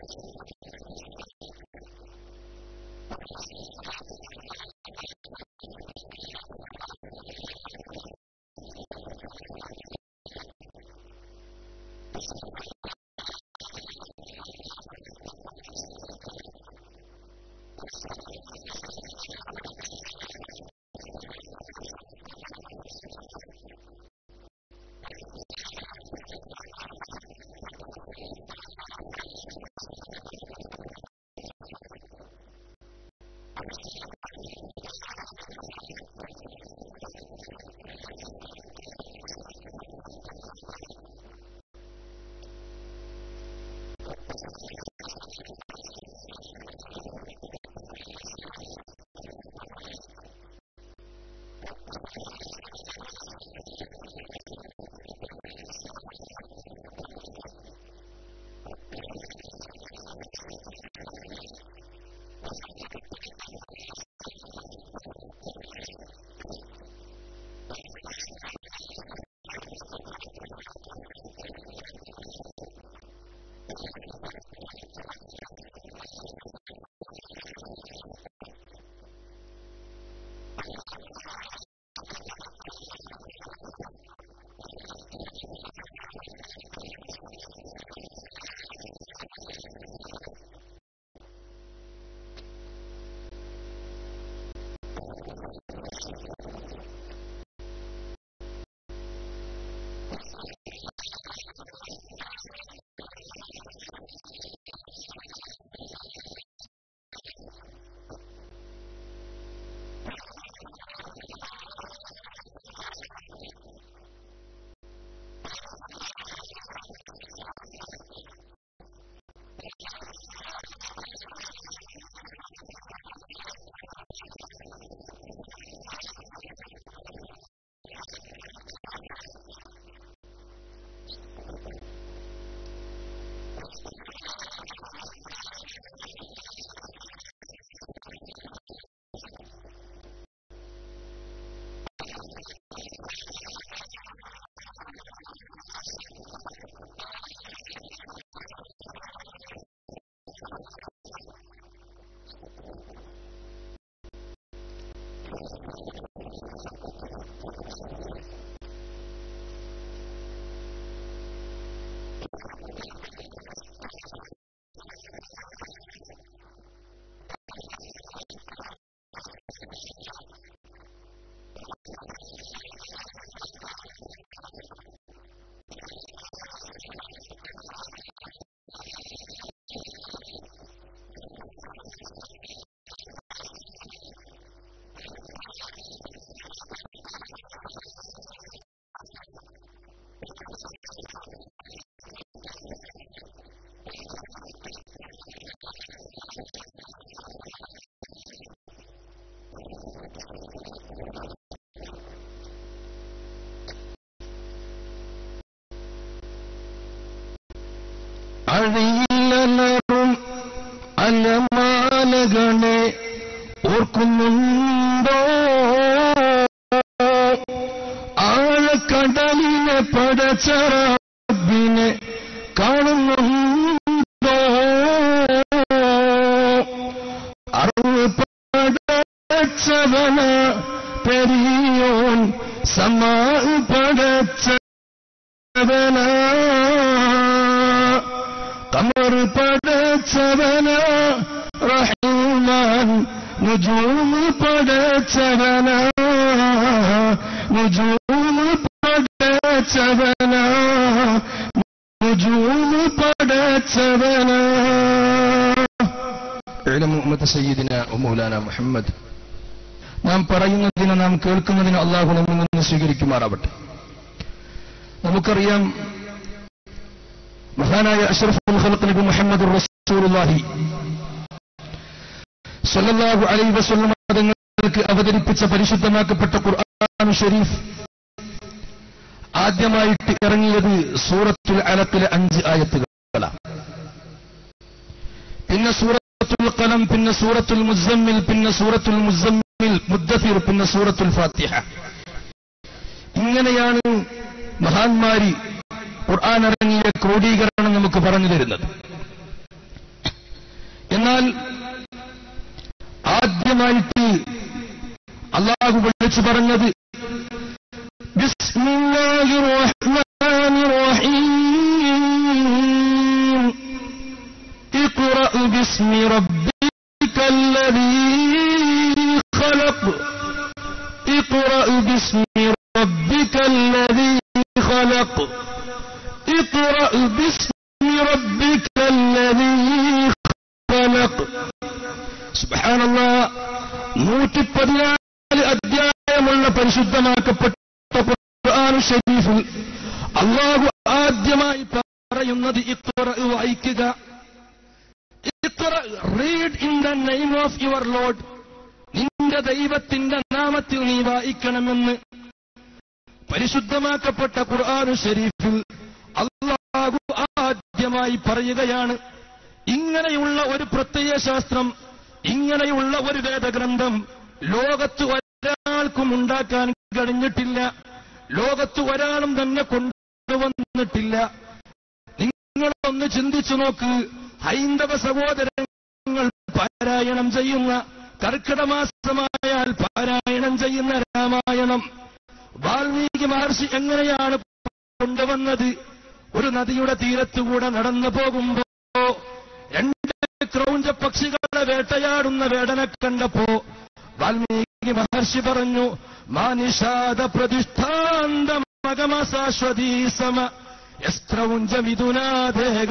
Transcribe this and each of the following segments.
അഴിയിലലറും അലമാലകളെ ഓർക്കുന്നുണ്ടോ ആഴക്കടലിനെ പടച്ചറബിനെ കാണുന്നുണ്ടോ അറിവ് പടച്ചവന പെരിയോൻ സമാ പടച്ചവന കമർ പടച്ചവന റഹ്മാൻ നുജൂം പടച്ചവന നുജൂം പടച്ചവന നുജൂം പടച്ചവന മുഹമ്മദ് സയ്യിദിന മൗലാന മുഹമ്മദ് നാം പറയുന്നതിന് നാം കേൾക്കുന്നതിന് അള്ളാഹു നമ്മിൽ നിന്ന് സ്വീകരിക്കുമാറാവട്ടെ നമുക്കറിയാം മഹാനായ അഷ്റഫുൽ ഖൽഖ് നബി മുഹമ്മദ് റസൂലുള്ളാഹി സല്ലല്ലാഹു അലൈഹി വസല്ലം തങ്ങൾക്ക് അവതരിപ്പിച്ച പരിശുദ്ധമാക്കപ്പെട്ട ഖുർആൻ ഷരീഫ് ആദ്യമായിട്ട് ഇറങ്ങിയത് സൂറത്തുൽ അലക്കിലെ അഞ്ച് ആയത്തുകളാണ് പിന്നെ സൂറത്തുൽ ഖലം പിന്നെ സൂറത്തുൽ മുസമ്മിൽ പിന്നെ സൂറത്തുൽ മുസമ്മിൽ മുദ്ദഫിർ പിന്നെ സൂറത്തുൽ ഫാത്തിഹ ഇങ്ങനെയാണ് മഹാന്മാരി ഖുർആൻ ഇറങ്ങിയ ക്രോഡീകരണം നമുക്ക് പറഞ്ഞു തരുന്നത് എന്നാൽ ആദ്യമായിട്ട് അള്ളാഹു വിളിച്ചു പറഞ്ഞത് ബിസ്മില്ലാഹിർ റഹ്മാനിർ റഹീം اقرأ باسم ربك الذي خلق اقرأ باسم ربك الذي خلق اقرأ باسم ربك الذي خلق سبحان الله നൂറ്റി പതിനാല് അധ്യായമുള്ള പരിശുദ്ധമാക്കപ്പെട്ട ഖുർആൻ ഷരീഫിൽ അള്ളാഹു ആദ്യമായി പറയുന്നത് ഇഖ്റ വായിക്കുക read in the name of your lord നിന്റെ ദൈവത്തിന്റെ നാമത്തിൽ നീ വായിക്കണമെന്ന് പരിശുദ്ധമാക്കപ്പെട്ട ഖുർആാനു ഷരീഫിൽ അള്ളാഹു ആദ്യമായി പറയുകയാണ് ഇങ്ങനെയുള്ള ഒരു പ്രത്യയ ശാസ്ത്രം ഇങ്ങനെയുള്ള ഒരു വേദഗ്രന്ഥം ലോകത്ത് ഒരാൾക്കും ഉണ്ടാക്കാൻ കഴിഞ്ഞിട്ടില്ല ലോകത്ത് ഒരാളും തന്നെ കൊണ്ടുവന്നിട്ടില്ല നിങ്ങളൊന്ന് ചിന്തിച്ചു നോക്ക് ഹൈന്ദവ സഹോദരങ്ങൾ പാരായണം ചെയ്യുന്ന കർക്കിടമാസമായാൽ പാരായണം ചെയ്യുന്ന രാമായണം വാൽമീകി മഹർഷി എങ്ങനെയാണ് കൊണ്ടുവന്നത് ഒരു നദിയുടെ തീരത്തുകൂടെ നടന്നു പോകുമ്പോ രണ്ട് ക്രൗഞ്ച പക്ഷികളെ വേട്ടയാടുന്ന വേടനെ കണ്ടപ്പോ വാൽമീകി മഹർഷി പറഞ്ഞു മാനിഷാദ പ്രതിഷ്ഠാന്ത മകമസാശ്വതീ സമ യസ്ത്രൗഞ്ച മിഥുനാദേക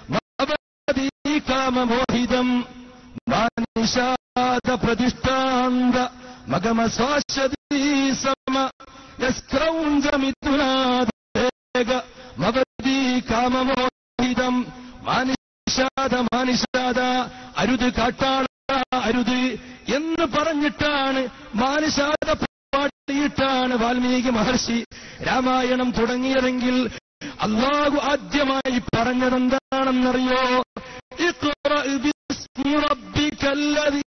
കാമമോഹിതം മാനിഷാദ പ്രതിഷ്ഠാന്ത മകമസാശ്വതീ സമ യസ്ത്രൗഞ്ച മിഥുനാദേക മവതി കാമമോഹിതം മാനിഷാദ മാനിഷാദ അരുത് കാട്ടാള അരുത് എന്ന് പറഞ്ഞിട്ടാണ് മാനിഷാദ പാടിയിട്ടാണ് വാൽമീകി മഹർഷി രാമായണം തുടങ്ങിയതെങ്കിൽ അള്ളാഹു ആദ്യമായി പറഞ്ഞതെന്താണെന്നറിയോ ഇഖ്റ ബിസ്മി റബ്ബിക്കല്ലദീ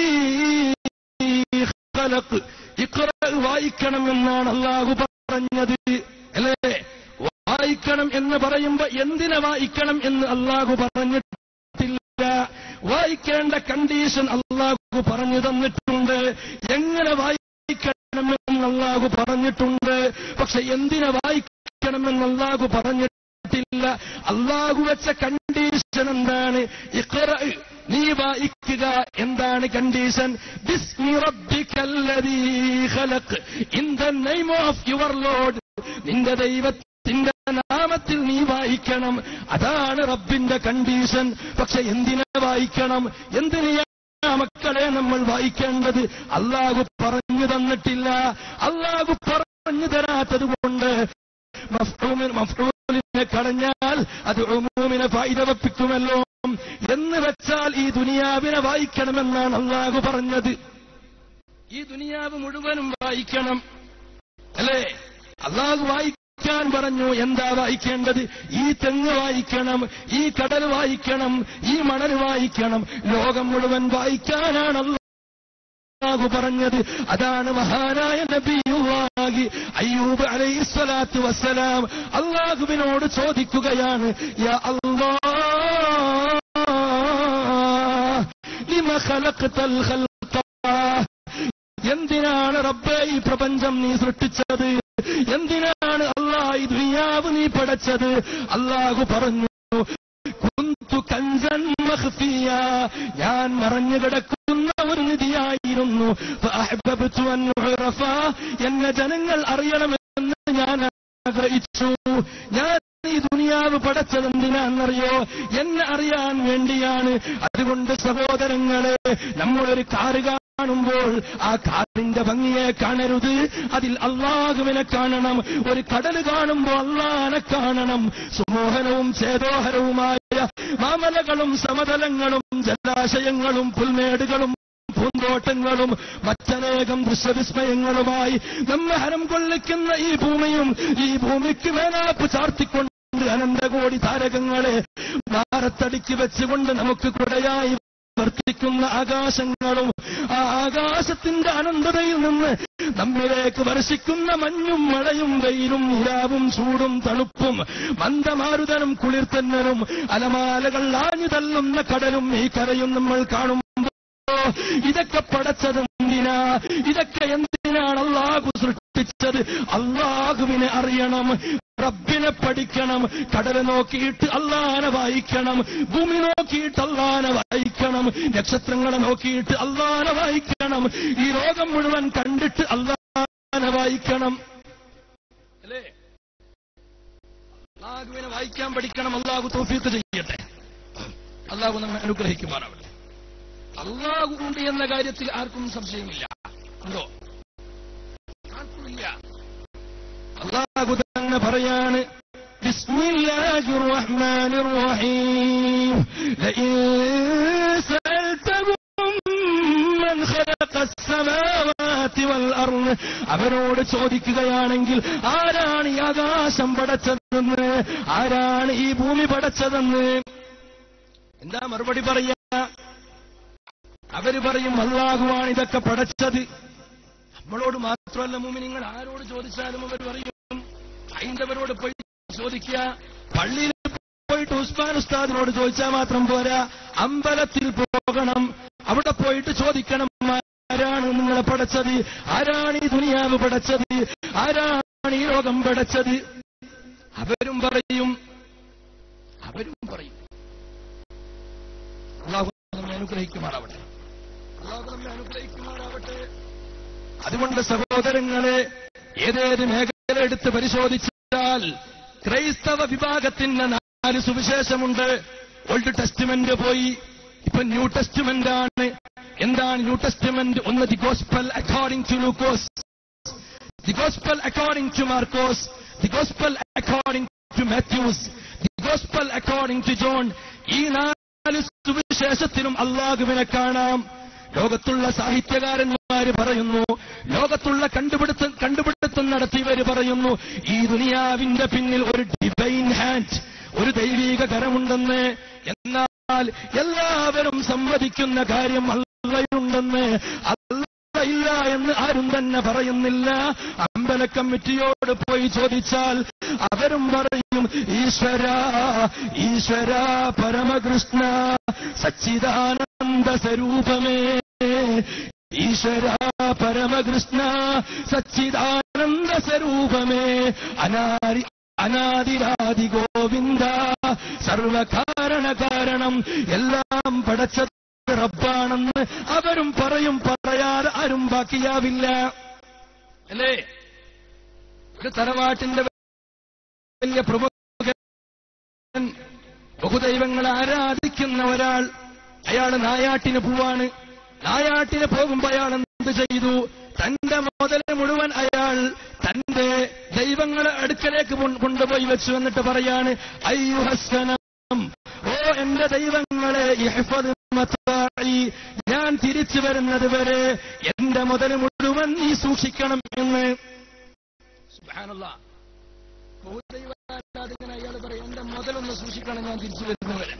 ഖലഖ് ഇഖ്റ വായിക്കണമെന്നാണ് അള്ളാഹു പറഞ്ഞത് അല്ലേ വായിക്കണം എന്ന് പറയുമ്പോ എന്തിനെ വായിക്കണം എന്ന് അള്ളാഹു പറഞ്ഞിട്ടില്ല വായിക്കേണ്ട കണ്ടീഷൻ അള്ളാഹു പറഞ്ഞു തന്നിട്ടുണ്ട് എങ്ങനെ വായിക്കണമെന്ന് അള്ളാഹു പറഞ്ഞിട്ടുണ്ട് പക്ഷെ എന്തിനെ വായിക്കണമെന്ന് അള്ളാഹു പറഞ്ഞിട്ടില്ല അള്ളാഹു വെച്ച കണ്ടീഷൻ എന്താണ് ഇഖ്റ നീ വായിക്കുക എന്താണ് കണ്ടീഷൻ ബിസ്മി റബ്ബിക്കല്ലദീ ഖലഖ് in the name of your lord നിന്റെ ദൈവത്തിന്റെ നാമത്തിൽ നീ വായിക്കണം അതാണ് റബ്ബിന്റെ കണ്ടീഷൻ പക്ഷെ എന്തിനെ വായിക്കണം എന്തിനാ മക്കളെ നമ്മൾ വായിക്കേണ്ടത് അള്ളാഹു പറഞ്ഞു തന്നിട്ടില്ല അള്ളാഹു പറഞ്ഞു തരാത്തത് കൊണ്ട് മഫ്റൂമിനെ കളഞ്ഞാൽ അത് ഉമൂമിനെ ഫായിദ വെപ്പിക്കുമല്ലോ എന്ന് വെച്ചാൽ ഈ ദുനിയാവിനെ വായിക്കണമെന്നാണ് അള്ളാഹു പറഞ്ഞത് ഈ ദുനിയാവ് മുഴുവനും വായിക്കണം അല്ലേ അള്ളാഹു വായിക്കാൻ പറഞ്ഞു എന്താ വായിക്കേണ്ടത് ഈ തെങ്ങ് വായിക്കണം ഈ കടൽ വായിക്കണം ഈ മണൽ വായിക്കണം ലോകം മുഴുവൻ വായിക്കാനാണ് അള്ളാഹു പറഞ്ഞത് അതാണ് മഹാനായ നബിയുവാഹി അയ്യൂബ് അലൈഹിസ്സലാത്തു വസ്സലാം അള്ളാഹുവിനോട് ചോദിക്കുകയാണ് യാ അല്ലാ ലിമ ഖലഖ്തൽ ഖൽഖ എന്തിനാണ് റബ്ബേ ഈ പ്രപഞ്ചം നീ സൃഷ്ടിച്ചത് എന്തിനാണ് അള്ളാഹ് ഈ ദുനിയാവ് നീ പടച്ചത് അള്ളാഹു പറഞ്ഞു കുന്തു കഞ്ചൻ മഖ്ഫിയ ഞാൻ മറഞ്ഞു കിടക്കുന്ന ഒരു നിധിയായിരുന്നു ഫഅഹ്ബബ്തു അൻ ഉറഫ എന്നെ ജനങ്ങൾ അറിയണമെന്ന് ഞാൻ ആഗ്രഹിച്ചു ഞാൻ ഈ ദുനിയാവ് പടച്ചത് എന്തിനാണെന്നറിയോ എന്നെ അറിയാൻ വേണ്ടിയാണ് അതുകൊണ്ട് സഹോദരങ്ങളെ നമ്മളൊരു കാറ് കാണുമ്പോൾ ആ കാറിന്റെ ഭംഗിയെ കാണരുത് അതിൽ അള്ളാഹുവിനെ കാണണം ഒരു കടല് കാണുമ്പോൾ അള്ളാഹനെ കാണണം സുമോഹനവും ചേതോഹരവുമായ മാമലകളും സമതലങ്ങളും ജലാശയങ്ങളും പുൽമേടുകളും പൂന്തോട്ടങ്ങളും മറ്റനേകം ദൃശ്യവിസ്മയങ്ങളുമായി നമ്മെ ഹരം കൊള്ളിക്കുന്ന ഈ ഭൂമിയും ഈ ഭൂമിക്ക് മേലാപ്പ് ചാർത്തിക്കൊണ്ട് അനന്തകോടി താരകങ്ങളെ ഭാരത്തടിക്ക് വെച്ചുകൊണ്ട് നമുക്ക് കുടയായി വർത്തിക്കുന്ന ആകാശങ്ങളും ആ ആകാശത്തിന്റെ അനന്തതയിൽ നിന്ന് നമ്മിലേക്ക് വർഷിക്കുന്ന മഞ്ഞും മഴയും വെയിലും നിലാവും ചൂടും തണുപ്പും മന്ദമാരുതനും കുളിർത്തന്നനും അലമാലകൾ ആഞ്ഞു തള്ളുന്ന കടലും ഈ കരയും നമ്മൾ കാണുമ്പോൾ ഇതൊക്കെ പടച്ചത് എന്തിനാ ഇതൊക്കെ എന്തിനാണ് അള്ളാഹു സൃഷ്ടിച്ചത് അള്ളാഹുവിനെ അറിയണം റബ്ബിനെ പഠിക്കണം കടല് നോക്കിയിട്ട് അള്ളാനെ വായിക്കണം ഭൂമി നോക്കിയിട്ട് അള്ളാനെ വായിക്കണം നക്ഷത്രങ്ങളെ നോക്കിയിട്ട് അള്ളാനെ വായിക്കണം ഈ ലോകം മുഴുവൻ കണ്ടിട്ട് അള്ളാനെ വായിക്കണം അല്ലേ അള്ളാഹുവിനെ വായിക്കാൻ പഠിക്കണം അള്ളാഹു തോഫീക്ക് ചെയ്യട്ടെ അള്ളാഹു നമ്മെ അനുഗ്രഹിക്കുമാറാവട്ടെ അള്ളാഹു ഉണ്ട് എന്ന കാര്യത്തിൽ ആർക്കും സംശയമില്ല ഉണ്ടോ ആർക്കുമില്ല അള്ളാഹു തന്നെ പറയാണ് ബിസ്മില്ലാഹിർ റഹ്മാനിർ റഹീം ലഇൻ സഅൽതഹും മൻ ഖലഖ അസ്സമാവാതി വൽ അർള് അവരോട് ചോദിക്കുകയാണെങ്കിൽ ആരാണ് ഈ ആകാശം പടച്ചതെന്ന് ആരാണ് ഈ ഭൂമി പടച്ചതെന്ന് എന്താ മറുപടി പറയാ അവര് പറയും അള്ളാഹുവാണ് ഇതൊക്കെ പടച്ചത് നമ്മളോട് മാത്രമല്ല മുമ്പ് നിങ്ങൾ ആരോട് ചോദിച്ചാലും അവർ പറയും ഹൈന്ദവരോട് പോയി ചോദിക്കുക പള്ളിയിൽ പോയിട്ട് ഉസ്മാൻ ഉസ്താദിനോട് ചോദിച്ചാൽ മാത്രം പോരാ അമ്പലത്തിൽ പോകണം അവിടെ പോയിട്ട് ചോദിക്കണം ആരാണ് നിങ്ങളെ പടച്ചത് ആരാണ് ഈ ദുനിയാവ് പടച്ചത് ആരാണ് ഈ ലോകം പടച്ചത് അവരും പറയും അവരും പറയും അള്ളാഹു നമ്മെ അനുഗ്രഹിക്കുമാറാവട്ടെ അള്ളാഹു നമ്മെ അനുഗ്രഹിക്കുമാറാവട്ടെ അതുകൊണ്ട് സഹോദരങ്ങളെ ഏതേത് മേഖല എടുത്ത് പരിശോധിച്ചാൽ ക്രൈസ്തവ വിഭാഗത്തിന് നാല് സുവിശേഷമുണ്ട് ഓൾഡ് ടെസ്റ്റ്മെന്റ് പോയി ഇപ്പൊ ന്യൂ ടെസ്റ്റ്മെന്റ് ആണ് എന്താണ് ന്യൂ ടെസ്റ്റ്മെന്റ് ഒന്ന് the gospel according to Lukose the gospel according to Markose the gospel according to Mathews the gospel according to John ഈ നാല് സുവിശേഷത്തിനും അള്ളാഹുവിനെ കാണാം ലോകത്തുള്ള സാഹിത്യകാരന്മാര് പറയുന്നു ലോകത്തുള്ള കണ്ടുപിടുത്തം കണ്ടുപിടുത്തം നടത്തിയവര് പറയുന്നു ഈ ദുനിയാവിന്റെ പിന്നിൽ ഒരു ഡിവൈൻ ഹാൻഡ് ഒരു ദൈവീക കരമുണ്ടെന്ന് എന്നാൽ എല്ലാവരും സമ്മതിക്കുന്ന കാര്യം അല്ലയുണ്ടെന്ന് അല്ല ഇല്ല എന്ന് ആരും തന്നെ പറയുന്നില്ല അമ്പല കമ്മിറ്റിയോട് പോയി ചോദിച്ചാൽ അവരും പറയും ഈശ്വര ഈശ്വര പരമകൃഷ്ണ സച്ചിദാനന്ദ സ്വരൂപമേ ഈശ്വര പരമകൃഷ്ണ സച്ചിദാനന്ദ സ്വരൂപമേ അനാരി അനാദിരാദി ഗോവിന്ദ സർവകാരണ കാരണം എല്ലാം പടച്ച റബ്ബാണെന്ന് അവരും പറയും പറയാതെ ആരും ബാക്കിയാവില്ല അല്ലേ ഒരു തറവാട്ടിന്റെ വലിയ പ്രമുഖൻ ബഹുദൈവങ്ങളെ ആരാധിക്കുന്ന ഒരാൾ അയാൾ നായാട്ടിന് പോവാണ് നായാട്ടിന് പോകുമ്പോ അയാൾ എന്ത് ചെയ്തു തന്റെ മുതല് മുഴുവൻ അയാൾ തന്റെ ദൈവങ്ങളെ അടുക്കലേക്ക് കൊ- കൊണ്ടുപോയി വെച്ചു എന്നിട്ട് പറയാണ് അയ്യുഹസ്സനം ഓ എന്റെ ദൈവങ്ങളെ ഇഹ്ഫദ് മതാഇ, ഞാൻ തിരിച്ചു വരുന്നത് വരെ എന്റെ മുതല് മുഴുവൻ നീ സൂക്ഷിക്കണം എന്ന് സുബ്ഹാനല്ലാഹ്. ബഹുദൈവാരാധകൻ അയാൾ പറയും എന്റെ മുതലൊന്ന് സൂക്ഷിക്കണം ഞാൻ തിരിച്ചു വരുന്നവരെ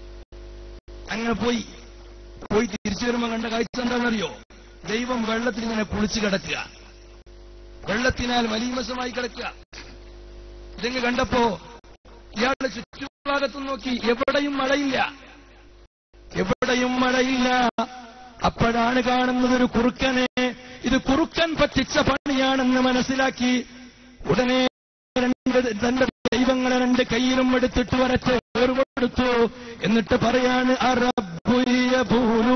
അങ്ങനെ പോയി പോയി തിരിച്ചു വരുമ്പോ കണ്ട കാഴ്ച എന്താണെന്നറിയോ ദൈവം വെള്ളത്തിൽ ഇങ്ങനെ കുളിച്ചു കിടക്കുക വെള്ളത്തിനാൽ മലീമസമായി കിടക്കുക ഇതെങ്ങ് കണ്ടപ്പോ ഇയാളുടെ ചുറ്റുഭാഗത്തും നോക്കി എവിടെയും മഴയില്ല എവിടെയും മഴയില്ല അപ്പോഴാണ് കാണുന്നത് ഒരു കുറുക്കനെ ഇത് കുറുക്കൻ പറ്റിച്ച പണിയാണെന്ന് മനസ്സിലാക്കി ഉടനെ രണ്ട് തന്റെ ദൈവങ്ങളെ രണ്ട് കയ്യിലും എടുത്തിട്ട് വരച്ച് കൊടുത്തു എന്നിട്ട് പറയാണ് അറബുയബൂലു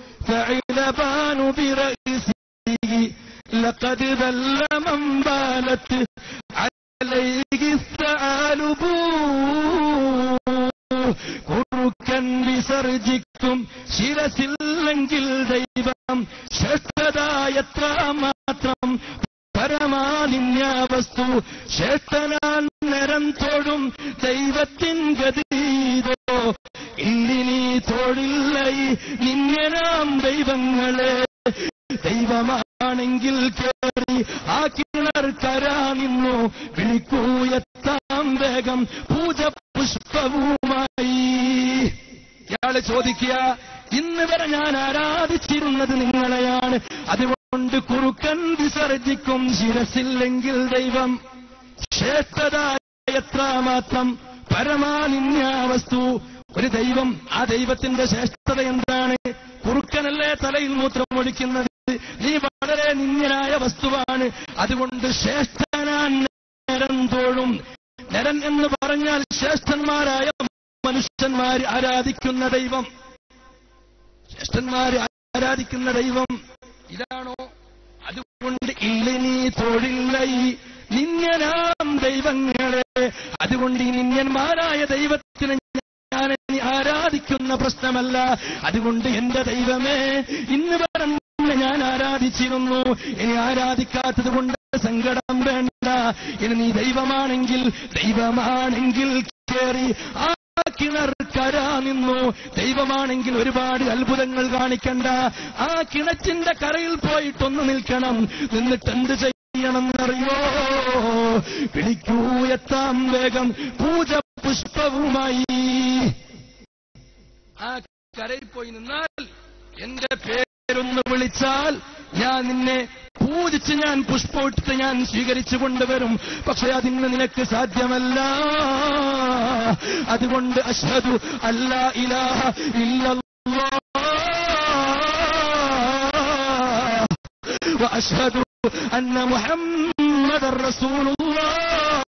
فعلبان برئيسه لقد ذل من بالت عليه الثعالب കുറുക്കൻ വിസർജിക്കും ശിരസില്ലെങ്കിൽ ദൈവം ശ്രേഷ്ഠതായത്ര മാത്രം പരമാനിന്യാവസ്തു ശ്രേഷ്ഠനാൻ നിരം തോടും ദൈവത്തിൻ ഗതീതോ ഇല്ലിനി തോടില്ലയി നിന്യനാം ദൈവങ്ങളെ ദൈവമാണെങ്കിൽ കേറി ആ കിണർ കരാ നിന്നു വിളിക്കൂ എത്താം വേഗം പൂജ പുഷ്പവുമായി ഇയാള് ചോദിക്കുക ഇന്ന് വരെ ഞാൻ ആരാധിച്ചിരുന്നത് നിങ്ങളെയാണ് അതുകൊണ്ട് കുറുക്കൻ വിസർജിക്കും ശിരസില്ലെങ്കിൽ ദൈവം ശ്രേഷ്ഠത എത്രമാത്രം പരമാനിന്യാവസ്തു ഒരു ദൈവം ആ ദൈവത്തിന്റെ ശ്രേഷ്ഠത എന്താണ് കുറുക്കനല്ലേ തലയിൽ മൂത്രമൊഴിക്കുന്നത് നീ വളരെ നിന്യനായ വസ്തുവാണ് അതുകൊണ്ട് ശ്രേഷ്ഠനാൻ നരൻ തോഴും നരൻ എന്ന് പറഞ്ഞാൽ ശ്രേഷ്ഠന്മാരായ മനുഷ്യന്മാർ ആരാധിക്കുന്ന ദൈവം ശ്രേഷ്ഠന്മാർ ആരാധിക്കുന്ന ദൈവം ഇതാണോ അതുകൊണ്ട് ഇല്ലിനി തൊഴില്ല ഈ നിന്യനാം ദൈവങ്ങളെ അതുകൊണ്ട് ഈ നിന്യന്മാരായ ദൈവത്തിന് ഞാൻ ഇനി ആരാധിക്കുന്ന പ്രശ്നമല്ല അതുകൊണ്ട് എന്റെ ദൈവമേ ഇന്ന് വരെ നിന്നെ ഞാൻ ആരാധിച്ചിരുന്നു ഇനി ആരാധിക്കാത്തത് കൊണ്ട് സങ്കടം വേണ്ട ഇനി നീ ദൈവമാണെങ്കിൽ ദൈവമാണെങ്കിൽ കേറി ആ കിണർ കരാ നിന്നു ദൈവമാണെങ്കിൽ ഒരുപാട് അത്ഭുതങ്ങൾ കാണിക്കണ്ട ആ കിണറ്റിന്റെ കരയിൽ പോയിട്ടൊന്ന് നിൽക്കണം നിന്നിട്ട് എന്ത് ചെയ്യണമെന്നറിയോ പിടിക്കൂ എത്താം വേഗം പൂജ പുഷ്പവുമായി ആ കരയിൽ പോയി നിന്നാൽ എന്റെ പേരൊന്ന് വിളിച്ചാൽ ഞാൻ നിന്നെ പൂജിച്ച് ഞാൻ പുഷ്പമിട്ട് ഞാൻ സ്വീകരിച്ചു കൊണ്ടുവരും പക്ഷെ അതിന് നിനക്ക് സാധ്യമല്ല അതുകൊണ്ട് അഷ്ഹദു അല്ല ഇലാഹ ഇല്ലല്ലാഹ് വഅഷ്ഹദു അന്ന മുഹമ്മദർ റസൂലുള്ളാഹ്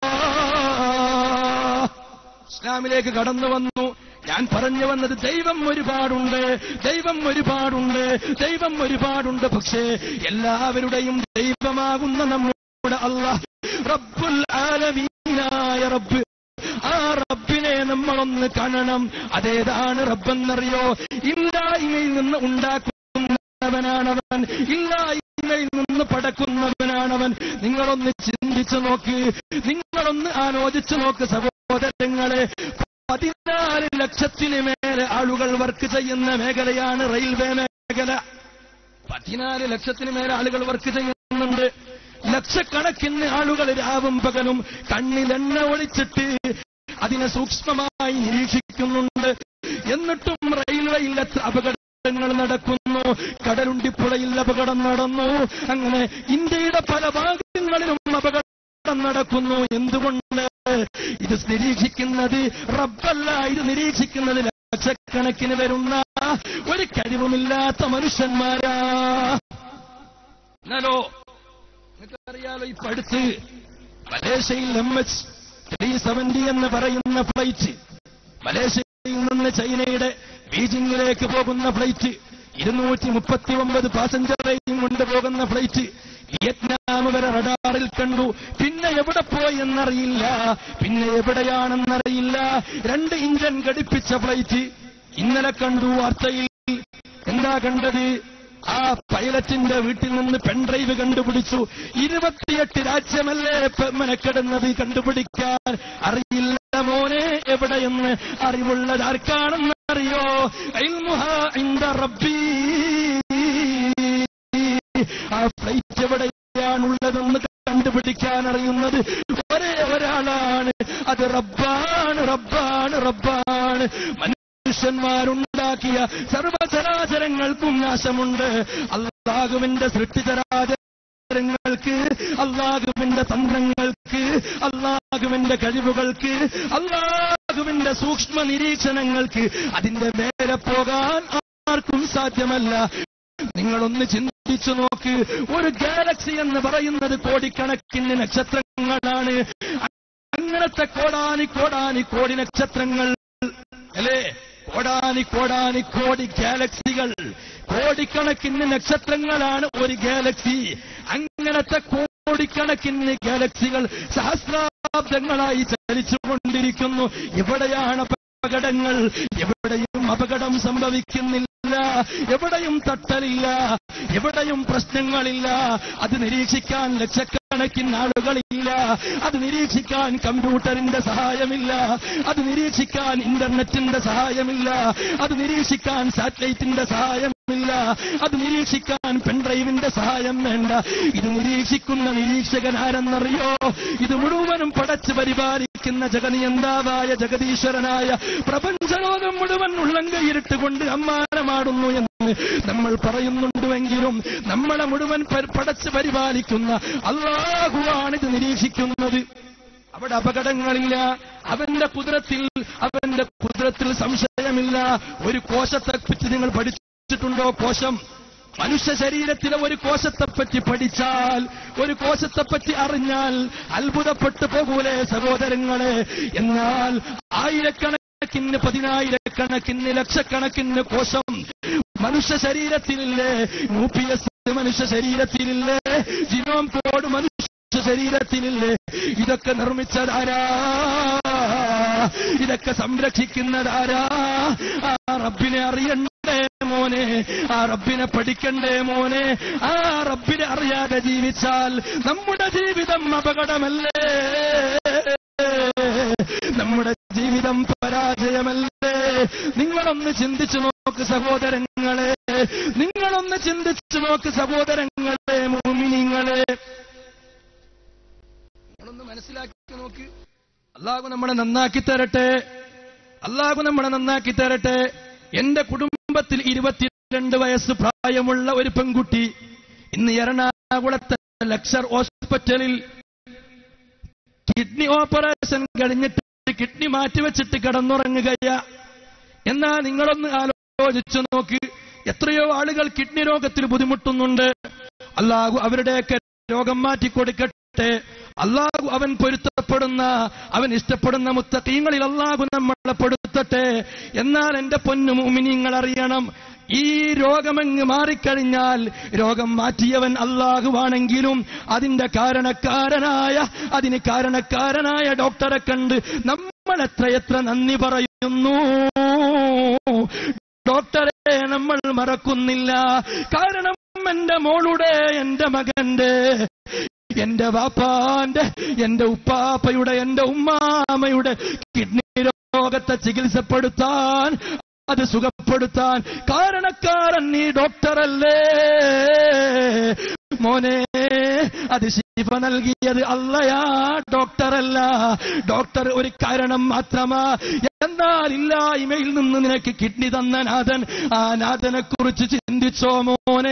ഇസ്ലാമിലേക്ക് കടന്നു വന്നു ഞാൻ പറഞ്ഞു വന്നത് ദൈവം ഒരുപാടുണ്ട് ദൈവം ഒരുപാടുണ്ട് ദൈവം ഒരുപാടുണ്ട് പക്ഷേ എല്ലാവരുടെയും ദൈവമാകുന്ന നമ്മുടെ അള്ളാഹ് റബ്ബുൽ ആലമീനായ റബ്ബ് ആ റബ്ബിനെ നമ്മളൊന്ന് കാണണം അതേതാണ് റബ്ബെന്നറിയോ ഇല്ലായ്മയിൽ നിന്ന് ഉണ്ടാക്കുന്നവനാണവൻ ഇല്ലായ്മയിൽ നിന്ന് പടക്കുന്നവനാണവൻ നിങ്ങളൊന്ന് ചിന്തിച്ചു നോക്ക് നിങ്ങളൊന്ന് ആലോചിച്ചു നോക്ക് സഹോദരങ്ങളെ പതിനാല് ലക്ഷത്തിന് മേലെ ആളുകൾ വർക്ക് ചെയ്യുന്ന മേഖലയാണ് റെയിൽവേ മേഖല പതിനാല് ലക്ഷത്തിന് മേലെ ആളുകൾ വർക്ക് ചെയ്യുന്നുണ്ട് ലക്ഷക്കണക്കിന് ആളുകൾ രാവും പകലും കണ്ണിലെണ്ണ ഒളിച്ചിട്ട് അതിനെ സൂക്ഷ്മമായി നിരീക്ഷിക്കുന്നുണ്ട് എന്നിട്ടും റെയിൽവേയിൽ എത്ര അപകടങ്ങൾ നടക്കുന്നു കടലുണ്ടിപ്പുഴയിൽ അപകടം നടന്നു അങ്ങനെ ഇന്ത്യയുടെ പല ഭാഗങ്ങളിലും അപകടം നടക്കുന്നു എന്തുകൊണ്ട് ഇത് നിരീക്ഷിക്കുന്നത് റബ്ബല്ല ഇത് നിരീക്ഷിക്കുന്നത് ലക്ഷക്കണക്കിന് വരുന്ന ഒരു കഴിവുമില്ലാത്ത മനുഷ്യന്മാരാ എന്നാലോ നിങ്ങൾക്കറിയാലോ ഇപ്പൊ അടുത്ത് മലേഷ്യയിൽ എം എച്ച് ത്രീ സെവന്റി എന്ന് പറയുന്ന ഫ്ലൈറ്റ് മലേഷ്യയിൽ നിന്ന് ചൈനയുടെ ബീജിംഗിലേക്ക് പോകുന്ന ഫ്ലൈറ്റ് ഇരുന്നൂറ്റി മുപ്പത്തി ഒമ്പത് പാസഞ്ചറേയും കൊണ്ടുപോകുന്ന ഫ്ലൈറ്റ് വിയറ്റ്നാം വരെ റഡാറിൽ കണ്ടു പിന്നെ എവിടെ പോയി എന്നറിയില്ല പിന്നെ എവിടെയാണെന്നറിയില്ല രണ്ട് ഇഞ്ചൻ ഘടിപ്പിച്ച ഫ്ലൈറ്റ് ഇന്നലെ കണ്ടു വാർത്തയിൽ എന്താ കണ്ടത് ആ പൈലറ്റിന്റെ വീട്ടിൽ നിന്ന് പെൺഡ്രൈവ് കണ്ടുപിടിച്ചു ഇരുപത്തിയെട്ട് രാജ്യമല്ലേ പെ- മെനക്കെടുന്നത് കണ്ടുപിടിക്കാൻ അറിയില്ല മോനെ എവിടെയെന്ന് അറിവുള്ളത് ആർക്കാണെന്ന് അറിയോ ഇൽമുഹാ ഇൻദ റബ്ബീ ആ ഫ്ലൈറ്റ് എവിടെയാണുള്ളതെന്ന് കണ്ടുപിടിക്കാൻ അറിയുന്നത് ഒരേ ഒരാളാണ് അത് റബ്ബാണ് റബ്ബാണ് റബ്ബാണ് മനുഷ്യന്മാരുണ്ടാക്കിയ സർവചരാചരങ്ങൾക്കും നാശമുണ്ട് അള്ളാഹുവിന്റെ സൃഷ്ടിചരാചരങ്ങൾക്ക് അള്ളാഹുവിന്റെ തന്ത്രങ്ങൾക്ക് അള്ളാഹുവിന്റെ കഴിവുകൾക്ക് അള്ളാഹുവിന്റെ സൂക്ഷ്മ നിരീക്ഷണങ്ങൾക്ക് അതിന്റെ മേലെ പോകാൻ ആർക്കും സാധ്യമല്ല നിങ്ങളൊന്ന് ചിന്തിച്ചു നോക്ക് ഒരു ഗാലക്സി എന്ന് പറയുന്നത് കോടിക്കണക്കിന് നക്ഷത്രങ്ങളാണ് അങ്ങനത്തെ കോടാനി കോടാനി കോടി നക്ഷത്രങ്ങൾ അല്ലേ കോടാനി കോടാനി കോടി ഗാലക്സികൾ കോടിക്കണക്കിന് നക്ഷത്രങ്ങളാണ് ഒരു ഗാലക്സി അങ്ങനത്തെ കോടിക്കണക്കിന് ഗാലക്സികൾ സഹസ്രാബ്ദങ്ങളായി ചലിച്ചുകൊണ്ടിരിക്കുന്നു എവിടെയാണ് അപകടങ്ങൾ എവിടെയും അപകടം സംഭവിക്കുന്നില്ല എവിടെയും തട്ടലില്ല എവിടെയും പ്രശ്നങ്ങളില്ല അത് നിരീക്ഷിക്കാൻ ലക്ഷക്കണക്കിന് ആളുകളില്ല അത് നിരീക്ഷിക്കാൻ കമ്പ്യൂട്ടറിന്റെ സഹായമില്ല അത് നിരീക്ഷിക്കാൻ ഇന്റർനെറ്റിന്റെ സഹായമില്ല അത് നിരീക്ഷിക്കാൻ സാറ്റലൈറ്റിന്റെ സഹായം ആവശ്യമില്ല അത് നിരീക്ഷിക്കാൻ പെൺഡ്രൈവിന്റെ സഹായം വേണ്ട ഇത് നിരീക്ഷിക്കുന്ന നിരീക്ഷകൻ ആരെന്നറിയോ ഇത് മുഴുവനും പടച്ച് പരിപാലിക്കുന്ന ജഗനിയന്താവായ ജഗദീശ്വരനായ പ്രപഞ്ചലോകം മുഴുവൻ ഉള്ളങ്കയിരുട്ടുകൊണ്ട് അമ്മാനമാടുന്നു എന്ന് നമ്മൾ പറയുന്നുണ്ടുവെങ്കിലും നമ്മളെ മുഴുവൻ പ- പടച്ച് പരിപാലിക്കുന്ന അള്ളാഹുവാണ് ഇത് നിരീക്ഷിക്കുന്നത് അവിടെ അപകടങ്ങളില്ല അവന്റെ കുതിരത്തിൽ അവന്റെ കുതിരത്തിൽ സംശയമില്ല ഒരു കോശത്തെ പറ്റി നിങ്ങൾ പഠിച്ചിട്ടുണ്ടോ കോശം മനുഷ്യ ശരീരത്തിലെ ഒരു കോശത്തെപ്പറ്റി പഠിച്ചാൽ ഒരു കോശത്തെപ്പറ്റി അറിഞ്ഞാൽ അത്ഭുതപ്പെട്ടു പോകൂലേ സഹോദരങ്ങളെ എന്നാൽ ആയിരക്കണക്കിന് പതിനായിരക്കണക്കിന് ലക്ഷക്കണക്കിന് കോശം മനുഷ്യ ശരീരത്തിലില്ലേ ന്യൂക്ലിയസ് മനുഷ്യ ശരീരത്തിലില്ലേ ജിനോം കോഡ് മനുഷ്യ ശരീരത്തിലില്ലേ ഇതൊക്കെ നിർമ്മിച്ചതാരാ ഇതൊക്കെ സംരക്ഷിക്കുന്നതാരാ ആ റബ്ബിനെ അറിയണ്ടേ മോനെ ആ റബ്ബിനെ പഠിക്കണ്ടേ മോനെ ആ റബ്ബിനെ അറിയാതെ ജീവിച്ചാൽ നമ്മുടെ ജീവിതം അപകടമല്ലേ നമ്മുടെ ജീവിതം പരാജയമല്ലേ നിങ്ങളൊന്ന് ചിന്തിച്ചു നോക്ക് സഹോദരങ്ങളെ നിങ്ങളൊന്ന് ചിന്തിച്ചു നോക്ക് സഹോദരങ്ങളെ മോമിനിങ്ങളെ നിങ്ങളൊന്ന് മനസ്സിലാക്കി നോക്ക് അള്ളാഹു നമ്മളെ നന്നാക്കി തരട്ടെ അള്ളാഹു നമ്മളെ നന്നാക്കി തരട്ടെ എന്റെ കുടുംബത്തിൽ ഇരുപത്തിരണ്ട് വയസ്സ് പ്രായമുള്ള ഒരു പെൺകുട്ടി ഇന്ന് എറണാകുളത്തെ ലക്ഷർ ഹോസ്പിറ്റലിൽ കിഡ്നി ഓപ്പറേഷൻ കഴിഞ്ഞിട്ട് കിഡ്നി മാറ്റിവെച്ചിട്ട് കിടന്നുറങ്ങുകയാ എന്നാ നിങ്ങളൊന്ന് ആലോചിച്ചു നോക്ക് എത്രയോ ആളുകൾ കിഡ്നി രോഗത്തിൽ ബുദ്ധിമുട്ടുന്നുണ്ട് അള്ളാഹു അവരുടെയൊക്കെ രോഗം മാറ്റിക്കൊടുക്കട്ടെ അള്ളാഹു അവൻ പൊരുത്തപ്പെടുന്ന അവൻ ഇഷ്ടപ്പെടുന്ന മുത്തീങ്ങളിൽ അള്ളാഹു നമ്മളെ പെടുത്തട്ടെ എന്നാൽ എന്റെ പൊന്നു മുമിനിങ്ങൾ അറിയണം ഈ രോഗമങ്ങ് മാറിക്കഴിഞ്ഞാൽ രോഗം മാറ്റിയവൻ അള്ളാഹുവാണെങ്കിലും അതിന്റെ കാരണക്കാരനായ അതിന് കാരണക്കാരനായ ഡോക്ടറെ കണ്ട് നമ്മൾ എത്രയെത്ര നന്ദി പറയുന്നു ഡോക്ടറെ നമ്മൾ മറക്കുന്നില്ല കാരണം എന്റെ മോളുടെ എന്റെ മകന്റെ എന്റെ വാപ്പാന്റെ എന്റെ ഉപ്പാപ്പയുടെ എന്റെ ഉമ്മാമയുടെ കിഡ്നി രോഗത്തെ ചികിത്സപ്പെടുത്താൻ അത് സുഖപ്പെടുത്താൻ കാരണക്കാരൻ നീ ഡോക്ടറല്ലേ മോനെ അത് ശിവ നൽകിയത് അല്ലയാ ഡോക്ടറല്ല ഡോക്ടർ ഒരു കാരണം മാത്രമാ എന്നാൽ ഇല്ലായ്മയിൽ നിന്ന് നിനക്ക് കിഡ്നി തന്ന നാഥൻ ആ നാഥനെ കുറിച്ച് ചിന്തിച്ചോ മോനെ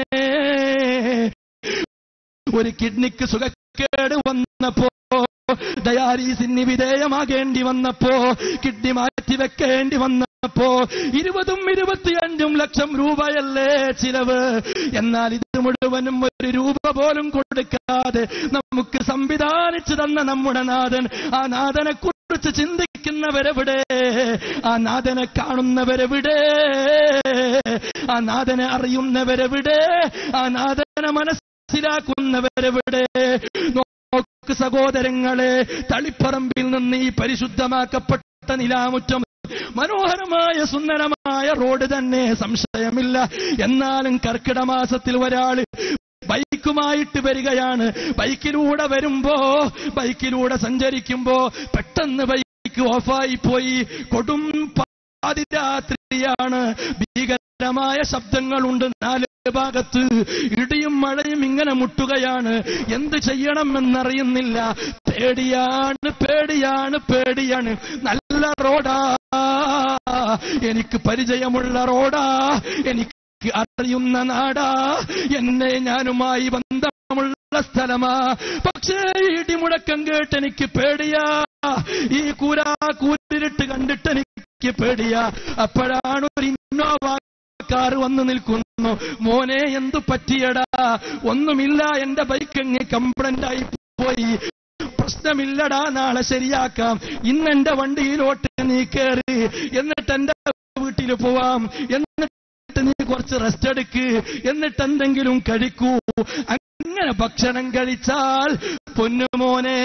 ഒരു കിഡ്നിക്ക് സുഖക്കേട് വന്നപ്പോ ഡയാലിസിന് വിധേയമാകേണ്ടി വന്നപ്പോ കിഡ്നി മാറ്റി വെക്കേണ്ടി വന്നപ്പോ ഇരുപതും ഇരുപത്തിയഞ്ചും ലക്ഷം രൂപയല്ലേ ചിലവ് എന്നാൽ ഇത് മുഴുവനും ഒരു രൂപ പോലും കൊടുക്കാതെ നമുക്ക് സംവിധാനിച്ചു തന്ന നമ്മുടെ നാഥൻ ആ നാഥനെ കുറിച്ച് ചിന്തിക്കുന്നവരെവിടെ ആ നാഥനെ കാണുന്നവരെവിടെ ആ നാഥനെ അറിയുന്നവരെവിടെ ആ നാഥനെ മനസ്സിലാക്കുന്നവരെവിടെ നോക്ക് സഹോദരങ്ങളെ തളിപ്പറമ്പിൽ നിന്ന് ഈ പരിശുദ്ധമാക്കപ്പെട്ട നിലാമുറ്റം മനോഹരമായ സുന്ദരമായ റോഡ് തന്നെ സംശയമില്ല എന്നാലും കർക്കിട മാസത്തിൽ ഒരാള് ബൈക്കുമായിട്ട് വരികയാണ് ബൈക്കിലൂടെ വരുമ്പോ ബൈക്കിലൂടെ സഞ്ചരിക്കുമ്പോ പെട്ടെന്ന് ബൈക്ക് ഓഫായി പോയി കൊടും പാതിരാത്രിയാണ് ഭീകരമായ ശബ്ദങ്ങളുണ്ട് നാല് ഭാഗത്ത് ഇടിയും മഴയും ഇങ്ങനെ മുട്ടുകയാണ് എന്ത് ചെയ്യണമെന്നറിയുന്നില്ല പേടിയാണ് പേടിയാണ് പേടിയാണ് നല്ല റോഡാ എനിക്ക് പരിചയമുള്ള റോഡാ എനിക്ക് അറിയുന്ന നാടാ എന്നെ ഞാനുമായി ബന്ധമുള്ള സ്ഥലമാ പക്ഷേ ഇടിമുഴക്കം കേട്ട് എനിക്ക് പേടിയാ ഈ കൂരാ കൂരിട്ട് കണ്ടിട്ട് എനിക്ക് പേടിയാ അപ്പോഴാണ് ഒരു ഇന്നോവ കാർ വന്നു നിൽക്കുന്നു മോനെ എന്തു പറ്റിയടാ ഒന്നുമില്ല എന്റെ ബൈക്ക് എങ്ങ് കംപ്ലൈന്റ് ആയി പോയി പ്രശ്നമില്ലടാ നാളെ ശരിയാക്കാം ഇന്ന് എന്റെ വണ്ടിയിലോട്ട് നീ കയറി എന്നിട്ട് എന്റെ വീട്ടിൽ പോവാം എന്നിട്ട് നീ കുറച്ച് റെസ്റ്റ് എടുക്ക് എന്നിട്ട് എന്തെങ്കിലും കഴിക്കൂ അങ്ങനെ ഭക്ഷണം കഴിച്ചാൽ പൊന്നുമോനെ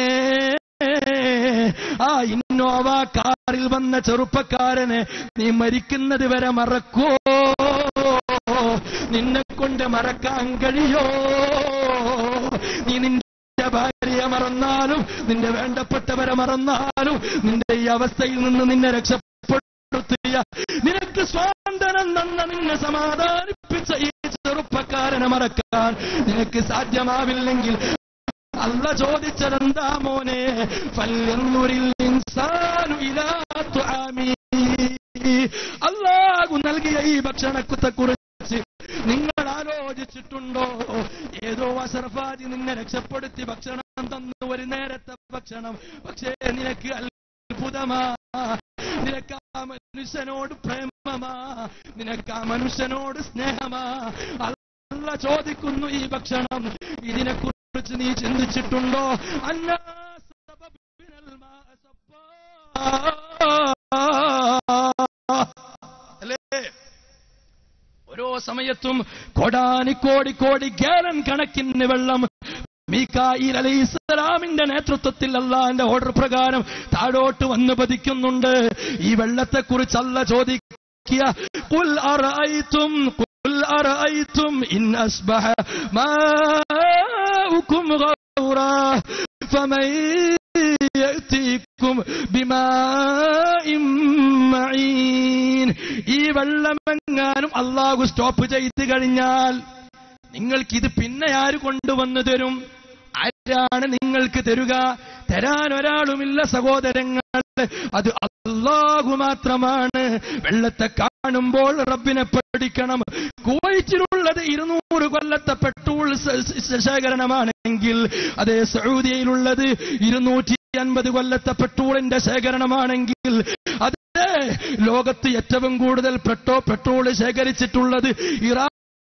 ആ ഇന്നോവ കാറിൽ വന്ന ചെറുപ്പക്കാരനെ നീ മരിക്കുന്നത് വരെ മറക്കോ നിന്നെ കൊണ്ട് മറക്കാൻ കഴിയോ നീ നിന്റെ ഭാര്യയെ മറന്നാലും നിന്റെ വേണ്ടപ്പെട്ടവരെ മറന്നാലും നിന്റെ ഈ അവസ്ഥയിൽ നിന്ന് നിന്നെ രക്ഷപ്പെടുത്തിയ നിനക്ക് സ്വാതന്ത്ര്യം തന്ന നിന്നെ സമാധാനിപ്പിച്ച ചോദിച്ച ഈ ചെറുപ്പക്കാരനെ മറക്കാൻ നിനക്ക് സാധ്യമാവില്ലെങ്കിൽ അല്ല ചോദിച്ചതെന്താ മോനെ ഫല്യന്നൂരിൽ ഇൻസാനു ഇലാ തുആമി അല്ലാഹു നൽകിയ ഈ ഭക്ഷണത്തെ കുറിച്ച് നിങ്ങൾ ആലോചിച്ചിട്ടുണ്ടോ ഏതോ അസർഫാജി നിന്നെ രക്ഷപ്പെടുത്തി ഭക്ഷണം തന്നു ഒരു നേരത്തെ ഭക്ഷണം പക്ഷേ നിനക്ക് അത്ഭുതമാ നിനക്ക് ആ മനുഷ്യനോട് പ്രേമമാ നിനക്ക് ആ മനുഷ്യനോട് സ്നേഹമാ അല്ല ചോദിക്കുന്നു ഈ ഭക്ഷണം ഇതിനെ കുറിച്ച് നീ ചിന്തിച്ചിട്ടുണ്ടോ അന്നാ സബബിനൽ മാ സബ്ബാ. അല്ലേ ഓരോ സമയത്തും കോടാനിക്കോടി കോടി ഗാലൻ കണക്കിന് വെള്ളം മീക്കായിൽ അലൈഹി ഇസ്ലാമിന്റെ നേതൃത്വത്തിൽ അള്ളാന്റെ ഓർഡർ പ്രകാരം താഴോട്ട് വന്ന് പതിക്കുന്നുണ്ട് ഈ വെള്ളത്തെക്കുറിച്ച് അല്ല ചോദിക്കുക കുൽ അറഅയ്തും കുൽ അറഅയ്തും ഇൻ അസ്ബഹ മാഉകും ഗൗറാ فمن يأتيكم بماء معين ഈ വെള്ളമെങ്ങാനും അള്ളാഹു സ്റ്റോപ്പ് ചെയ്ത് കഴിഞ്ഞാൽ നിങ്ങൾക്ക് ഇത് പിന്നെ ആര് കൊണ്ടുവന്നു തരും ആരാണ് നിങ്ങൾക്ക് തരുക തരാൻ ഒരാളുമില്ല സഹോദരങ്ങൾ അത് അള്ളാഹു മാത്രമാണ് വെള്ളത്തെ കാണുമ്പോൾ റബ്ബിനെ പഠിക്കണം കുവൈറ്റിലുള്ളത് ഇരുന്നൂറ് കൊല്ലത്തെ പെട്രോൾ സ- സ- ശേഖരണമാണെങ്കിൽ അതേ സൗദിയയിലുള്ളത് ഇരുന്നൂറ്റി അൻപത് കൊല്ലത്തെ പെട്രോളിന്റെ ശേഖരണമാണെങ്കിൽ അതേ ലോകത്ത് ഏറ്റവും കൂടുതൽ പെട്രോ പെട്രോൾ ശേഖരിച്ചിട്ടുള്ളത് ഇറാൻ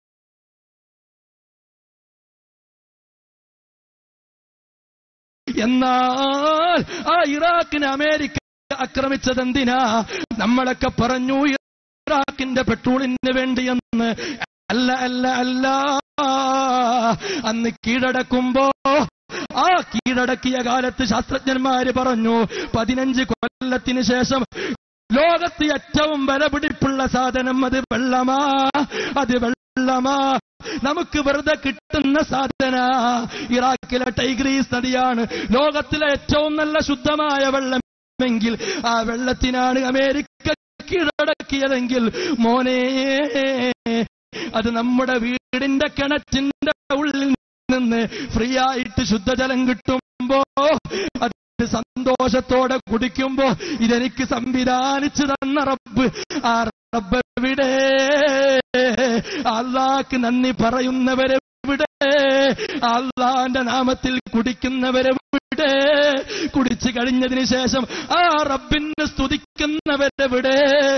എന്നാൽ ആ ഇറാഖിനെ അമേരിക്ക ആക്രമിച്ചത് എന്തിനാ നമ്മളൊക്കെ പറഞ്ഞു ഇറാഖിന്റെ പെട്രോളിന് വേണ്ടിയെന്ന് അല്ല അല്ല അല്ല അന്ന് കീഴടക്കുമ്പോ ആ കീഴടക്കിയ കാലത്ത് ശാസ്ത്രജ്ഞന്മാര് പറഞ്ഞു പതിനഞ്ച് കൊല്ലത്തിന് ശേഷം ലോകത്ത് ഏറ്റവും വിലപിടിപ്പുള്ള സാധനം അത് വെള്ളമാ അത് വെള്ളമാ നമുക്ക് വെറുതെ കിട്ടുന്ന സാധന ഇറാഖിലെ ടൈഗ്രീസ് നദിയാണ് ലോകത്തിലെ ഏറ്റവും നല്ല ശുദ്ധമായ വെള്ളമെങ്കിൽ ആ വെള്ളത്തിനാണ് അമേരിക്ക കീഴടക്കിയതെങ്കിൽ മോനെ അത് നമ്മുടെ വീടിന്റെ കിണറ്റിന്റെ ഉള്ളിൽ നിന്ന് ഫ്രീ ആയിട്ട് ശുദ്ധജലം കിട്ടുമ്പോ അത് സന്തോഷത്തോടെ കുടിക്കുമ്പോ ഇതെനിക്ക് സംവിധാനിച്ചു തന്ന റബ്ബ് ആ റബ്ബ് എവിടെ അള്ളാക്ക് നന്ദി പറയുന്നവരെ ഇവിടെ അള്ളാന്റെ നാമത്തിൽ കുടിക്കുന്നവരെവിടെ കുടിച്ചു കഴിഞ്ഞതിന് ശേഷം ആ റബ്ബിനെ സ്തുതിക്കുന്നവരെവിടെ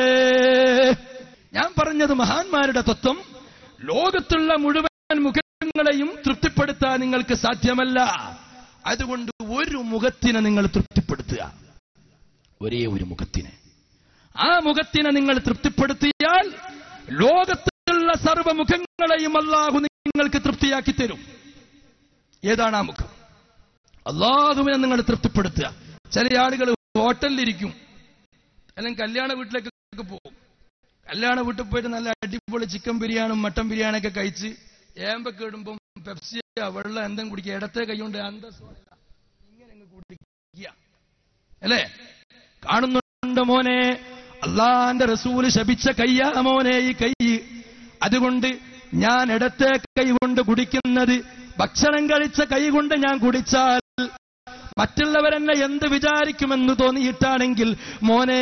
ഞാൻ പറഞ്ഞത് മഹാന്മാരുടെ തത്വം ലോകത്തുള്ള മുഴുവൻ മുഖങ്ങളെയും തൃപ്തിപ്പെടുത്താൻ നിങ്ങൾക്ക് സാധ്യമല്ല അതുകൊണ്ട് ഒരു മുഖത്തിനെ നിങ്ങൾ തൃപ്തിപ്പെടുത്തുക ഒരേ ഒരു മുഖത്തിനെ ആ മുഖത്തിനെ നിങ്ങൾ തൃപ്തിപ്പെടുത്തിയാൽ ലോകത്തുള്ള സർവ്വമുഖങ്ങളെയും അള്ളാഹു നിങ്ങൾക്ക് തൃപ്തിയാക്കി തരും ഏതാണ് ആ മുഖം അള്ളാഹുവിനെ നിങ്ങൾ തൃപ്തിപ്പെടുത്തുക ചില ആളുകൾ ഹോട്ടലിലിരിക്കും അല്ലെങ്കിൽ കല്യാണ വീട്ടിലേക്കൊക്കെ പോകും കല്യാണ വീട്ടിൽ പോയിട്ട് നല്ല അടിപൊളി ചിക്കൻ ബിരിയാണും മട്ടൻ ബിരിയാണിയൊക്കെ കഴിച്ച് ഏമ്പൊക്കെ ഇടുമ്പം പെപ്സിയ വെള്ളം എന്തും കുടിക്കുക ഇടത്തെ കൈകൊണ്ട് അന്തസ്സോടെ ഇങ്ങനെ അങ്ങ് കുടിക്കുക അല്ലേ കാണുന്നുണ്ട് മോനെ അള്ളാന്റെ റസൂല് ശപിച്ച കയ്യാ മോനെ ഈ കൈ അതുകൊണ്ട് ഞാൻ ഇടത്തെ കൈ കൊണ്ട് കുടിക്കുന്നത് ഭക്ഷണം കഴിച്ച കൈ കൊണ്ട് ഞാൻ കുടിച്ചാൽ മറ്റുള്ളവരെന്നെ എന്ത് വിചാരിക്കുമെന്ന് തോന്നിയിട്ടാണെങ്കിൽ മോനെ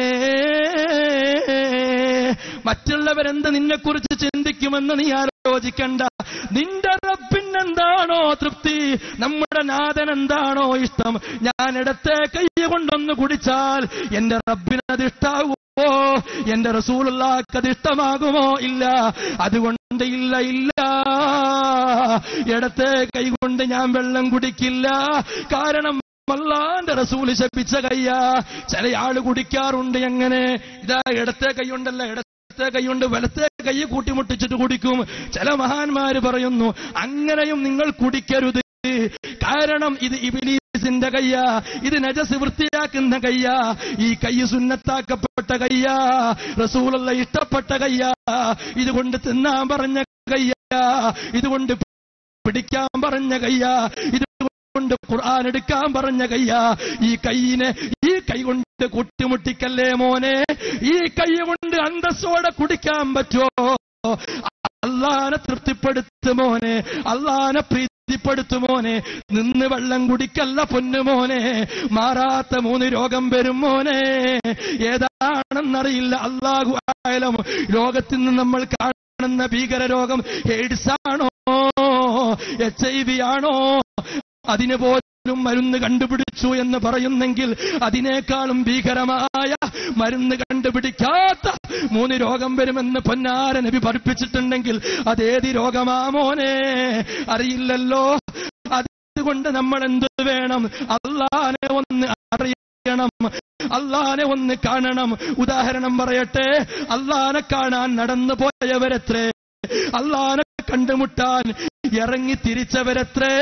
മറ്റുള്ളവരെന്ത് നിന്നെക്കുറിച്ച് ചിന്തിക്കുമെന്ന് നീ ആലോചിക്കണ്ട നിന്റെ റബ്ബിനെന്താണോ തൃപ്തി നമ്മുടെ നാഥൻ എന്താണോ ഇഷ്ടം ഞാൻ ഇടത്തെ കൈ കൊണ്ടൊന്ന് കുടിച്ചാൽ എന്റെ റബ്ബിനത് ഇഷ്ടാകുമോ എന്റെ റസൂലുള്ളാക്ക് അത് ഇഷ്ടമാകുമോ ഇല്ല അതുകൊണ്ട് ഇല്ല ഇല്ല ഇടത്തെ കൈ കൊണ്ട് ഞാൻ വെള്ളം കുടിക്കില്ല കാരണം അല്ലാന്റെ റസൂല് ശപ്പിച്ച കയ്യാ ചില ആള് കുടിക്കാറുണ്ട് എങ്ങനെ ഇതാ ഇടത്തെ കൈയുണ്ടല്ല ഇടത്തെ കൈയുണ്ട് വലത്തെ കൈ കൂട്ടിമുട്ടിച്ചിട്ട് കുടിക്കും ചില മഹാന്മാര് പറയുന്നു അങ്ങനെയും നിങ്ങൾ കുടിക്കരുത് കാരണം ഇത് ഇബിലീസിന്റെ കയ്യാ ഇത് നജസ് വൃത്തിയാക്കുന്ന കയ്യാ ഈ കൈ സുന്നത്താക്കപ്പെട്ട കയ്യാ റസൂലുള്ള ഇഷ്ടപ്പെട്ട കയ്യാ ഇതുകൊണ്ട് തിന്നാൻ പറഞ്ഞ കയ്യാ ഇതുകൊണ്ട് പിടിക്കാൻ പറഞ്ഞ കയ്യാ ഇത് കൊണ്ട് ഖുർആൻ എടുക്കാൻ പറഞ്ഞ കയ്യാ ഈ കൈയിനെ ഈ കൈ കൊണ്ട് കുട്ടിമുട്ടിക്കല്ലേ മോനെ ഈ കൈ കൊണ്ട് അന്തസ്സോടെ കുടിക്കാൻ പറ്റുമോ അല്ല അള്ളാനെ തൃപ്തിപ്പെടുത്തുമോനെ അള്ളാനെ പ്രീതിപ്പെടുത്തുമോനെ നിന്ന് വെള്ളം കുടിക്കല്ല പൊന്നുമോനെ മാറാത്ത മൂന്ന് രോഗം വരും മോനെ ഏതാണെന്നറിയില്ല അള്ളാഹു ആയാലും ലോകത്തിൽ നിന്ന് നമ്മൾ കാണുന്ന ഭീകര രോഗം എയ്ഡ്സ് ആണോ എച്ച് ഐ വി ആണോ അതിന് പോലും മരുന്ന് കണ്ടുപിടിച്ചു എന്ന് പറയുന്നെങ്കിൽ അതിനേക്കാളും ഭീകരമായ മരുന്ന് കണ്ടുപിടിക്കാത്ത മൂന്ന് രോഗം വരുമെന്ന് പൊന്നാര നബി പഠിപ്പിച്ചിട്ടുണ്ടെങ്കിൽ അതേത് രോഗമാ മോനെ അറിയില്ലല്ലോ അതുകൊണ്ട് നമ്മൾ എന്ത് വേണം അള്ളാനെ ഒന്ന് അറിയണം അള്ളാനെ ഒന്ന് കാണണം ഉദാഹരണം പറയട്ടെ അള്ളാനെ കാണാൻ നടന്നു പോയവരത്രേ അള്ളാനെ കണ്ടുമുട്ടാൻ ഇറങ്ങി തിരിച്ചവരത്രേ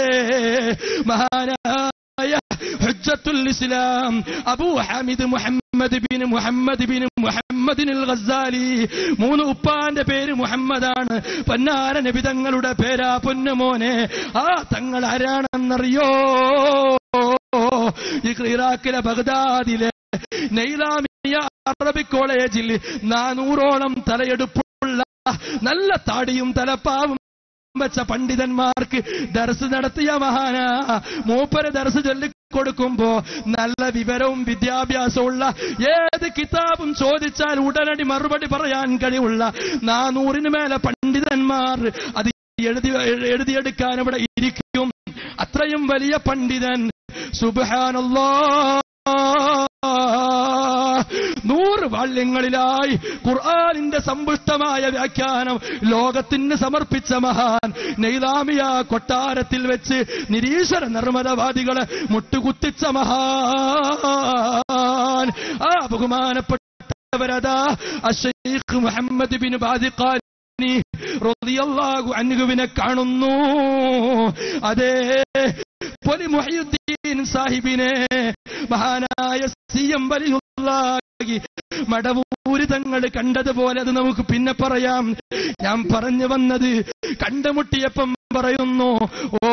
മഹാനായ ഹുജ്ജത്തുൽ ഇസ്ലാം Abu Hamid Muhammad bin Muhammad bin മുഹമ്മദിൻ ഗസാലി മൂന്ന് ഉപ്പാന്റെ പേര് മുഹമ്മദാണ് പൊന്നാര നബി തങ്ങളുടെ പേരാ പൊന്നുമോനെ ആ തങ്ങൾ ആരാണെന്നറിയോ ഈ ഇറാഖിലെ ബഗ്ദാദിലെ നൈലാമിയ അറബിക് കോളേജിൽ നാനൂറോളം തലയെടുപ്പുള്ള നല്ല താടിയും തലപ്പാവും വെച്ച പണ്ഡിതന്മാർക്ക് ദർസ് നടത്തിയ മഹാന മൂപ്പര് ദർസ് ചൊല്ലിക്കൊടുക്കുമ്പോ നല്ല വിവരവും വിദ്യാഭ്യാസമുള്ള ഏത് കിതാബും ചോദിച്ചാൽ ഉടനടി മറുപടി പറയാൻ കഴിവുള്ള നാനൂറിന് മേലെ പണ്ഡിതന്മാർ അത് എഴുതി എഴുതിയെടുക്കാൻ ഇവിടെ ഇരിക്കും അത്രയും വലിയ പണ്ഡിതൻ സുബാനല്ലോ നൂറ് വാള്യങ്ങളിലായി ഖുർആാനിന്റെ സമ്പുഷ്ടമായ വ്യാഖ്യാനം ലോകത്തിന് സമർപ്പിച്ച മഹാൻ നെയ്ലാമിയ കൊട്ടാരത്തിൽ വെച്ച് നിരീശ്വര നിർമ്മതവാദികളെ മുട്ടുകുത്തിച്ച മഹാൻ ആ ബഹുമാനപ്പെട്ടവരതാ അഷൈഖ് മുഹമ്മദ് ബിൻ ബാദിഖാൻ റളിയല്ലാഹു അൻഹുവിനെ കാണുന്നു അതേ പൊലി മുഹയുദ്ദീൻ സാഹിബിനെ മഹാനായ സി എം വലിയുള്ളാഹി മടവൂര് തങ്ങൾ കണ്ടതുപോലെ അത് നമുക്ക് പിന്നെ പറയാം ഞാൻ പറഞ്ഞു വന്നത് കണ്ടുമുട്ടിയപ്പം പറയുന്നു ഓ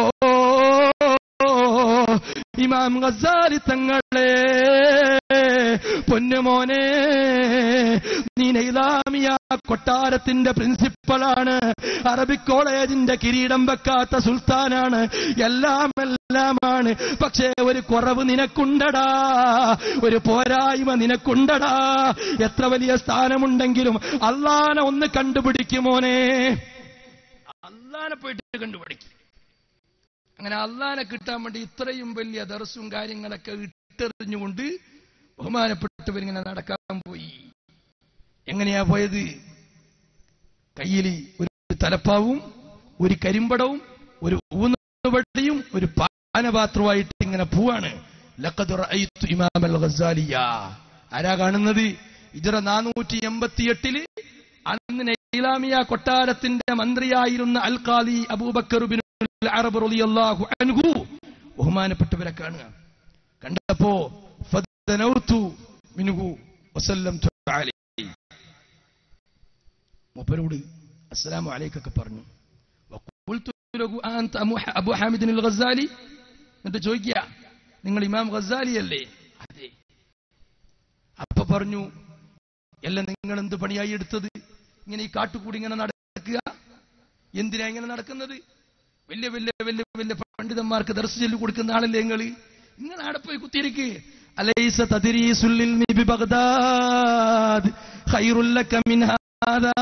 ഇമാം ഗസാലി തങ്ങളെ പൊന്നുമോനെ നീ നൈലാമിയ കൊട്ടാരത്തിന്റെ പ്രിൻസിപ്പളാണ് അറബിക് കോളേജിന്റെ കിരീടം വെക്കാത്ത സുൽത്താനാണ് എല്ലാം എല്ലാമാണ് പക്ഷേ ഒരു കുറവ് നിനക്കുണ്ടടാ ഒരു പോരായ്മ നിനക്കുണ്ടടാ എത്ര വലിയ സ്ഥാനമുണ്ടെങ്കിലും അള്ളാനെ ഒന്ന് കണ്ടുപിടിക്കുമോനെ അള്ളാനെ പോയിട്ട് കണ്ടുപിടിക്കും അങ്ങനെ അള്ളാനെ കിട്ടാൻ വേണ്ടി ഇത്രയും വലിയ ദർസും കാര്യങ്ങളൊക്കെ ഇട്ടെറിഞ്ഞുകൊണ്ട് ബഹുമാനപ്പെട്ടവരിങ്ങനെ നടക്കാൻ പോയി എങ്ങനെയാ പോയത് കയ്യിൽ ഒരു തലപ്പാവും ഒരു കരിമ്പടവും ഒരു ഊന്നുവടിയും ഒരു പാനപാത്രവുമായിട്ട് ഇങ്ങനെ പോവാണ് ലഖദ് റഅയ്തു ഇമാം അൽ ഗസാലിയ ആരാ കാണുന്നത് ഇജറ നാനൂറ്റി എൺപത്തി എട്ടില് അന്ന് നൈലാമിയ കൊട്ടാരത്തിന്റെ മന്ത്രിയായിരുന്ന അൽ ഖാലി അബൂബക്കർ ബിൻ അറബ് റളിയല്ലാഹു അൻഹു ബഹുമാനപ്പെട്ടവരെ കാണുക കണ്ടപ്പോ ഫദനൗതു മിൻഹു വസല്ലംതു അലൈഹി മൂപ്പരോട് അസ്സലാമു അലൈക്കൊക്കെ പറഞ്ഞു വഖുൽതു ലഹു അൻത അമു- അബു ഹാമിദിൻ അൽ ഗസാലി എന്നിട്ട് ചോദിക്കുക നിങ്ങൾ ഇമാം ഗസാലി അല്ലേ അതെ അപ്പൊ പറഞ്ഞു എല്ലാം നിങ്ങൾ എന്ത് പണിയായി എടുത്തത് ഇങ്ങനെ ഈ കാട്ടുകൂടി ഇങ്ങനെ നടക്കുക എന്തിനാ ഇങ്ങനെ നടക്കുന്നത് വലിയ വലിയ വലിയ വലിയ പണ്ഡിതന്മാർക്ക് ദർശ ചൊല്ലി കൊടുക്കുന്ന ആളല്ലേ നിങ്ങൾ നിങ്ങൾ അവിടെ പോയി കുത്തിയിരിക്ക് അലൈസ തദ്രീസുൽ ഇൽമി ബി ബഗ്ദാദ് ഖൈറുൽ ലക മിൻ ഹാദാ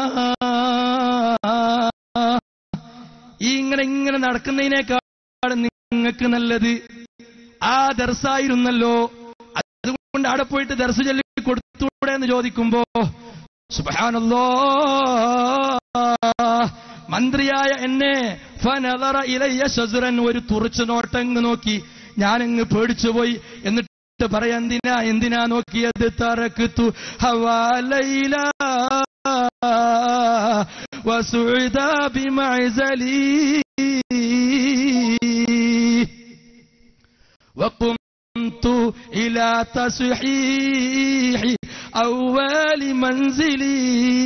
ഈ ഇങ്ങനെ ഇങ്ങനെ നടക്കുന്നതിനേക്കാൾ നിങ്ങൾക്ക് നല്ലത് ആ ദർസായിരുന്നല്ലോ അതുകൊണ്ട് അവിടെ പോയിട്ട് ദർശ ചൊല്ലി കൊടുത്തൂടെ എന്ന് ചോദിക്കുമ്പോ സുബാനല്ലോ മന്ത്രിയായ എന്നെ ഫനദറ ഇലയ്യ ശസുരൻ ഒരു തുറച്ചു നോട്ടങ്ങ് നോക്കി ഞാനങ്ങ് പേടിച്ചുപോയി എന്നിട്ട് പറയാ എന്തിനാ എന്തിനാ നോക്കിയത് തറക്കുത്തു ഹവാലയില വസുഴുത ബിമൈസലി وقمت إلى تصحيح أول منزلي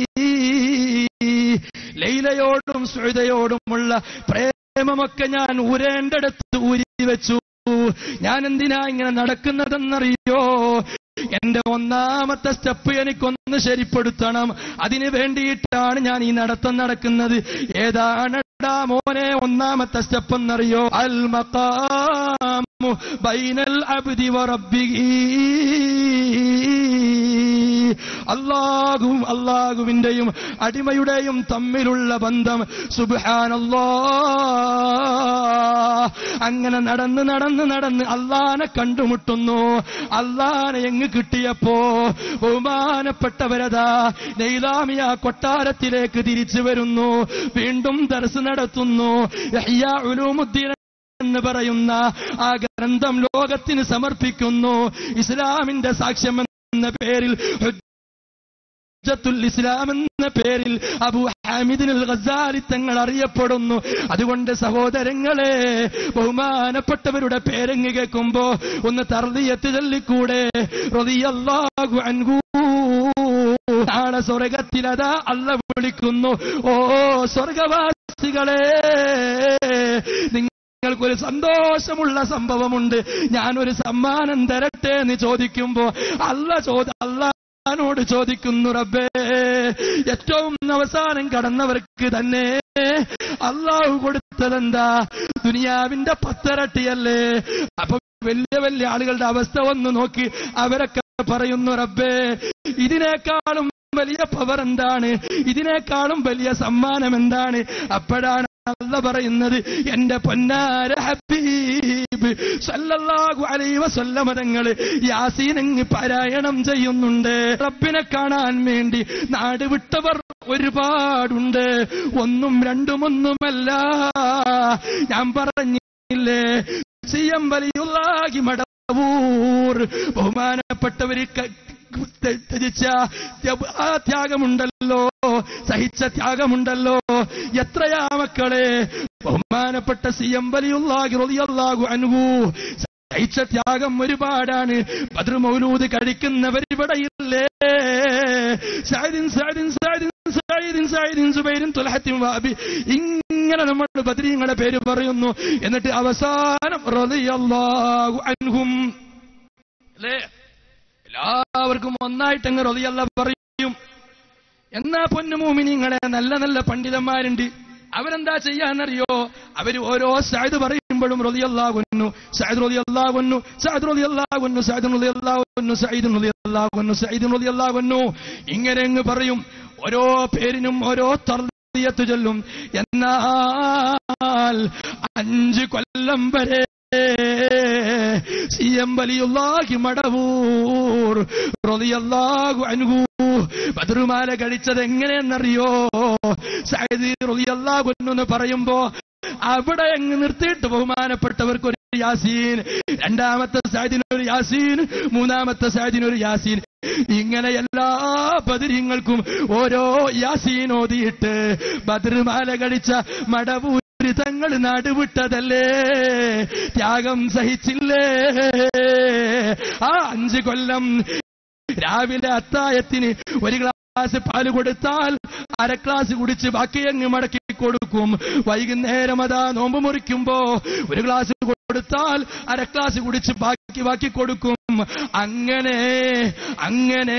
ലൈലയോടും സുഹൃതയോടുമുള്ള പ്രേമമൊക്കെ ഞാൻ ഊരേണ്ടടുത്ത് ഊരി വെച്ചു ഞാൻ എന്തിനാ ഇങ്ങനെ നടക്കുന്നതെന്നറിയോ എന്റെ ഒന്നാമത്തെ സ്റ്റെപ്പ് എനിക്കൊന്ന് ശരിപ്പെടുത്തണം അതിനു വേണ്ടിയിട്ടാണ് ഞാൻ ഈ നടത്തം നടക്കുന്നത് ഏതാണടാ മോനെ ഒന്നാമത്തെ സ്റ്റെപ്പ് എന്നറിയോ അൽ മഖാമു ബൈനൽ അബ്ദി വറബ്ബിഹി അള്ളാഹുവും അള്ളാഹുവിന്റെയും അടിമയുടെയും തമ്മിലുള്ള ബന്ധം സുബ്ഹാനല്ലാ അങ്ങനെ നടന്ന് നടന്ന് നടന്ന് അള്ളാനെ കണ്ടുമുട്ടുന്നു അള്ളാനെ എങ്ങ് കിട്ടിയപ്പോ ബഹുമാനപ്പെട്ടവരതാ നെയ്ലാമിയ കൊട്ടാരത്തിലേക്ക് തിരിച്ചു വരുന്നു വീണ്ടും ദർസ് നടത്തുന്നു യഹ്യാ ഉലൂമുദ്ദീൻ എന്ന് പറയുന്ന ആ ഗ്രന്ഥം ലോകത്തിന് സമർപ്പിക്കുന്നു ഇസ്ലാമിന്റെ സാക്ഷ്യം എന്ന പേരിൽ ഹുജ്ജത്തുൽ ഇസ്ലാം എന്ന പേരിൽ അബു ഹാമിദിൻ അൽ ഗസാലി തങ്ങൾ അറിയപ്പെടുന്നു അതുകൊണ്ട് സഹോദരങ്ങളെ ബഹുമാനപ്പെട്ടവരുടെ പേരങ്ങ് കേൾക്കുമ്പോ ഒന്ന് തർദിയത്ത് ചൊല്ലിക്കൂടെ റളിയല്ലാഹു അൻഹു നാളെ സ്വർഗത്തിലതാ അല്ല വിളിക്കുന്നു ഓ സ്വർഗവാസികളെ നിങ്ങൾക്കൊരു സന്തോഷമുള്ള സംഭവമുണ്ട് ഞാനൊരു സമ്മാനം തരട്ടെ എന്ന് ചോദിക്കുമ്പോ അല്ല ചോദ അല്ലാനോട് ചോദിക്കുന്നു റബ്ബേ ഏറ്റവും അവസാനം കടന്നവർക്ക് തന്നെ അള്ളാഹു കൊടുത്തതെന്താ ദുനിയാവിന്റെ പത്തരട്ടിയല്ലേ അപ്പൊ വലിയ വലിയ ആളുകളുടെ അവസ്ഥ ഒന്ന് നോക്കി അവരൊക്കെ പറയുന്നു റബ്ബേ ഇതിനേക്കാളും വലിയ പവർ എന്താണ് ഇതിനേക്കാളും വലിയ സമ്മാനം എന്താണ് അപ്പോഴാണ് അല്ല പറയുന്നത് എന്റെ പൊന്നാര ഹബീബ് സല്ലല്ലാഹു അലൈഹി വസല്ലമ തങ്ങൾ യാസീനങ്ങ് പാരായണം ചെയ്യുന്നുണ്ട് റബ്ബിനെ കാണാൻ വേണ്ടി നാട് വിട്ടവർ ഒരുപാടുണ്ട് ഒന്നും രണ്ടും ഒന്നുമല്ല ഞാൻ പറഞ്ഞില്ലേ സിയം വലിയുള്ളാകി മടവൂർ ബഹുമാനപ്പെട്ടവര് ക- ത- ത്യജിച്ച ത്യ- ആ ത്യാഗമുണ്ടല്ലോ സഹിച്ച ത്യാഗമുണ്ടല്ലോ എത്രയാ മക്കളെ ബഹുമാനപ്പെട്ട സി എം വലിയുള്ളാഹി റളിയല്ലാഹു അൻഹു സഹിച്ച ത്യാഗം ഒരുപാടാണ് ബദ്ർ മൗലൂദ് കഴിക്കുന്നവരിവിടെയില്ലേ സഅദിൻ സഅദിൻ സഅദിൻ സഅദിൻ സഅദിൻ സുബൈരിൻ തുൽഹത്തിൻ വാബി ഇങ്ങനെ നമ്മൾ ബദ്രീങ്ങളുടെ പേര് പറയുന്നു എന്നിട്ട് അവസാനം റളിയല്ലാഹു അൻഹും അല്ലേ എല്ലാവർക്കും ഒന്നായിട്ട് അങ്ങ് റളിയല്ല പറയും എന്നാ പൊന്നുമൂമിനിങ്ങളെ നല്ല നല്ല പണ്ഡിതന്മാരുണ്ട് അവരെന്താ ചെയ്യാന്നറിയോ അവര് ഓരോ സായത് പറയുമ്പോഴും റളിയല്ലാഹുന്നു സഅദ് റളിയല്ലാഹുന്നു സഅദ് റളിയല്ലാഹുന്നു സഅദ് റളിയല്ലാഹുന്നു സഈദ് റളിയല്ലാഹുന്നു സഈദ് റളിയല്ലാഹുന്നു ഇങ്ങനെ അങ്ങ് പറയും ഓരോ പേരിനും ഓരോ തർദിയത്ത് ചൊല്ലും എന്നാൽ അഞ്ച് കൊല്ലം വരെ സി എം വലിയുള്ളാഹി മടവൂർ റളിയല്ലാഹു അൻഹു ബദറുമാല കഴിച്ചത് എങ്ങനെയെന്നറിയോ സൈദി റളിയല്ലാഹു അൻഹു എന്ന് പറയുമ്പോ അവിടെ അങ്ങ് നിർത്തിയിട്ട് ബഹുമാനപ്പെട്ടവർക്ക് ഒരു യാസീൻ രണ്ടാമത്തെ സാദിനൊരു യാസീൻ മൂന്നാമത്തെ സാദിനൊരു യാസീൻ ഇങ്ങനെ എല്ലാ ബദരിങ്ങൾക്കും ഓരോ യാസീൻ ഓതിയിട്ട് ബദറുമാല കഴിച്ച മടവൂർ തങ്ങൾ നാടുവിട്ടതല്ലേ ത്യാഗം സഹിച്ചില്ലേ ആ അഞ്ച് കൊല്ലം രാവിലെ അത്തായത്തിന് ഒരു ഗ്ലാസ് പാല് കൊടുത്താൽ അര ഗ്ലാസ് കുടിച്ച് ബാക്കി അങ്ങ് മടക്കി കൊടുക്കും വൈകുന്നേരം അതാ നോമ്പ് മുറിക്കുമ്പോ ഒരു ഗ്ലാസ് കൊടുത്താൽ അര ഗ്ലാസ് കുടിച്ച് ബാക്കി ബാക്കി കൊടുക്കും അങ്ങനെ അങ്ങനെ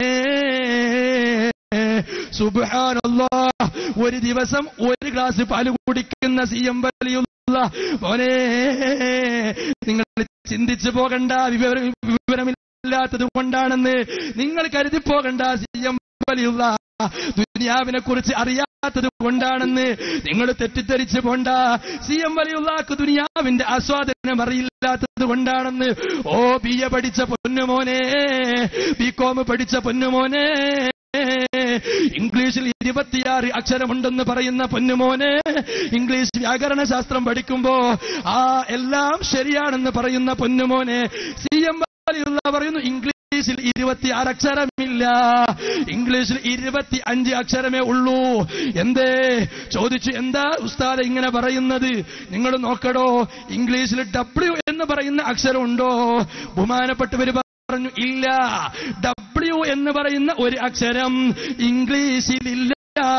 സുബ്ഹാനല്ലാ ഒരു ദിവസം ഒരു ഗ്ലാസ് പാല് കുടിക്കുന്ന സി എം വലിയുള്ള മോനെ നിങ്ങൾ ചിന്തിച്ചു പോകണ്ട വിവര വിവരമില്ലാത്തത് കൊണ്ടാണെന്ന് നിങ്ങൾ കരുതി പോകണ്ട സി എം വലിയുള്ള ദുനിയാവിനെ കുറിച്ച് അറിയാത്തത് കൊണ്ടാണെന്ന് നിങ്ങൾ തെറ്റിദ്ധരിച്ചു പോണ്ട സി എം വലിയുള്ളാക്ക് ദുനിയാവിന്റെ ആസ്വാദനം അറിയില്ലാത്തത് കൊണ്ടാണെന്ന് ഓ ബി എ പഠിച്ച പൊന്നുമോനെ ബി കോം പഠിച്ച പൊന്നുമോനെ ഇംഗ്ലീഷിൽ ഇരുപത്തിയാറ് അക്ഷരമുണ്ടെന്ന് പറയുന്ന പൊന്നുമോനെ ഇംഗ്ലീഷ് വ്യാകരണ ശാസ്ത്രം പഠിക്കുമ്പോ ആ എല്ലാം ശരിയാണെന്ന് പറയുന്ന പൊന്നുമോനെ സി എം പറയുന്നു ഇംഗ്ലീഷിൽ ഇരുപത്തിയാറ് അക്ഷരമില്ല ഇംഗ്ലീഷിൽ ഇരുപത്തി അഞ്ച് അക്ഷരമേ ഉള്ളൂ എന്തേ ചോദിച്ചു എന്താ ഉസ്താദ് ഇങ്ങനെ പറയുന്നത് നിങ്ങൾ നോക്കടോ ഇംഗ്ലീഷിൽ ഡബ്ല്യു എന്ന് പറയുന്ന അക്ഷരമുണ്ടോ ബഹുമാനപ്പെട്ടവര് പറഞ്ഞു ഇല്ല ഡബ്ല്യു എന്ന് പറയുന്ന ഒരു അക്ഷരം ഇംഗ്ലീഷിലില്ല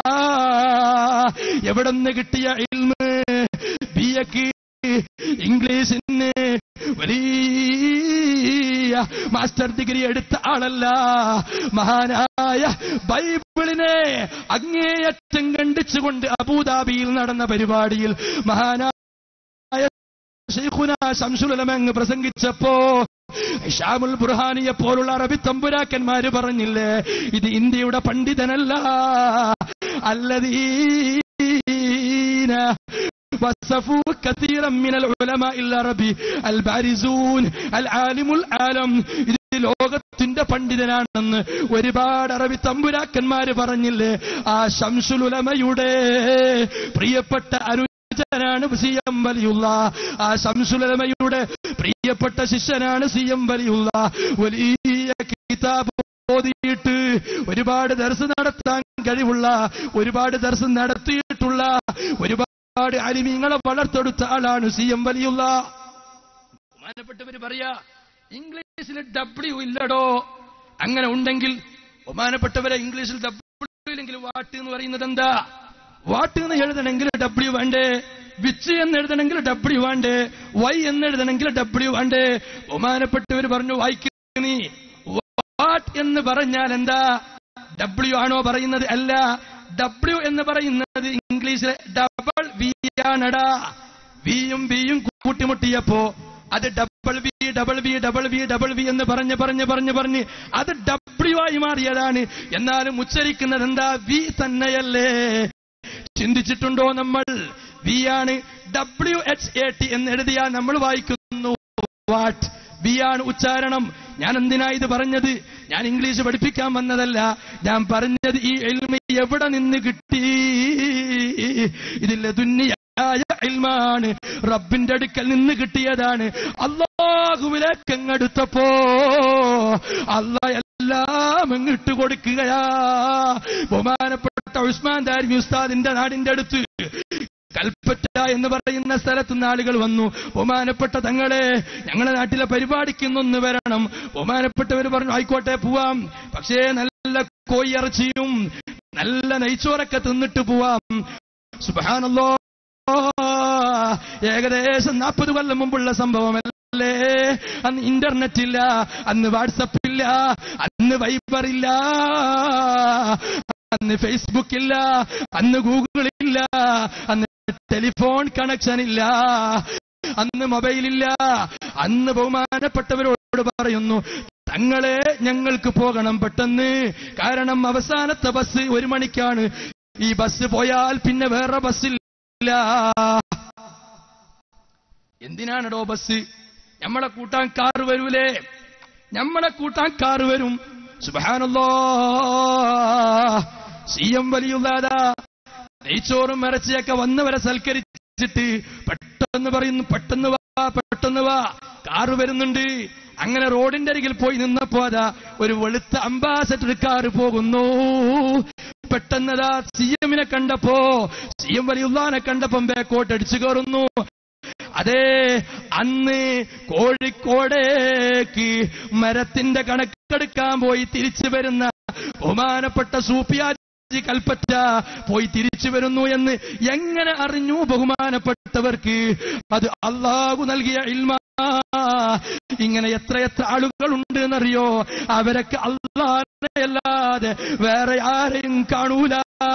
എവിടെന്ന് കിട്ടിയ ഇൽമ് ബി എക്ക് ഇംഗ്ലീഷിന് വലിയ മാസ്റ്റർ ഡിഗ്രി എടുത്ത ആളല്ല മഹാനായ ബൈബിളിനെ അങ്ങേയറ്റം ഖണ്ഡിച്ചുകൊണ്ട് അബൂദാബിയിൽ നടന്ന പരിപാടിയിൽ മഹാനായ ഷെയ്ഖുന ശംസുലമങ്ങ് പ്രസംഗിച്ചപ്പോ ഷാമുൽ ബുർഹാനിയെ പോലുള്ള അറബി തമ്പുരാക്കന്മാര് പറഞ്ഞില്ലേ ഇത് ഇന്ത്യയുടെ പണ്ഡിതനല്ല അല്ലദീന وصفوا كثيرا من العلماء العربي البارزون العالم العالم ഇത് ലോകത്തിന്റെ പണ്ഡിതനാണെന്ന് ഒരുപാട് അറബി തമ്പുരാക്കന്മാര് പറഞ്ഞില്ലേ ആ ശംസുലുലമയുടെ പ്രിയപ്പെട്ട അനുജനാണ് സി എം വലിയുള്ള ആ ശംസുലമയുടെ പ്രിയപ്പെട്ട ശിഷ്യനാണ് സി എം വലിയുള്ള വലിയ കിതാബ് ഓതിയിട്ട് ഒരുപാട് ദർശനം നടത്താൻ കഴിവുള്ള ഒരുപാട് ദർശനം നടത്തിയിട്ടുള്ള ഒരുപാട് അലിമീങ്ങളെ വളർത്തെടുത്ത ആളാണ് സി എം വലിയുള്ള ബഹുമാനപ്പെട്ടവര് പറയാ ഇംഗ്ലീഷിൽ ഡബ്ല്യു ഇല്ലടോ അങ്ങനെ ഉണ്ടെങ്കിൽ ബഹുമാനപ്പെട്ടവരെ ഇംഗ്ലീഷിൽ ഡബ്ല്യു ഇല്ലെങ്കിൽ വാട്ട് എന്ന് പറയുന്നത് എന്താ വാട്ട് എന്ന് എഴുതണമെങ്കിൽ ഡബ്ല്യു വേണ്ടേ വിച്ച് എന്ന് എഴുതണമെങ്കിൽ ഡബ്ല്യു വേണ്ടേ വൈ എന്ന് എഴുതണമെങ്കിൽ ഡബ്ല്യു വേണ്ടേ ബഹുമാനപ്പെട്ടവർ പറഞ്ഞു വായിക്ക് നീ വാട്ട് എന്ന് പറഞ്ഞാൽ എന്താ ഡബ്ല്യു ആണോ പറയുന്നത് അല്ല ഡബ്ല്യു എന്ന് പറയുന്നത് ഇംഗ്ലീഷിലെ ഡബിൾ വി ആണടാ വിയും ബിയും കൂട്ടിമുട്ടിയപ്പോ അത് double V double V double V double V എന്ന് പറഞ്ഞ് പറഞ്ഞ് പറഞ്ഞ് പറഞ്ഞ് അത് ഡബ്ല്യു ആയി മാറിയതാണ് എന്നാലും ഉച്ചരിക്കുന്നത് എന്താ വി തന്നെയല്ലേ ചിന്തിച്ചിട്ടുണ്ടോ നമ്മൾ വി ആണ് ഡബ്ല്യു എച്ച് എ ടി എന്ന് എഴുതിയാൽ നമ്മൾ വായിക്കുന്നു വാട്ട് ബി ആണ് ഉച്ചാരണം ഞാൻ എന്തിനാ ഇത് പറഞ്ഞത് ഞാൻ ഇംഗ്ലീഷ് പഠിപ്പിക്കാൻ വന്നതല്ല ഞാൻ പറഞ്ഞത് ഈ എൽമ എവിടെ നിന്ന് കിട്ടി ഇതിലെ ദുന്നിയായ ഇൽമാണ് റബ്ബിന്റെ അടുക്കൽ നിന്ന് കിട്ടിയതാണ് അള്ളാഹുവിലേക്ക് അങ്ങെടുത്തപ്പോ അല്ല എല്ലാം ഇട്ട് കൊടുക്കുകയാ ബഹുമാനപ്പെട്ട ഉസ്മാൻ ദാരി ഉസ്താദിന്റെ നാടിന്റെ അടുത്ത് കൽപ്പറ്റ എന്ന് പറയുന്ന സ്ഥലത്ത് നിന്ന് ആളുകൾ വന്നു ബഹുമാനപ്പെട്ട തങ്ങളെ ഞങ്ങളുടെ നാട്ടിലെ പരിപാടിക്കുന്നൊന്ന് വരണം ബഹുമാനപ്പെട്ടവർ പറഞ്ഞു ആയിക്കോട്ടെ പോവാം പക്ഷേ നല്ല കോയിറച്ചിയും നല്ല നെയ്ച്ചോറൊക്കെ തിന്നിട്ട് പോവാം സുബാനല്ലോ ഏകദേശം നാൽപ്പത് കൊല്ലം മുമ്പുള്ള സംഭവമല്ലേ അന്ന് ഇന്റർനെറ്റ് ഇല്ല അന്ന് വാട്സപ്പ് ഇല്ല അന്ന് വൈബർ ഇല്ല അന്ന് ഫേസ്ബുക്ക് ഇല്ല അന്ന് ഗൂഗിൾ ഇല്ല അന്ന് ടെലിഫോൺ കണക്ഷൻ ഇല്ല അന്ന് മൊബൈൽ ഇല്ല അന്ന് ബഹുമാനപ്പെട്ടവരോട് പറയുന്നു തങ്ങളെ ഞങ്ങൾക്ക് പോകണം പെട്ടെന്ന് കാരണം അവസാനത്തെ ബസ് ഒരു മണിക്കാണ് ഈ ബസ് പോയാൽ പിന്നെ വേറെ ബസ്സില്ല എന്തിനാണടോ ബസ് നമ്മളെ കൂട്ടാൻ കാർ വരൂലേ നമ്മളെ കൂട്ടാൻ കാർ വരും സുബാനല്ലോ സി എം വലിയുള്ളതാ നെയ്ച്ചോറും ഇറച്ചിയൊക്കെ വന്നവരെ സൽക്കരിച്ചിട്ട് പെട്ടെന്ന് പറയുന്നു പെട്ടെന്ന് വാ പെട്ടെന്ന് വാ കാറ് വരുന്നുണ്ട് അങ്ങനെ റോഡിന്റെ അരികിൽ പോയി നിന്നപ്പോ അതാ ഒരു വെളുത്ത അംബാസഡർ കാറ് പോകുന്നു പെട്ടെന്നതാ സി എമ്മിനെ കണ്ടപ്പോ സി എം വലിയുള്ളാനെ കണ്ടപ്പം ബേക്കോട്ട് അടിച്ചു കയറുന്നു അതെ അന്ന് കോഴിക്കോടേക്ക് മരത്തിന്റെ കണക്കെടുക്കാൻ പോയി തിരിച്ചു വരുന്ന ബഹുമാനപ്പെട്ട സൂപ്പിയാജി കൽപ്പറ്റ പോയി തിരിച്ചു വരുന്നു എന്ന് എങ്ങനെ അറിഞ്ഞു ബഹുമാനപ്പെട്ടവർക്ക് അത് അള്ളാഹു നൽകിയ ഇൽമ ഇങ്ങനെ എത്രയെത്ര ആളുകളുണ്ട് എന്നറിയോ അവരൊക്കെ അല്ലാതെ വേറെ ആരെയും കാണൂല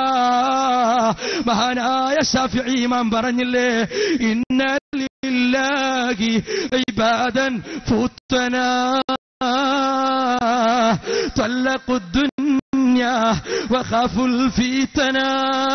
മഹാനായ ഷാഫി ഇമാം പറഞ്ഞില്ലേ ഇന്നലില്ലാഹി ഇബാദൻ ഫുത്തനാ طلقوا الدنيا وخافوا الفتنا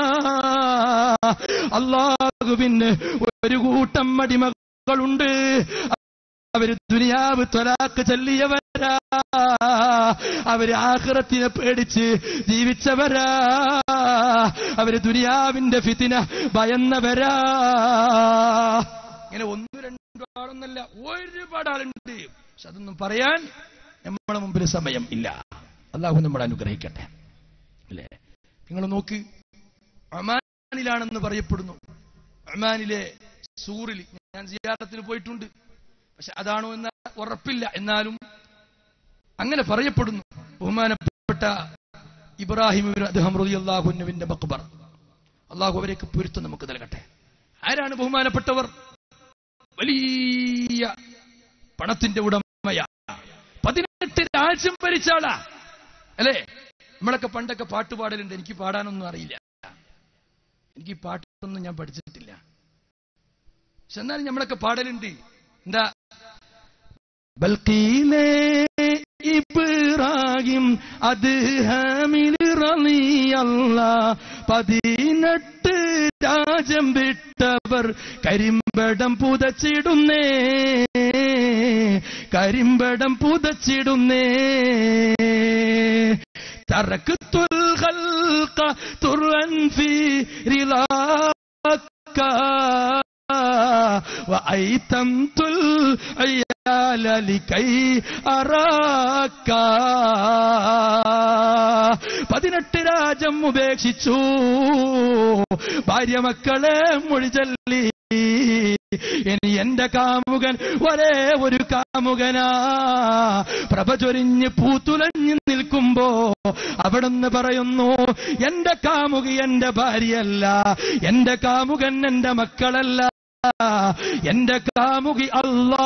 അള്ളാഹുവിന് ഒരു കൂട്ടം അടിമകളുണ്ട് അവര് ദുനിയാവ് തൊലാക്ക് ചൊല്ലിയവരാ അവര് ആഹ്റത്തിനെ പേടിച്ച് ജീവിച്ചവരാ അവര് ദുനിയാവിന്റെ ഫിത്തിന ഭയന്നവരാ ഇങ്ങനെ ഒന്നും രണ്ടു ആളൊന്നല്ല ഒരുപാട് ആളുണ്ട് പക്ഷെ അതൊന്നും പറയാൻ നമ്മളെ മുമ്പിൽ സമയം ഇല്ല അള്ളാഹു നമ്മളെ അനുഗ്രഹിക്കട്ടെ അല്ലേ നിങ്ങൾ നോക്ക് ഒമാനിലാണെന്ന് പറയപ്പെടുന്നു ഒമാനിലെ സൂറിൽ ഞാൻ സിയാറത്തിന് പോയിട്ടുണ്ട് പക്ഷെ അതാണോ എന്ന ഉറപ്പില്ല എന്നാലും അങ്ങനെ പറയപ്പെടുന്നു ബഹുമാനപ്പെട്ട ഇബ്രാഹിം അദ്ദേഹം അള്ളാഹുനുവിന്റെ മക്ബർ അള്ളാഹു അവരേക്ക് പൊരുത്തം നമുക്ക് നൽകട്ടെ ആരാണ് ബഹുമാനപ്പെട്ടവർ വലിയ പണത്തിന്റെ ഉടമയ പതിനെട്ട് രാജ്യം ഭരിച്ചാളാ അല്ലേ നമ്മളൊക്കെ പണ്ടൊക്കെ പാട്ട് പാടലുണ്ട് എനിക്ക് പാടാനൊന്നും അറിയില്ല എനിക്ക് ഈ പാട്ടൊന്നും ഞാൻ പഠിച്ചിട്ടില്ല പക്ഷെ എന്നാലും നമ്മളൊക്കെ പാടലുണ്ട് എന്താ ബൽക്കീലേ ഇബ്രാഹിം അത് ഹമിൽ റളിയല്ല പതിനെട്ട് രാജം വിട്ടവർ കരിമ്പടം പുതച്ചിടുന്നേ കരിമ്പടം പുതച്ചിടുന്നേ തറക്കുത്തുൽ ഖൽഖ തുറൻ ഫീ റിലാക്ക وأيتمت العيال لكي أراك പതിനെട്ട് രാജം ഉപേക്ഷിച്ചു ഭാര്യ മക്കളെ മൊഴിചൊല്ലി ഇനി എന്റെ കാമുകൻ ഒരേ ഒരു കാമുകനാ പ്രഭ ചൊരിഞ്ഞ് പൂത്തുലഞ്ഞു നിൽക്കുമ്പോ അവിടുന്ന് പറയുന്നു എന്റെ കാമുകി എന്റെ ഭാര്യയല്ല എന്റെ കാമുകൻ എന്റെ മക്കളല്ല എന്റെ കാമുകി അല്ലാ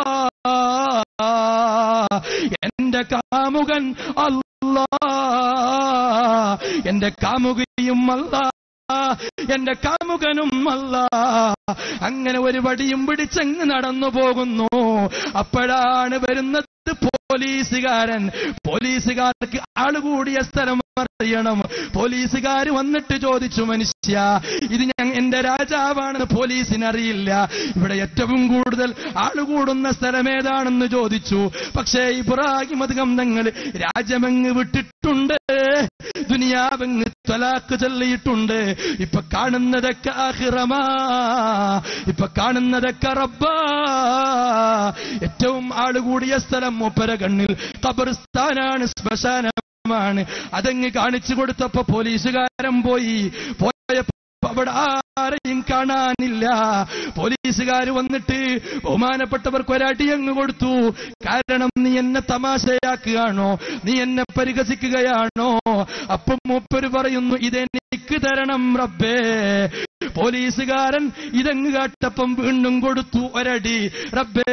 എന്റെ കാമുകൻ അല്ലാ എന്റെ കാമുകിയും അല്ലാ എന്റെ കാമുകനും അല്ല അങ്ങനെ ഒരു വടിയും പിടിച്ചങ്ങ് നടന്നു പോകുന്നു അപ്പോഴാണ് വരുന്നത് പോലീസുകാരൻ പോലീസുകാർക്ക് ആളുകൂടിയ സ്ഥലം അറിയണം പോലീസുകാർ വന്നിട്ട് ചോദിച്ചു മനുഷ്യ ഇത് ഞാൻ എന്റെ രാജാവാണെന്ന് പോലീസിനറിയില്ല ഇവിടെ ഏറ്റവും കൂടുതൽ ആളുകൂടുന്ന സ്ഥലം ഏതാണെന്ന് ചോദിച്ചു പക്ഷേ ഇബ്രാഹിം അധികം തങ്ങൾ രാജമങ്ങ് വിട്ടിട്ടുണ്ട് ദുനിയാവങ്ങ് ത്വലാക്ക് ചൊല്ലിയിട്ടുണ്ട് ഇപ്പൊ കാണുന്നതൊക്കെ ആഹിറമാ ഇപ്പൊ കാണുന്നതൊക്കെ റബ്ബാ ഏറ്റവും ആളുകൂടിയ സ്ഥലം മൂപ്പര കണ്ണിൽ ഖബർസ്ഥാനാണ് ശ്മശാനമാണ് അതങ്ങ് കാണിച്ചു കൊടുത്തപ്പോ പോലീസുകാരൻ പോയി പോയപ്പോ അവിടെ ആരെയും കാണാനില്ല പോലീസുകാർ വന്നിട്ട് ബഹുമാനപ്പെട്ടവർക്ക് ഒരടി അങ്ങ് കൊടുത്തു കാരണം നീ എന്നെ തമാശയാക്കുകയാണോ നീ എന്നെ പരിഹസിക്കുകയാണോ അപ്പം മൂപ്പര് പറയുന്നു ഇതെനിക്ക് തരണം റബ്ബേ പോലീസുകാരൻ ഇതങ്ങ് കാട്ടപ്പം വീണ്ടും കൊടുത്തു ഒരടി റബ്ബേ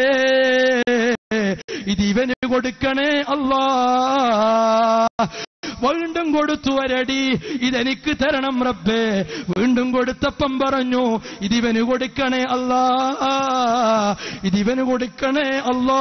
ഇത് ഇവന് കൊടുക്കണേ അല്ലാ വീണ്ടും കൊടുത്തു ഒരടി ഇതെനിക്ക് തരണം റബ്ബേ വീണ്ടും കൊടുത്തപ്പം പറഞ്ഞു ഇതിവന് കൊടുക്കണേ അല്ലാ ഇതിവന് കൊടുക്കണേ അല്ലാ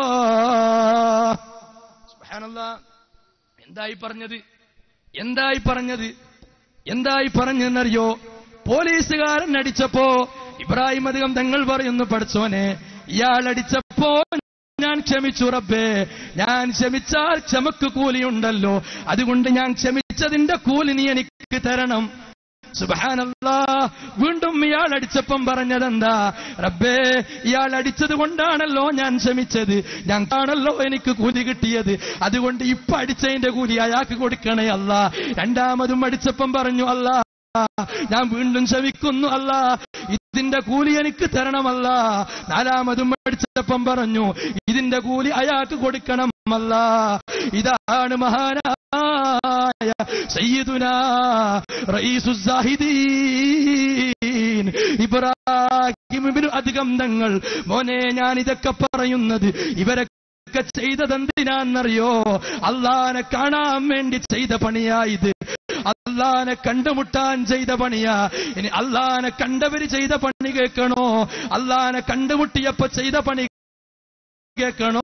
സുബ്ഹാനല്ലാ. എന്തായി പറഞ്ഞത് എന്തായി പറഞ്ഞത് എന്തായി പറഞ്ഞെന്നറിയോ പോലീസുകാരൻ അടിച്ചപ്പോ ഇബ്രാഹിം അധികം തങ്ങൾ പറയുന്നു പഠിച്ചോനെ ഇയാൾ അടിച്ചപ്പോ ഞാൻ ക്ഷമിച്ചു റബ്ബേ ഞാൻ ക്ഷമിച്ചാൽ ക്ഷമക്ക് കൂലിയുണ്ടല്ലോ അതുകൊണ്ട് ഞാൻ ക്ഷമിച്ചതിന്റെ കൂലി നീ എനിക്ക് തരണം സുബഹാനല്ലാ വീണ്ടും ഇയാൾ അടിച്ചപ്പം പറഞ്ഞതെന്താ റബ്ബേ ഇയാൾ അടിച്ചത് കൊണ്ടാണല്ലോ ഞാൻ ക്ഷമിച്ചത് ഞങ്ങൾക്കാണല്ലോ എനിക്ക് കൂലി കിട്ടിയത് അതുകൊണ്ട് ഇപ്പൊ അടിച്ചതിന്റെ കൂലി അയാൾക്ക് കൊടുക്കണേ അല്ല രണ്ടാമതും അടിച്ചപ്പം പറഞ്ഞു അല്ല ഞാൻ വീണ്ടും ക്ഷമിക്കുന്നു അല്ല ഇതിന്റെ കൂലി എനിക്ക് തരണമല്ല നാലാമതും അടിച്ചപ്പം പറഞ്ഞു ഇതിന്റെ കൂലി അയാൾക്ക് കൊടുക്കണം അല്ല ഇതാണ് മഹാനായ സയ്യിദുന റഈസു സാഹിദീൻ ഇബ്രാഹിം ഇബ്നു അധികം തങ്ങൾ മോനെ ഞാൻ ഇതൊക്കെ പറയുന്നത് ഇവരെ ഒക്കെ ചെയ്തതെന്തിനാന്നറിയോ അള്ളാനെ കാണാൻ വേണ്ടി ചെയ്ത പണിയായത് അള്ളാനെ കണ്ടുമുട്ടാൻ ചെയ്ത പണിയാ ഇനി അള്ളാനെ കണ്ടവര് ചെയ്ത പണി കേൾക്കണോ അള്ളാനെ കണ്ടുമുട്ടിയപ്പോ ചെയ്ത പണി കേൾക്കണോ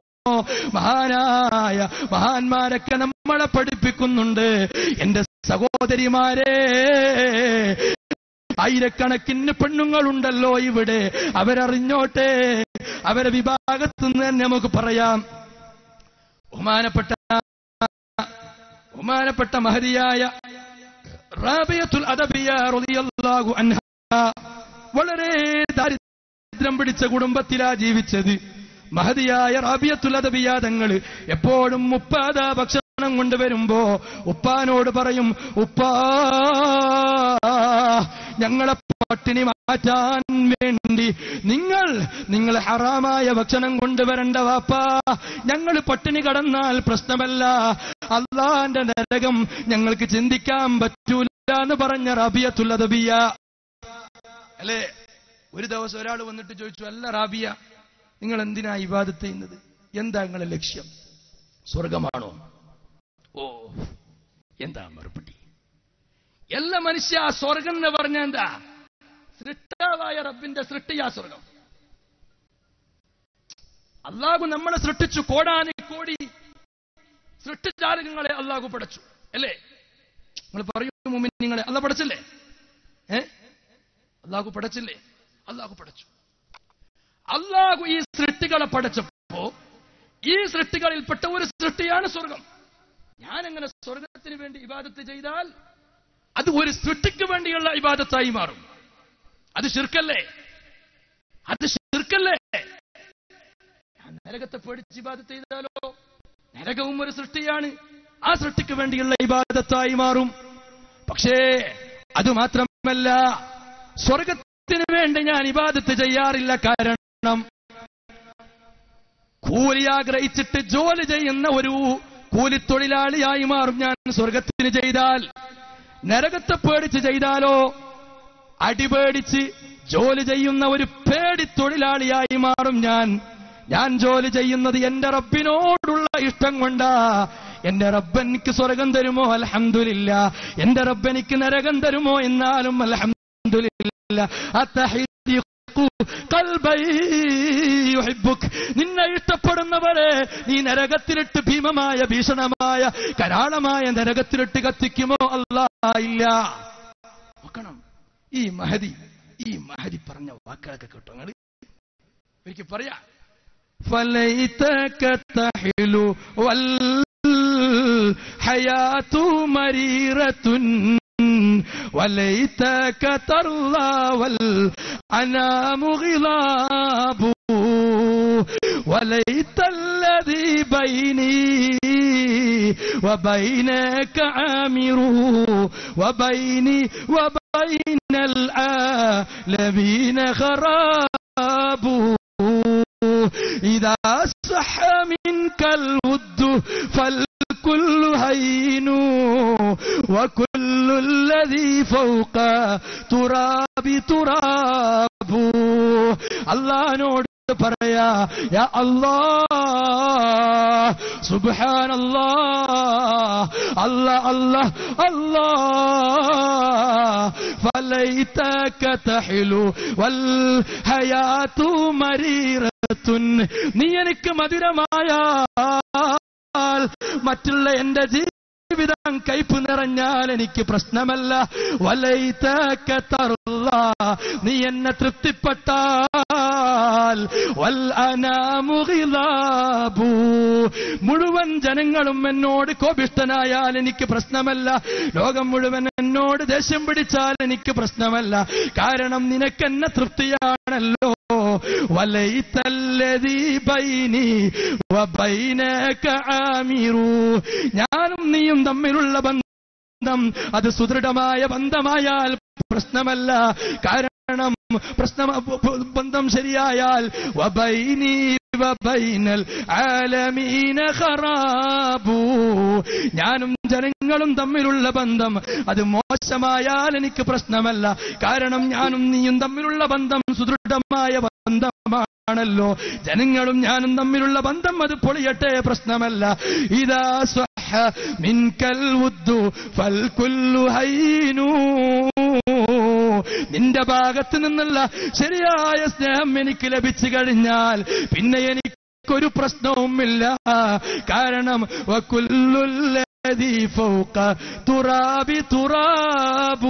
മഹാനായ മഹാന്മാരൊക്കെ നമ്മളെ പഠിപ്പിക്കുന്നുണ്ട് എന്റെ സഹോദരിമാരെ ആയിരക്കണക്കിന് പെണ്ണുങ്ങളുണ്ടല്ലോ ഇവിടെ അവരറിഞ്ഞോട്ടെ അവരെ വിഭാഗത്ത് നിന്ന് തന്നെ നമുക്ക് പറയാം ബഹുമാനപ്പെട്ട ബഹുമാനപ്പെട്ട മഹതിയായ റാബിയത്തുൽ അദബിയ റളിയല്ലാഹു അൻഹ വളരെ ദാരിദ്ര്യം പിടിച്ച കുടുംബത്തിലാ ജീവിച്ചത് മഹതിയായ റാബിയത്തുൽ അദബിയ തങ്ങൾ എപ്പോഴും മുപ്പാത ഭക്ഷണം കൊണ്ടുവരുമ്പോ ഉപ്പാനോട് പറയും ഉപ്പാ ഞങ്ങളെ പട്ടിണി മാറ്റാൻ വേണ്ടി നിങ്ങൾ നിങ്ങൾ ഹറാമായ ഭക്ഷണം കൊണ്ടുവരണ്ട വാപ്പാ ഞങ്ങൾ പട്ടിണി കടന്നാൽ പ്രശ്നമല്ല അള്ളാന്റെ നരകം ഞങ്ങൾക്ക് ചിന്തിക്കാൻ പറ്റൂല എന്ന് പറഞ്ഞ റാബിയത്തുല്ലതബിയ അല്ലേ ഒരു ദിവസം ഒരാൾ വന്നിട്ട് ചോദിച്ചു അല്ല റാബിയ നിങ്ങൾ എന്തിനാ ഇബാദത്ത് ചെയ്യുന്നത് എന്താ നിങ്ങളുടെ ലക്ഷ്യം സ്വർഗമാണോ ഓ എന്താ മറുപടി എല്ലാ മനുഷ്യ സ്വർഗം എന്ന് പറഞ്ഞ എന്താ സൃഷ്ടാവായ റബ്ബിന്റെ സൃഷ്ടിയാ സ്വർഗം അള്ളാഹു നമ്മളെ സൃഷ്ടിച്ചു കോടാനി കോടി സൃഷ്ടിജാലകങ്ങളെ അള്ളാഹു പടച്ചു അല്ലേ നിങ്ങൾ പറയൂ മുമ്പിൽ നിങ്ങളെ അല്ല പടച്ചില്ലേ ഏ അള്ളാഹു പടച്ചില്ലേ അള്ളാഹു പടച്ചു അള്ളാഹു ഈ സൃഷ്ടികളെ പടച്ചപ്പോ ഈ സൃഷ്ടികളിൽപ്പെട്ട ഒരു സൃഷ്ടിയാണ് സ്വർഗം ഞാൻ എങ്ങനെ സ്വർഗത്തിന് വേണ്ടി ഇബാദത്ത് ചെയ്താൽ അത് ഒരു സൃഷ്ടിക്ക് വേണ്ടിയുള്ള ഇബാദത്തായി മാറും അത് ശിർക്കല്ലേ അത് ശിർക്കല്ലേ ഞാൻ നരകത്തെ പേടിച്ച് ഇബാദത്ത് ചെയ്താലോ നരകവും ഒരു സൃഷ്ടിയാണ് ആ സൃഷ്ടിക്ക് വേണ്ടിയുള്ള ഇബാദത്തായി മാറും പക്ഷേ അത് മാത്രമല്ല സ്വർഗത്തിന് വേണ്ടി ഞാൻ ഇബാദത്ത് ചെയ്യാറില്ല കാരണം കൂലി ആഗ്രഹിച്ചിട്ട് ജോലി ചെയ്യുന്ന ഒരു കൂലിത്തൊഴിലാളിയായി മാറും ഞാൻ സ്വർഗത്തിന് ചെയ്താൽ നരകത്തെ പേടിച്ച് ചെയ്താലോ അടിപേടിച്ച് ജോലി ചെയ്യുന്ന ഒരു പേടിത്തൊഴിലാളിയായി മാറും ഞാൻ ഞാൻ ജോലി ചെയ്യുന്നത് എന്റെ റബ്ബിനോടുള്ള ഇഷ്ടം കൊണ്ടാ എന്റെ റബ്ബ് എനിക്ക് സ്വർഗം തരുമോ അൽഹംദുലില്ല എന്റെ റബ്ബ് എനിക്ക് നരകം തരുമോ എന്നാലും അൽഹംദുലില്ല അത്തഹിദിഖു ഖൽബൈ യുഹിബ്ബുക്. നിന്നെ ഇഷ്ടപ്പെടുന്നവരെ നീ നരകത്തിലിട്ട് ഭീമമായ ഭീഷണമായ കരാളമായ നരകത്തിലിട്ട് കത്തിക്കുമോ അല്ലാ ഇല്ല നോക്കണം ഈ മഹതി ഈ മഹതി പറഞ്ഞ വാക്കുകളൊക്കെ കേട്ടോ നിങ്ങൾ ഒരിക്കൽ പറയാ فليتك تحلو والحياة مريرة وليتك ترضى والأنام غضاب وليت الذي بيني وبينك عامر وبيني وبين العالمين خراب إذا صح منك الود فالكل هين وكل الذي فوق تراب تراب الله نور പറയാ യാ അല്ലാ സുബ്ഹാനല്ലാ അല്ലാ അല്ലാ അല്ലാ فليتك تحلو والحياة مريرة നീ എനിക്ക് മധുരമായാൽ മറ്റുള്ള എന്റെ ജീവിതം കയ്പ് നിറഞ്ഞാൽ എനിക്ക് പ്രശ്നമല്ല വലൈതക തറുള്ള നീ എന്നെ തൃപ്തിപ്പെട്ടാൽ വൽ അനാമു ഗിലാബു. മുഴുവൻ ജനങ്ങളും എന്നോട് കോപിഷ്ടനായാൽ എനിക്ക് പ്രശ്നമല്ല ലോകം മുഴുവൻ എന്നോട് ദേഷ്യം പിടിച്ചാൽ എനിക്ക് പ്രശ്നമല്ല കാരണം നിനക്കെന്നെ തൃപ്തിയാണല്ലോ വലൈത്തല്ലതീ ബൈനി വബൈനക ആമിറു ഞാനും നീയും തമ്മിലുള്ള ബന്ധം അത് സുദൃഢമായ ബന്ധമായാൽ പ്രശ്നമല്ല കാരണം പ്രശ്നം ബന്ധം ശരിയായാൽ വബൈനി വബൈനൽ ആലമീന ഖറാബു ഞാനും ജനങ്ങളും തമ്മിലുള്ള ബന്ധം അത് മോശമായാൽ എനിക്ക് പ്രശ്നമല്ല കാരണം ഞാനും നീയും തമ്മിലുള്ള ബന്ധം സുദൃഢമായ ബന്ധമാണല്ലോ ജനങ്ങളും ഞാനും തമ്മിലുള്ള ബന്ധം അത് പൊളിയട്ടെ പ്രശ്നമല്ല ഇതാ സ്വഹ മിൻകൽ ഉദ്ദു ഫൽ കുല്ലു ഹൈനൂ നിന്റെ ഭാഗത്ത് നിന്നുള്ള ശരിയായ സ്നേഹം എനിക്ക് ലഭിച്ചു കഴിഞ്ഞാൽ പിന്നെ എനിക്കൊരു പ്രശ്നവുമില്ല കാരണം വകുല്ലുല്ലദീ ഫൗക തുറാബി തുറാബൂ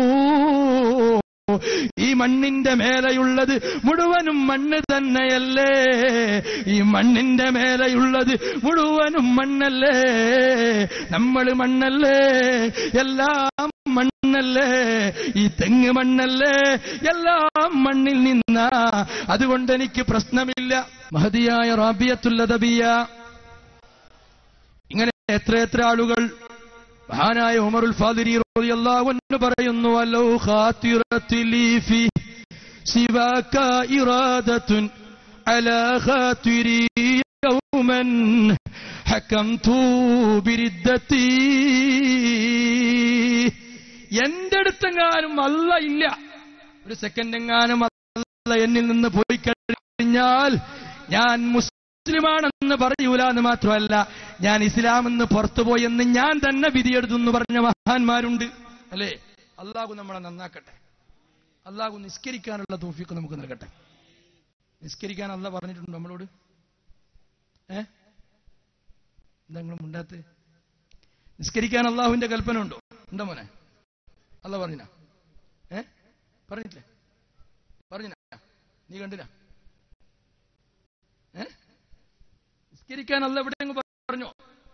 ഈ മണ്ണിന്റെ മേലെയുള്ളത് മുഴുവനും മണ്ണ് തന്നെയല്ലേ ഈ മണ്ണിന്റെ മേലെയുള്ളത് മുഴുവനും മണ്ണല്ലേ നമ്മൾ മണ്ണല്ലേ എല്ലാം മണ്ണല്ലേ ഈ തെങ്ങ് മണ്ണല്ലേ എല്ലാം മണ്ണിൽ നിന്ന അതുകൊണ്ട് എനിക്ക് പ്രശ്നമില്ല മഹതിയായ റാബിയത്തുല്ലതബിയ ഇങ്ങനെ എത്ര എത്ര ആളുകൾ മഹാനായ ഉമറുൽ ഫാദിരി റളിയല്ലാഹു അൻഹു പറയുന്നു അലൗ ഖാതിറത്തിലി ഫി സിവാക ഇറാദത്തുൻ അലാ ഖാതിരി യൗമൻ ഹകംതു ബിരിദ്ദത്തി എന്റെ അടുത്തെങ്ങാനും അല്ല ഇല്ല ഒരു സെക്കൻഡ് എങ്ങാനും അല്ല എന്നിൽ നിന്ന് പോയി കഴിഞ്ഞാൽ ഞാൻ മുസ് മുസ്ലിമാണെന്ന് പറയൂല എന്ന് മാത്രമല്ല ഞാൻ ഇസ്ലാം എന്ന് പുറത്തുപോയി എന്ന് ഞാൻ തന്നെ വിധിയെടുത്തു പറഞ്ഞ മഹാന്മാരുണ്ട് അല്ലേ അള്ളാഹു നമ്മളെ നന്നാക്കട്ടെ അള്ളാഹു നിസ്കരിക്കാനുള്ള തോഫിക്ക് നമുക്ക് നൽകട്ടെ നിസ്കരിക്കാൻ അല്ല പറഞ്ഞിട്ടുണ്ട് നമ്മളോട് ഏ എന്താ നിങ്ങൾ മുണ്ടാത്ത് നിസ്കരിക്കാൻ അള്ളാഹുവിന്റെ കൽപ്പന ഉണ്ടോ ഉണ്ടോ മോനെ അല്ല പറഞ്ഞിന ഏ പറഞ്ഞിട്ടില്ലേ പറഞ്ഞിന നീ കണ്ടില്ല ഏ നിസ്കരിക്കാൻ അല്ല എവിടെയെങ്കിലും പറഞ്ഞോ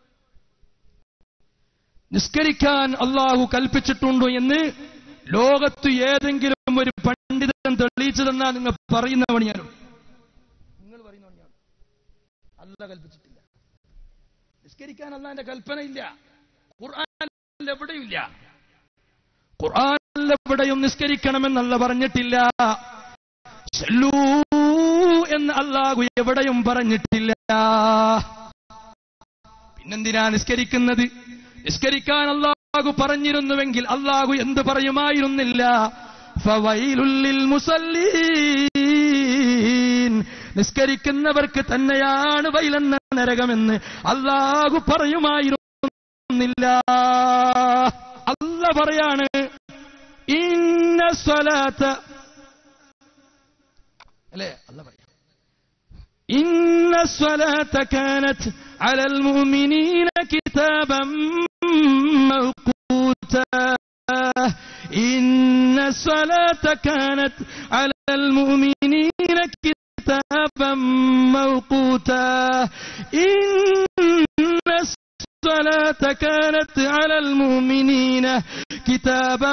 നിസ്കരിക്കാൻ അള്ളാഹു കൽപ്പിച്ചിട്ടുണ്ടോ എന്ന് ലോകത്ത് ഏതെങ്കിലും ഒരു പണ്ഡിതൻ തെളിയിച്ചു തന്നാൽ നിങ്ങൾ പറയുന്ന പണിയാണോ നിങ്ങൾ പറയുന്ന പണിയാണോ അല്ല കൽപ്പിച്ചിട്ടില്ല നിസ്കരിക്കാൻ അള്ളാന്റെ കൽപ്പന ഇല്ല ഖുർആൻ എവിടെയില്ല ഖുർആൻ എവിടെയും നിസ്കരിക്കണമെന്നല്ല പറഞ്ഞിട്ടില്ല ചെല്ലൂ എന്ന് അള്ളാഹു എവിടെയും പറഞ്ഞിട്ടില്ല പിന്നെന്തിനാ നിസ്കരിക്കുന്നത് നിസ്കരിക്കാൻ അള്ളാഹു പറഞ്ഞിരുന്നുവെങ്കിൽ അള്ളാഹു എന്ത് പറയുമായിരുന്നില്ല ഫവൈലുല്ലിൽ മുസല്ലീൻ നിസ്കരിക്കുന്നവർക്ക് തന്നെയാണ് വൈലെന്ന നരകമെന്ന് അള്ളാഹു പറയുമായിരുന്നില്ല അല്ല പറയാണ് ഇന്ന സ്വലാത്ത അല്ലേ അല്ല പറയാം إن الصلاة كانت على المؤمنين كتابا موقوتا إن الصلاة كانت على المؤمنين كتابا موقوتا إن الصلاة كانت على المؤمنين كتابا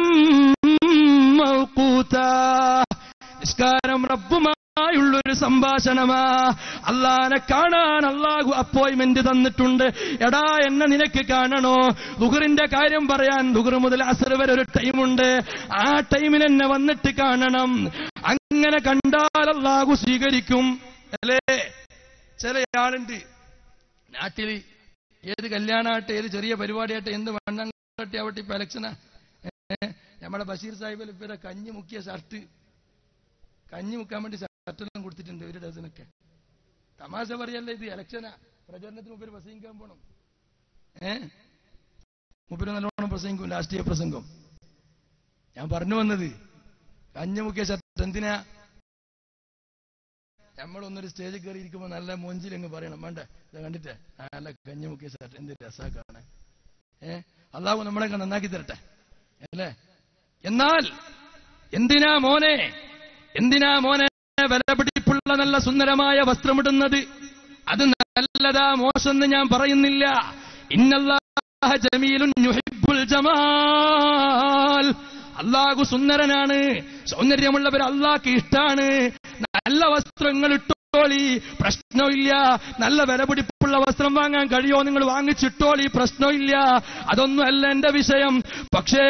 موقوتا നിസ്കാരം റബ്ബുമായുള്ളൊരു സംഭാഷണമാ അള്ളാനെ കാണാൻ അള്ളാഹു അപ്പോയിന്റ്മെന്റ് തന്നിട്ടുണ്ട് എടാ എന്നെ നിനക്ക് കാണണോ ദുഹറിന്റെ കാര്യം പറയാൻ ദുഹർ മുതൽ അസർ വരെ ഒരു ടൈമുണ്ട് ആ ടൈമിൽ എന്നെ വന്നിട്ട് കാണണം അങ്ങനെ കണ്ടാൽ അള്ളാഹു സ്വീകരിക്കും അല്ലേ ചില ആളുണ്ട് നാട്ടില് ഏത് കല്യാണമാട്ടെ ഏത് ചെറിയ പരിപാടിയാട്ടെ എന്ത് വണ്ണാട്ടെ ആവട്ടെ ഇപ്പൊ ഇലക്ഷനാ നമ്മുടെ ബഷീർ സാഹിബിൽ ഇപ്പൊ കഞ്ഞി മുക്കിയ ഷർട്ട് കഞ്ഞി മുക്കാൻ വേണ്ടി ഷർട്ടെല്ലാം കൊടുത്തിട്ടുണ്ട് ഒരു ഡസനൊക്കെ തമാശ പറയല്ല ഇത് ഇലക്ഷനാ പ്രചരണത്തിന് മുമ്പിൽ പ്രസംഗിക്കാൻ പോണം ഏ മുമ്പിൽ നല്ലോണം പ്രസംഗിക്കും രാഷ്ട്രീയ പ്രസംഗം ഞാൻ പറഞ്ഞു വന്നത് കഞ്ഞി മുക്കിയ ഷർട്ട് എന്തിനാ നമ്മളൊന്നൊരു സ്റ്റേജിൽ കയറി ഇരിക്കുമ്പോൾ നല്ല മൊഞ്ചിൽ അങ്ങ് പറയണം വേണ്ട ഇത് കണ്ടിട്ട് നല്ല കഞ്ഞി മുക്കിയ ഷർട്ട് എന്ത് രസാക്കാണ് ഏ അള്ളാഹു നമ്മളെയൊക്കെ നന്നാക്കി തരട്ടെ അല്ലേ എന്നാൽ എന്തിനാ മോനെ എന്തിനാ മോനെ വിലപിടിപ്പുള്ള നല്ല സുന്ദരമായ വസ്ത്രമിടുന്നത് അത് നല്ലതാ മോശമെന്ന് ഞാൻ പറയുന്നില്ല ഇന്നല്ലാഹ ജമീലുൻ യുഹിബ്ബുൽ ജമാൽ അള്ളാഹു സുന്ദരനാണ് സൗന്ദര്യമുള്ളവർ അള്ളാഹ്ക്ക് ഇഷ്ടാണ് നല്ല വസ്ത്രങ്ങൾ ഇട്ടോളി പ്രശ്നമില്ല നല്ല വിലപിടിപ്പുള്ള വസ്ത്രം വാങ്ങാൻ കഴിയോ നിങ്ങൾ വാങ്ങിച്ചിട്ടോളി പ്രശ്നമില്ല അതൊന്നും അല്ല എന്റെ വിഷയം പക്ഷേ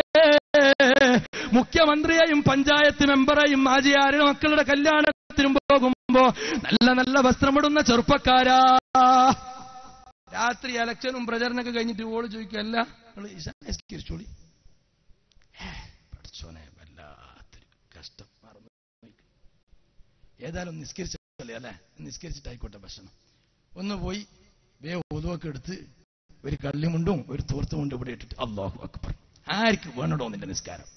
മുഖ്യമന്ത്രിയെയും പഞ്ചായത്ത് മെമ്പറെയും മാജിയാരുടെ മക്കളുടെ കല്യാണത്തിനും പോകുമ്പോ നല്ല നല്ല വസ്ത്രമിടുന്ന ചെറുപ്പക്കാരാ രാത്രി ഇലക്ഷനും പ്രചരണമൊക്കെ കഴിഞ്ഞിട്ട് ഓള് ചോദിക്കല്ല നിങ്ങൾ നിസ്കരിച്ചോളി പഠിച്ചോനെ വല്ലാത്തൊരു കഷ്ടം മറന്നു പോയി. ഏതായാലും നിസ്കരിച്ചല്ലേ അല്ലെ നിസ്കരിച്ചിട്ടായിക്കോട്ടെ ഭക്ഷണം ഒന്ന് പോയി വേ ഒതുവൊക്കെ എടുത്ത് ഒരു കള്ളിമുണ്ടും ഒരു തോർത്തുമുണ്ടും ഇവിടെ ഇട്ടിട്ട് അള്ളാഹു അക്ബർ ആർക്ക് വേണടോ നിന്റെ നിസ്കാരം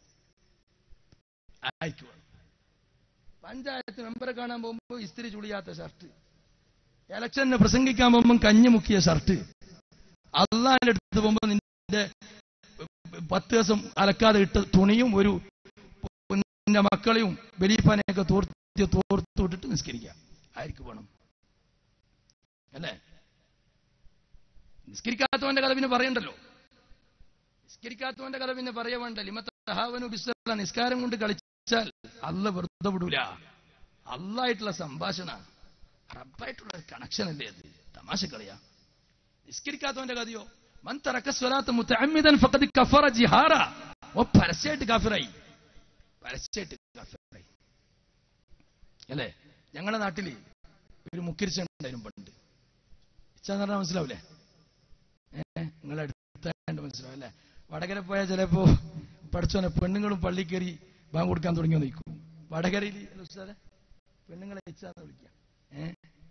ആർക്ക് വേണം പഞ്ചായത്ത് മെമ്പറെ കാണാൻ പോകുമ്പോൾ ഇസ്തിരി ചുളിയാത്ത ഷർട്ട് ഇലക്ഷന് പ്രസംഗിക്കാൻ പോകുമ്പോൾ കഞ്ഞി മുക്കിയ ഷർട്ട് അള്ളാന്റെ അടുത്ത് പോകുമ്പോൾ നിന്റെ പത്ത് ദിവസം അലക്കാതെ ഇട്ട തുണിയും ഒരു നിന്റെ മക്കളെയും ബലീഫാനെയൊക്കെ തോർത്തി തോർത്തു വിട്ടിട്ട് നിസ്കരിക്കാം ആർക്ക് വേണം അല്ലേ നിസ്കരിക്കാത്തവന്റെ കഥ പിന്നെ പറയണ്ടല്ലോ നിസ്കരിക്കാത്തവന്റെ കഥ പിന്നെ പറയ വേണ്ട ലിമത്തഹാവനു ബിസ്സല നിസ്കാരം കൊണ്ട് കളിച്ചാൽ അല്ല വെറുതെ വിടൂല അല്ലായിട്ടുള്ള സംഭാഷണ റബ്ബായിട്ടുള്ള കണക്ഷൻ അല്ലേ അത് തമാശ കളിയാ നിസ്കരിക്കാത്തവന്റെ കഥയോ മൻ തറക്ക സ്വലാത്ത് മുത്തഅമ്മിദൻ ഫഖദ് കഫറ ജിഹാറ ഓ പരസ്യമായിട്ട് കാഫിറായി പരസ്യമായിട്ട് കാഫിറായി അല്ലേ ഞങ്ങളുടെ നാട്ടില് ഒരു മുക്കിരിച്ച ഉണ്ടായിരുന്നു പണ്ട് ഇച്ചാന്ന് പറഞ്ഞാൽ മനസ്സിലാവില്ലേ ഏഹ് നിങ്ങളെ അടുത്താണ്ട് മനസ്സിലാവും അല്ലേ വടകര പോയാൽ ചിലപ്പോ പഠിച്ചോനെ പെണ്ണുങ്ങളും പള്ളി കയറി ബാങ്ക് കൊടുക്കാൻ തുടങ്ങി നിൽക്കും വടകരയിൽ അല്ല ഉസ്താദെ പെണ്ണുങ്ങളെ ഇച്ചാന്ന് വിളിക്കാം ഏഹ്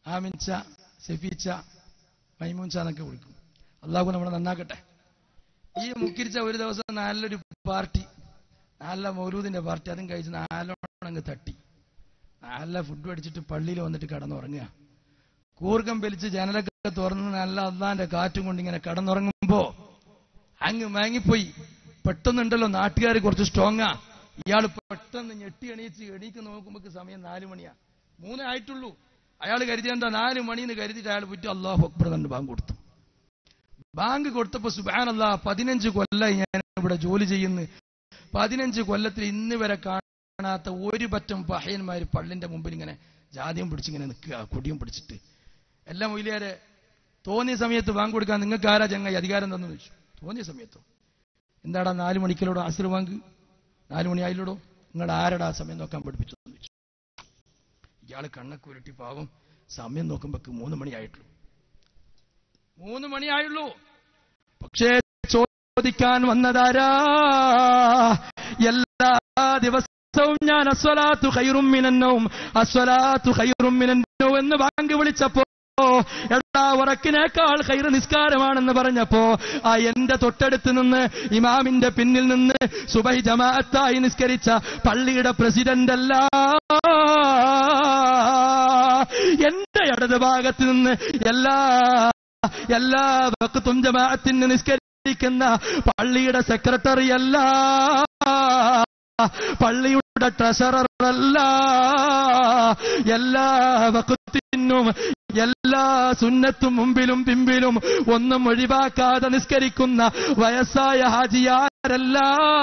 ആമിൻച്ച സെഫീച്ച മൈമൂൻച്ച എന്നൊക്കെ വിളിക്കും അള്ളാഹു നമ്മളെ നന്നാക്കട്ടെ ഈ മുക്കിരിച്ച ഒരു ദിവസം നല്ലൊരു പാർട്ടി നല്ല മൗലൂദിന്റെ പാർട്ടി അതും കഴിച്ച് നാലോണം അങ്ങ് തട്ടി നല്ല ഫുഡ് അടിച്ചിട്ട് പള്ളിയിൽ വന്നിട്ട് കിടന്നുറങ്ങുക കൂർക്കം വലിച്ച് ജനലൊക്കെ തുറന്ന് നല്ല അള്ളാന്റെ കാറ്റും കൊണ്ട് ഇങ്ങനെ കിടന്നുറങ്ങുമ്പോ അങ്ങ് മയങ്ങിപ്പോയി പെട്ടെന്നുണ്ടല്ലോ നാട്ടുകാർ കുറച്ച് സ്ട്രോങ്ങാ ഇയാൾ പെട്ടെന്ന് ഞെട്ടി എണീച്ച് എണീക്ക് നോക്കുമ്പോ സമയം നാലു മണിയാ മൂന്നേ ആയിട്ടുള്ളൂ അയാൾ കരുതി എന്താ നാല് മണിന്ന് കരുതിയിട്ട് അയാൾ വിറ്റു അള്ളാഹു അക്ബർ തന്നെ ബാങ്ക് കൊടുത്തു ബാങ്ക് കൊടുത്തപ്പോ സുബാനല്ല പതിനഞ്ച് കൊല്ലമായി ഞാൻ ഇവിടെ ജോലി ചെയ്യുന്നു പതിനഞ്ച് കൊല്ലത്തിൽ ഇന്ന് വരെ കാണാത്ത ഒരു പറ്റം പഹയന്മാര് പള്ളിന്റെ മുമ്പിൽ ഇങ്ങനെ ജാതിയും പിടിച്ചിങ്ങനെ നിൽക്കുക കൊടിയും പിടിച്ചിട്ട് എല്ലാം മൊയിലിയാരെ തോന്നിയ സമയത്ത് ബാങ്ക് കൊടുക്കാൻ നിങ്ങൾക്ക് ആരാ ചങ്ങായി അധികാരം തന്നു ചോദിച്ചു തോന്നിയ സമയത്തോ എന്താടാ നാല് മണിക്കലോടോ അസർ ബാങ്ക് നാല് മണിയായില്ലോടോ നിങ്ങൾ ആരടാ സമയം നോക്കാൻ പഠിപ്പിച്ചു എന്ന് ചോദിച്ചു ഇയാള് കണ്ണൊക്കെ ഉരുട്ടി പാവം സമയം നോക്കുമ്പോ മൂന്ന് മണിയായിട്ടുള്ളൂ മൂന്ന് മണിയായുള്ളൂ പക്ഷേ ചോദിക്കാൻ വന്നതാരാ എല്ലാ ദിവസവും ഞാൻ അസ്വലാത്തു ഖൈറും മിനന്നവും അസ്വലാത്തു ഖൈറും മിനന്നവും എന്ന് ബാങ്ക് വിളിച്ചപ്പോ എടാ ഉറക്കിനേക്കാൾ ഖൈറ് നിസ്കാരമാണെന്ന് പറഞ്ഞപ്പോ ആ എന്റെ തൊട്ടടുത്ത് നിന്ന് ഇമാമിന്റെ പിന്നിൽ നിന്ന് സുബൈ ജമാഅത്തായി നിസ്കരിച്ച പള്ളിയുടെ പ്രസിഡന്റ് അല്ല എന്റെ ഇടത് ഭാഗത്ത് നിന്ന് എല്ലാ എല്ലാ വക്കത്തും ജമാഅത്തിന് നിസ്കരിക്കുന്ന പള്ളിയുടെ സെക്രട്ടറി അല്ല പള്ളിയുടെ ട്രഷറർ അല്ല എല്ലാ വക്കത്തിനും എല്ലാ സുന്നത്തും മുമ്പിലും പിമ്പിലും ഒന്നും ഒഴിവാക്കാതെ നിസ്കരിക്കുന്ന വയസ്സായ ഹാജിയാരല്ല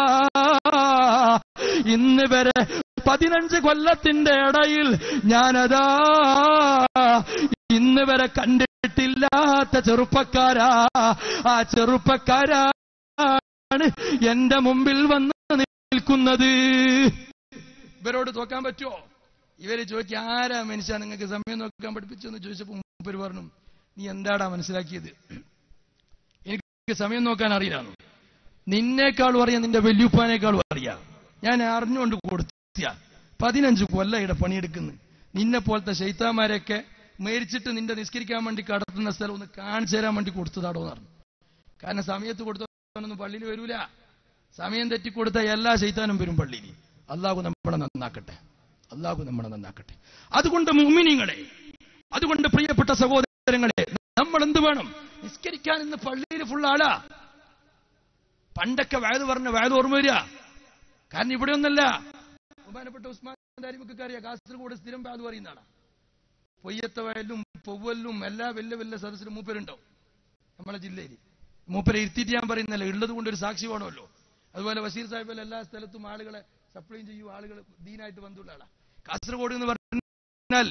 ഇന്ന് വരെ പതിനഞ്ച് കൊല്ലത്തിന്റെ ഇടയിൽ ഞാനതാ ഇന്ന് വരെ കണ്ടിട്ടില്ലാത്ത ചെറുപ്പക്കാരാ ആ ചെറുപ്പക്കാരാണ് എന്റെ മുമ്പിൽ വന്ന് നിൽക്കുന്നത് ഇവരോട് തോക്കാൻ പറ്റുമോ ഇവര് ചോദിക്കുക ആരാ മനുഷ്യ നിങ്ങൾക്ക് സമയം നോക്കാൻ പഠിപ്പിച്ചെന്ന് ചോദിച്ചപ്പോ മൂപ്പര് പറഞ്ഞു നീ എന്താടാ മനസ്സിലാക്കിയത് എനിക്ക് സമയം നോക്കാൻ അറിയാന്നു നിന്നേക്കാളും അറിയാം നിന്റെ വല്യുപ്പാനേക്കാളും അറിയാം ഞാൻ അറിഞ്ഞുകൊണ്ട് കൊടുത്തിയ പതിനഞ്ച് കൊല്ലയുടെ പണിയെടുക്കുന്നു നിന്നെ പോലത്തെ ശൈത്താമാരെയൊക്കെ മേടിച്ചിട്ട് നിന്റെ നിസ്കരിക്കാൻ വേണ്ടി കടത്തുന്ന സ്ഥലം ഒന്ന് കാണിച്ചു തരാൻ വേണ്ടി കൊടുത്തതാടോ എന്ന് പറഞ്ഞു കാരണം സമയത്ത് കൊടുത്തവനൊന്നും പള്ളിയിൽ വരൂല സമയം തെറ്റിക്കൊടുത്ത എല്ലാ ശൈത്താനും വരും പള്ളിയിൽ അള്ളാഹു നമ്മളെ നന്നാക്കട്ടെ അള്ളാഹു നമ്മളെ നന്നാക്കട്ടെ അതുകൊണ്ട് മുമിനിങ്ങളെ അതുകൊണ്ട് പ്രിയപ്പെട്ട സഹോദരങ്ങളെ നമ്മൾ എന്ത് വേണം നിസ്കരിക്കാൻ ഇന്ന് പള്ളിയിൽ ഫുൾ ആളാ പണ്ടൊക്കെ വയത് പറഞ്ഞ വയത് ഓർമ്മ വരിക കാരണം ഇവിടെ ഒന്നല്ല ബഹുമാനപ്പെട്ട ഉസ്മാൻ ദാരിമൊക്കെ അറിയാം കാസർഗോഡ് സ്ഥിരം വയത് പറയുന്നതാണ് പൊയ്യത്ത വയലും പൊവ്വലും എല്ലാ വലിയ വലിയ സദസ്സിലും മൂപ്പരുണ്ടാവും നമ്മളെ ജില്ലയിൽ മൂപ്പരെ ഇരുത്തിയിട്ട് ഞാൻ പറയുന്നല്ല ഉള്ളത് കൊണ്ട് ഒരു സാക്ഷി വേണമല്ലോ അതുപോലെ വസീർ സാഹിബ് എല്ലാ സ്ഥലത്തും ആളുകളെ സപ്ലൈ ചെയ്യും ആളുകൾ ദീനായിട്ട് ബന്ധമുള്ള ആളാ കാസർഗോഡ് എന്ന് പറഞ്ഞാൽ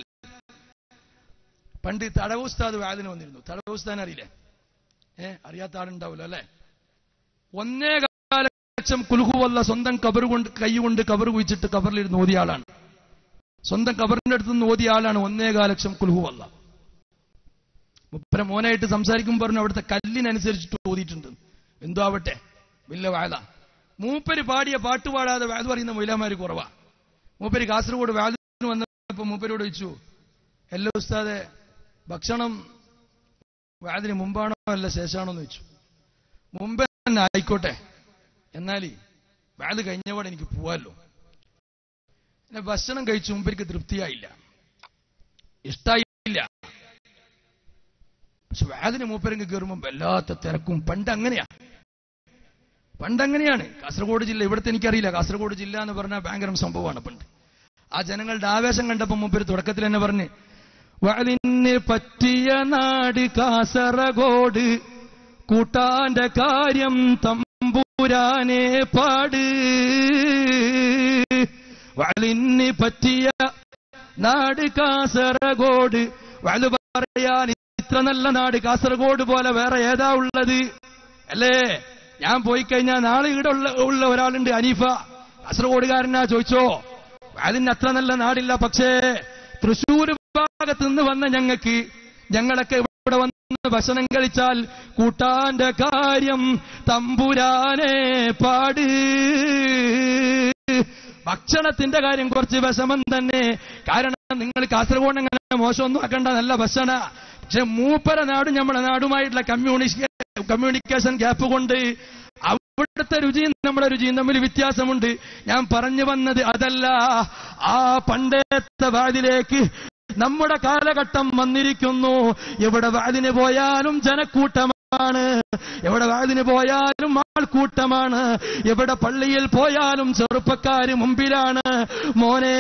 പണ്ട് തടവുസ്താദ് വാതിന് വന്നിരുന്നു തടവുസ്താൻ അറിയില്ലേ ഏ അറിയാത്ത ആളുണ്ടാവില്ല അല്ലെ ഒന്നേ കാല ലക്ഷം കുലുഹുവല്ല സ്വന്തം കബർ കൊണ്ട് കൈ കൊണ്ട് കബർ കുഴിച്ചിട്ട് കബറിലിരുന്ന് ഓതിയ ആളാണ് സ്വന്തം കബറിന്റെ അടുത്ത് നിന്ന് ഓതിയ ആളാണ് ഒന്നേകാല ലക്ഷം കുലുഹുവല്ല മുപ്പര മോനായിട്ട് സംസാരിക്കുമ്പോൾ പറഞ്ഞു അവിടുത്തെ കല്ലിനനുസരിച്ചിട്ട് ഓതിയിട്ടുണ്ട് എന്തോ ആവട്ടെ വലിയ വാഴ മൂപ്പര് പാടിയ പാട്ട് പാടാതെ വാഴ പറയുന്ന മൊയിലാമാര് കുറവാ മൂപ്പര് കാസർഗോഡ് വാഴത്തിന് വന്നപ്പോ മൂപ്പരോട് ചോദിച്ചു എല്ലാ ഉസ്താദെ ഭക്ഷണം വാഴത്തിന് മുമ്പാണോ അല്ല ശേഷമാണോ എന്ന് ചോദിച്ചു മുമ്പേ തന്നെ ആയിക്കോട്ടെ എന്നാൽ വാഴ കഴിഞ്ഞപാടെ എനിക്ക് പോവാമല്ലോ പിന്നെ ഭക്ഷണം കഴിച്ചു മുമ്പ് തൃപ്തിയായില്ല ഇഷ്ടായില്ല പക്ഷെ വാതിന് മൂപ്പരങ്ങ് കയറുമ്പോൾ വല്ലാത്ത തിരക്കും പണ്ട് അങ്ങനെയാ പണ്ടങ്ങനെയാണ് കാസർഗോഡ് ജില്ല ഇവിടുത്തെ എനിക്കറിയില്ല കാസർഗോഡ് ജില്ല എന്ന് പറഞ്ഞാൽ ഭയങ്കര സംഭവമാണ് പണ്ട് ആ ജനങ്ങളുടെ ആവേശം കണ്ടപ്പോൾ മൂപ്പര് തുടക്കത്തിൽ തന്നെ പറഞ്ഞ് വളിന് പറ്റിയ നാട് കാസർഗോഡ് കൂട്ടാന്റെ കാര്യം തമ്പൂരാനെ പാട് വളിന് പറ്റിയ നാട് കാസർഗോഡ് വലു പറയാൻ ഇത്ര നല്ല നാട് കാസർഗോഡ് പോലെ വേറെ ഏതാ ഉള്ളത് അല്ലേ ഞാൻ പോയി കഴിഞ്ഞാൽ നാളെ ഇവിടെ ഉള്ള ഉള്ള ഒരാളുണ്ട് അനീഫ കാസർഗോഡുകാരനാ ചോദിച്ചോ അതിന് അത്ര നല്ല നാടില്ല പക്ഷേ തൃശ്ശൂർ ഭാഗത്ത് നിന്ന് വന്ന ഞങ്ങൾക്ക് ഞങ്ങളൊക്കെ ഇവിടെ വന്ന് ഭക്ഷണം കഴിച്ചാൽ കൂട്ടാന്റെ കാര്യം തമ്പുരാനെ പാട് ഭക്ഷണത്തിന്റെ കാര്യം കുറച്ച് വിഷമം തന്നെ കാരണം നിങ്ങൾ കാസർഗോഡ് അങ്ങനെ മോശമൊന്നും ആക്കണ്ട നല്ല ബസ്സാണ് പക്ഷെ മൂപ്പര നാടും നമ്മുടെ നാടുമായിട്ടുള്ള കമ്മ്യൂണിക്കേ കമ്മ്യൂണിക്കേഷൻ ഗ്യാപ്പ് കൊണ്ട് അവിടുത്തെ രുചിയും നമ്മുടെ രുചിയും തമ്മിൽ വ്യത്യാസമുണ്ട് ഞാൻ പറഞ്ഞു വന്നത് അതല്ല ആ പണ്ടത്തെ വാതിലേക്ക് നമ്മുടെ കാലഘട്ടം വന്നിരിക്കുന്നു എവിടെ വാതിന് പോയാലും ജനക്കൂട്ടമാണ് എവിടെ വാതിന് പോയാലും ആൾക്കൂട്ടമാണ് എവിടെ പള്ളിയിൽ പോയാലും ചെറുപ്പക്കാര് മുമ്പിലാണ് മോനെ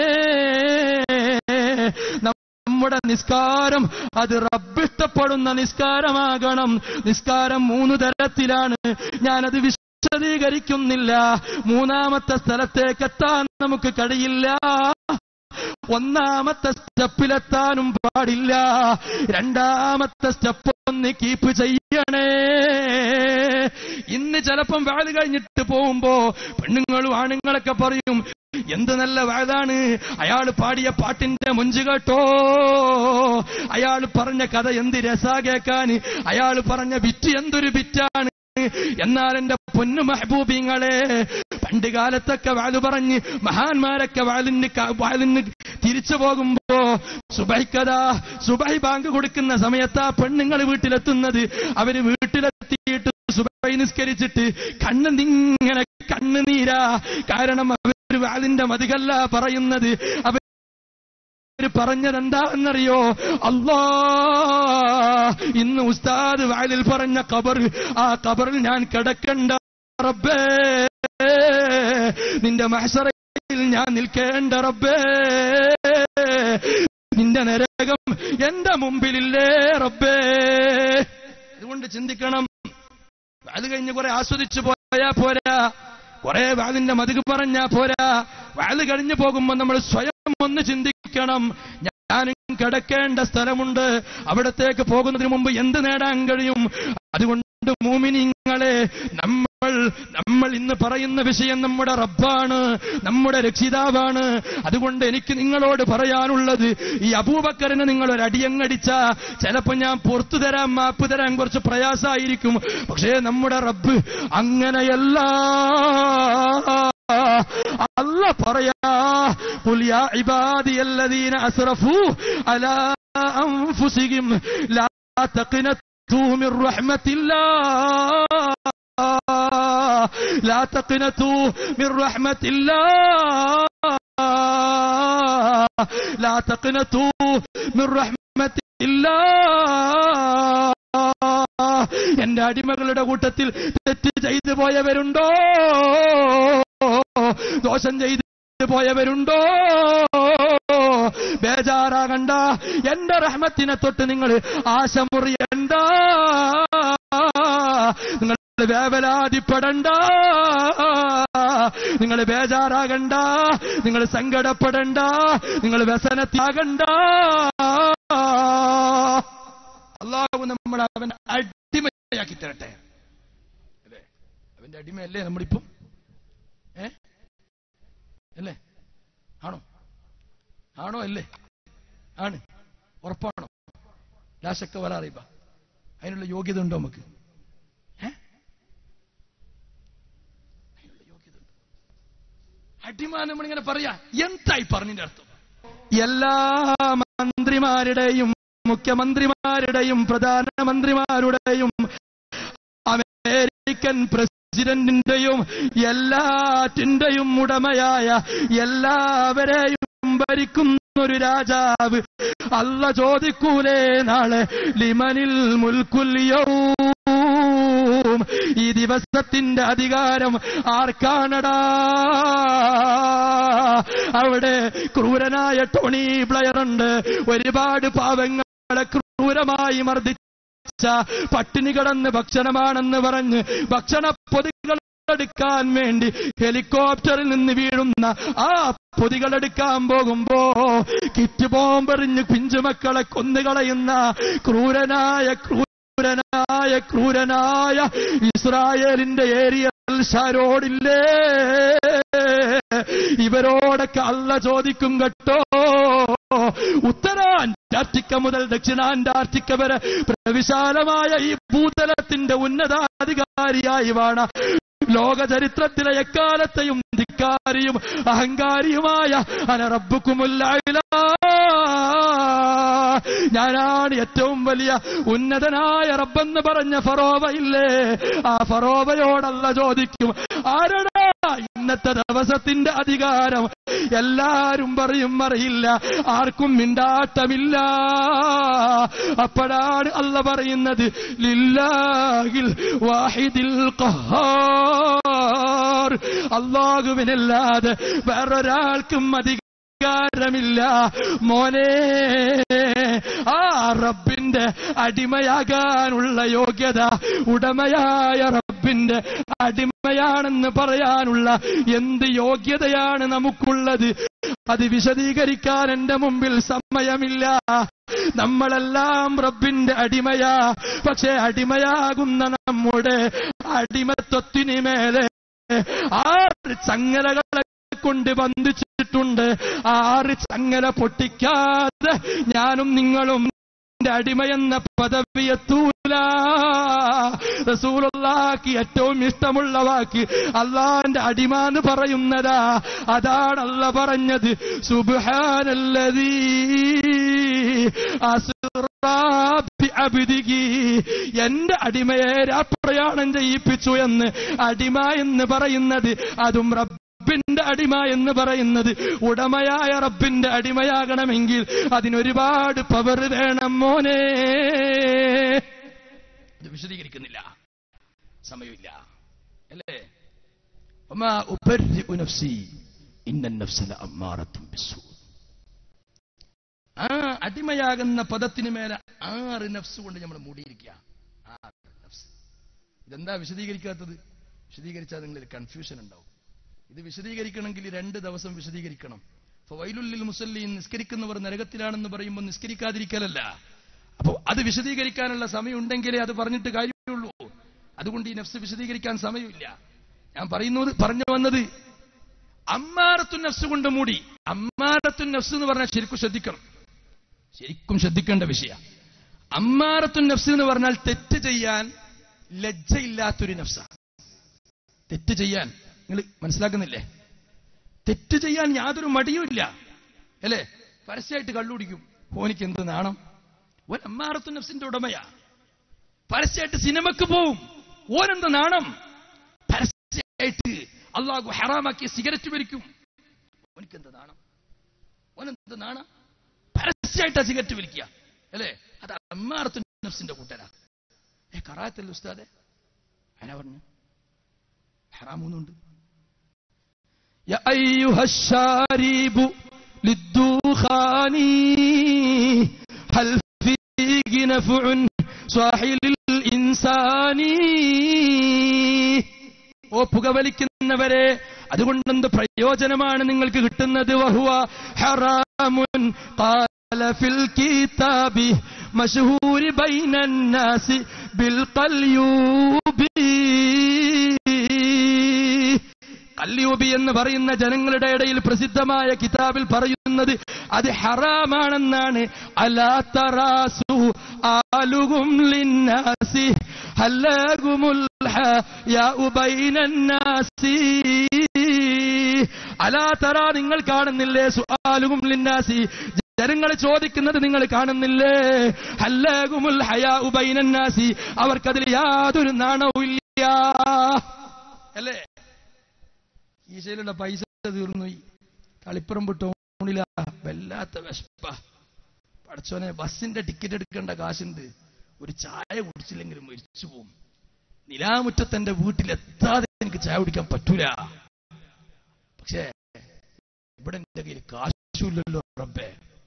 നമ്മുടെ നിസ്കാരം അത് റബ്ബിഷ്ടപ്പെടുന്ന നിസ്കാരമാകണം നിസ്കാരം മൂന്ന് തരത്തിലാണ് ഞാനത് വിശദീകരിക്കുന്നില്ല മൂന്നാമത്തെ സ്ഥലത്തേക്ക് എത്താൻ നമുക്ക് കഴിയില്ല ഒന്നാമത്തെ സ്റ്റെപ്പിലെത്താനും പാടില്ല രണ്ടാമത്തെ സ്റ്റെപ്പ് ഒന്ന് കീപ്പ് ചെയ്യണേ ഇന്ന് ചിലപ്പം വാല് കഴിഞ്ഞിട്ട് പോകുമ്പോ പെണ്ണുങ്ങളും ആണുങ്ങളൊക്കെ പറയും എന്ത് നല്ല വാഴാണ് അയാൾ പാടിയ പാട്ടിന്റെ മുഞ്ച് കേട്ടോ അയാൾ പറഞ്ഞ കഥ എന്ത് രസാ കേക്കാൻ അയാൾ പറഞ്ഞ ബിറ്റ് എന്തൊരു ബിറ്റാണ് എന്നാൽ എന്റെ പൊന്നു മെഹബൂബിങ്ങളെ പണ്ട് കാലത്തൊക്കെ വാല് പറഞ്ഞ് മഹാന്മാരൊക്കെ വാലിന് ക- വാലിന് തിരിച്ചു പോകുമ്പോ സുബൈക്കഥ സുബൈ ബാങ്ക് കൊടുക്കുന്ന സമയത്താ പെണ്ണുങ്ങൾ വീട്ടിലെത്തുന്നത് അവര് വീട്ടിലെത്തിയിട്ട് സുബൈ നിസ്കരിച്ചിട്ട് കണ്ണ് നിങ്ങനെ കണ്ണുനീരാ കാരണം അവർ വാലിന്റെ മതികല്ല പറയുന്നത് അവർ അവര് പറഞ്ഞത് എന്താണെന്നറിയോ അല്ലാ ഇന്ന് ഉസ്താദ് വാലിൽ പറഞ്ഞ കബർ ആ കബറിൽ ഞാൻ കിടക്കണ്ട റബ്ബേ നിന്റെ മഹസറയിൽ ഞാൻ നിൽക്കേണ്ട റബ്ബേ നിന്റെ നരകം എന്റെ മുമ്പിലില്ലേ റബ്ബേ അതുകൊണ്ട് ചിന്തിക്കണം അത് കഴിഞ്ഞ് കുറെ ആസ്വദിച്ചു പോയാ പോരാ കുറെ വാലിന്റെ മതിക് പറഞ്ഞാ പോരാ വാല് കഴിഞ്ഞു പോകുമ്പോ നമ്മൾ സ്വയം ഒന്ന് ചിന്തിക്കണം ഞാനും കിടക്കേണ്ട സ്ഥലമുണ്ട് അവിടത്തേക്ക് പോകുന്നതിന് മുമ്പ് എന്ത് നേടാൻ കഴിയും അതുകൊണ്ട് മൂമിനിങ്ങളെ നമ്മൾ നമ്മൾ ഇന്ന് പറയുന്ന വിഷയം നമ്മുടെ റബ്ബാണ് നമ്മുടെ രക്ഷിതാവാണ് അതുകൊണ്ട് എനിക്ക് നിങ്ങളോട് പറയാനുള്ളത് ഈ അബൂബക്കറിന് നിങ്ങൾ ഒരു അടിയങ്ങടിച്ച ചിലപ്പോ ഞാൻ പുറത്തു തരാൻ മാപ്പ് തരാൻ കുറച്ച് പ്രയാസമായിരിക്കും പക്ഷേ നമ്മുടെ റബ്ബ് അങ്ങനെയല്ല അല്ല പറയാ قل يا عبادي الذين اسرفوا على انفسهم لا تقنطوا من رحمة الله لا تقنطوا من رحمة الله لا تقنطوا من رحمة الله എന്റെ അടിമകളുടെ കൂട്ടത്തിൽ തെറ്റ് ചെയ്തു പോയവരുണ്ടോ ദോഷം ചെയ്തു പോയവരുണ്ടോ ബേജാറാകണ്ട എന്റെ റഹ്മത്തിനെ തൊട്ട് നിങ്ങൾ ആശ മുറിയണ്ട നിങ്ങൾ വേവലാതിപ്പെടണ്ട നിങ്ങൾ ബേജാറാകണ്ട നിങ്ങൾ സങ്കടപ്പെടണ്ട നിങ്ങൾ വ്യസനത്തിയാകണ്ട അള്ളാഹു നമ്മളെ അവൻ അടിമയാക്കി തരട്ടെ അല്ലേ അവന്റെ അടിമയല്ലേ നമ്മളിപ്പം ഏ അല്ലേ ആണോ ആണോ അല്ലേ ആണ് ഉറപ്പാണോ ലാശക്ക വരാറിയപ്പ അതിനുള്ള യോഗ്യത ഉണ്ടോ നമുക്ക് ഏ? അതിനുള്ള യോഗ്യത ഉണ്ടോ? അടിമ നമ്മളിങ്ങനെ പറയാ എന്തായി പറഞ്ഞതിന്റെ അർത്ഥം എല്ലാ മന്ത്രിമാരുടെയും മുഖ്യമന്ത്രിമാരുടെയും പ്രധാനമന്ത്രിമാരുടെയും അമേരിക്കൻ പ്രസിഡന്റിന്റെയും എല്ലാറ്റിന്റെയും ഉടമയായ എല്ലാവരെയും ഭരിക്കുന്ന ഒരു രാജാവ് അല്ല ചോദിക്കൂലേ നാളെ ലിമനിൽ മുൽക്കുല്യവും ഈ ദിവസത്തിന്റെ അധികാരം ആർക്കാണടാ അവിടെ ക്രൂരനായ ടോണി ബ്ലയർ ഉണ്ട് ഒരുപാട് പാവങ്ങളെ ക്രൂരമായി മർദ്ദിച്ച പട്ടിണി കിടന്ന് ഭക്ഷണമാണെന്ന് പറഞ്ഞ് ഭക്ഷണ പൊതികൾ എടുക്കാൻ വേണ്ടി ഹെലികോപ്റ്ററിൽ നിന്ന് വീഴുന്ന ആ പൊതികളെടുക്കാൻ പോകുമ്പോ കിറ്റ് ബോംബെറിഞ്ഞ് കുഞ്ചുമക്കളെ കൊന്നുകളയുന്ന ക്രൂരനായ ക്രൂരനായ ക്രൂരനായ ഇസ്രായേലിന്റെ ഏരിയൽ ഷാരോടില്ലേ ഇവരോടൊക്കെ അല്ല ചോദിക്കും കേട്ടോ ഉത്തരാന്റാർട്ടിക്ക മുതൽ ദക്ഷിണാന്റാർട്ടിക്ക വരെ പ്രവിശാലമായ ഈ ഭൂതലത്തിന്റെ ഉന്നതാധികാരിയായി വാണ ലോക ചരിത്രത്തിലെ എക്കാലത്തെയും ധിക്കാരിയും അഹങ്കാരിയുമായ അനറബുക്കുമുല്ല ഞാനാണ് ഏറ്റവും വലിയ ഉന്നതനായ റബ്ബെന്ന് പറഞ്ഞ ഫറോവ ഇല്ലേ ആ ഫറോവയോടല്ല ചോദിക്കും ആരടാ ഇന്നത്തെ ദിവസത്തിന്റെ അധികാരം എല്ലാരും പറയും അറിയില്ല ആർക്കും മിണ്ടാട്ടമില്ല അപ്പോഴാണ് അല്ല പറയുന്നത് ലില്ലാഹിൽ വാഹിദിൽ ഖഹാർ അള്ളാഹുവിനല്ലാതെ വേറൊരാൾക്കും അധികാരമില്ല മോനെ ആ റബ്ബിന്റെ അടിമയാകാനുള്ള യോഗ്യത ഉടമയായ റബ്ബിന്റെ അടിമയാണെന്ന് പറയാനുള്ള എന്ത് യോഗ്യതയാണ് നമുക്കുള്ളത് അത് വിശദീകരിക്കാൻ എന്റെ മുമ്പിൽ സമയമില്ല നമ്മളെല്ലാം റബ്ബിന്റെ അടിമയാ പക്ഷെ അടിമയാകുന്ന നമ്മുടെ അടിമത്വത്തിന് മേലെ ആറ് ചങ്ങലകളെ കൊണ്ട് ബന്ധിച്ചിട്ടുണ്ട് ആറ് ചങ്ങല പൊട്ടിക്കാതെ ഞാനും നിങ്ങളും എന്റെ അടിമയെന്ന പദവിയെത്തൂല റസൂലുള്ളാക്ക് ഏറ്റവും ഇഷ്ടമുള്ള വാക്ക് അള്ളാന്റെ അടിമ എന്ന് പറയുന്നതാ അതാണ് അല്ല പറഞ്ഞത് സുബ്ഹാനല്ലദീ അസ്റാ ബിഅബ്ദിഹി എന്റെ അടിമയെ രാപ്രയാണം ചെയ്യിപ്പിച്ചു എന്ന് അടിമ എന്ന് പറയുന്നത് അതും റബ്ബ് റബ്ബിന്റെ അടിമ എന്ന് പറയുന്നത് ഉടമയായ റബ്ബിന്റെ അടിമയാകണമെങ്കിൽ അതിനൊരുപാട് പവർ വേണം മോനെ ഇത് വിശദീകരിക്കുന്നില്ല സമയമില്ല അല്ലേ وما أبرئ نفسي إن النفس لأمارة بالسوء ആ അടിമയാകുന്ന പദത്തിന് മേലെ ആറ് നഫ്സ് കൊണ്ട് നമ്മൾ മൂടിയിരിക്കുക ആറ് നഫ്സ് ഇതെന്താ വിശദീകരിക്കാത്തത് വിശദീകരിച്ചാൽ നിങ്ങളിൽ കൺഫ്യൂഷൻ ഉണ്ടാവും ഇത് വിശദീകരിക്കണമെങ്കിൽ രണ്ട് ദിവസം വിശദീകരിക്കണം അപ്പൊ വൈലുള്ളിൽ മുസല്ലീൻ നിസ്കരിക്കുന്നവർ നരകത്തിലാണെന്ന് പറയുമ്പോൾ നിസ്കരിക്കാതിരിക്കലല്ല അപ്പോൾ അത് വിശദീകരിക്കാനുള്ള സമയം ഉണ്ടെങ്കിലേ അത് പറഞ്ഞിട്ട് കാര്യമുള്ളൂ അതുകൊണ്ട് ഈ നഫ്സ് വിശദീകരിക്കാൻ സമയമില്ല ഞാൻ പറയുന്നത് പറഞ്ഞു വന്നത് അമ്മാരത്തു നഫ്സ് കൊണ്ട് മൂടി അമ്മാരത്തു നഫ്സ് എന്ന് പറഞ്ഞാൽ ശരിക്കും ശ്രദ്ധിക്കണം ശരിക്കും ശ്രദ്ധിക്കേണ്ട വിഷയ അമ്മാരത്തു നഫ്സ് എന്ന് പറഞ്ഞാൽ തെറ്റ് ചെയ്യാൻ ലജ്ജയില്ലാത്തൊരു നഫ്സ തെറ്റ് ചെയ്യാൻ നിങ്ങൾ മനസ്സിലാക്കുന്നില്ലേ തെറ്റ് ചെയ്യാൻ യാതൊരു മടിയുമില്ല അല്ലേ പരസ്യമായിട്ട് കള്ളുടിക്കും ഓനിക്ക് എന്ത് നാണം ഓൻ അമ്മാറത്തു നഫ്സിന്റെ ഉടമയാ പരസ്യമായിട്ട് സിനിമക്ക് പോവും ഓനെന്ത് നാണം പരസ്യമായിട്ട് അള്ളാഹു ഹറാമാക്കിയ സിഗരറ്റ് വലിക്കും ഓനിക്ക് എന്ത് നാണം ഓനെന്ത് നാണം പരസ്യമായിട്ട് സിഗരറ്റ് വലിക്കുക അല്ലേ അത് അമ്മാറത്തു നഫ്സിന്റെ കൂട്ടരാ ഏ കറായത്തല്ലേ ഉസ്താദെ ആരാ പറഞ്ഞു ഹറാമൊന്നുണ്ട് يا أيها الشارب للدخان هل فيك نفع صاحل الإنسان ഓ പുകവലിക്കുന്നവരെ അതുകൊണ്ടെന്ത് പ്രയോജനമാണ് നിങ്ങൾക്ക് കിട്ടുന്നത് വഹുവ ഹറാമുൻ قال في الكتاب مشهور بين الناس بالقليوب കല്യൂബി എന്ന് പറയുന്ന ജനങ്ങളുടെ ഇടയിൽ പ്രസിദ്ധമായ കിതാബിൽ പറയുന്നത് അത് ഹറാമാണെന്നാണ് അലാ തറാസു ആലുകും ലിന്നാസി ഹല്ലകുമുൽ ഹയാഉ ബൈനന്നാസി അലാ തറ നിങ്ങൾ കാണുന്നില്ലേ സുആലുകും ലിന്നാസി ജനങ്ങൾ ചോദിക്കുന്നത് നിങ്ങൾ കാണുന്നില്ലേ ഹല്ലകുമുൽ ഹയാഉ ബൈനന്നാസി അവർക്കതിൽ യാതൊരു നാണവും ഇല്ല അല്ലേ ഈശയിലുള്ള പൈസ തീർന്നു കളിപ്പുറം ടൗണിലാ വല്ലാത്ത വിശപ്പ പടച്ചോനെ ബസ്സിന്റെ ടിക്കറ്റ് എടുക്കേണ്ട കാശുണ്ട് ഒരു ചായ കുടിച്ചില്ലെങ്കിലും മരിച്ചു പോവും നിലാമുറ്റത്തെ വീട്ടിലെത്താതെ എനിക്ക് ചായ കുടിക്കാൻ പറ്റൂല പക്ഷേ ഇവിടെ എന്റെ കയ്യിൽ കാശുമില്ലല്ലോ റബ്ബേ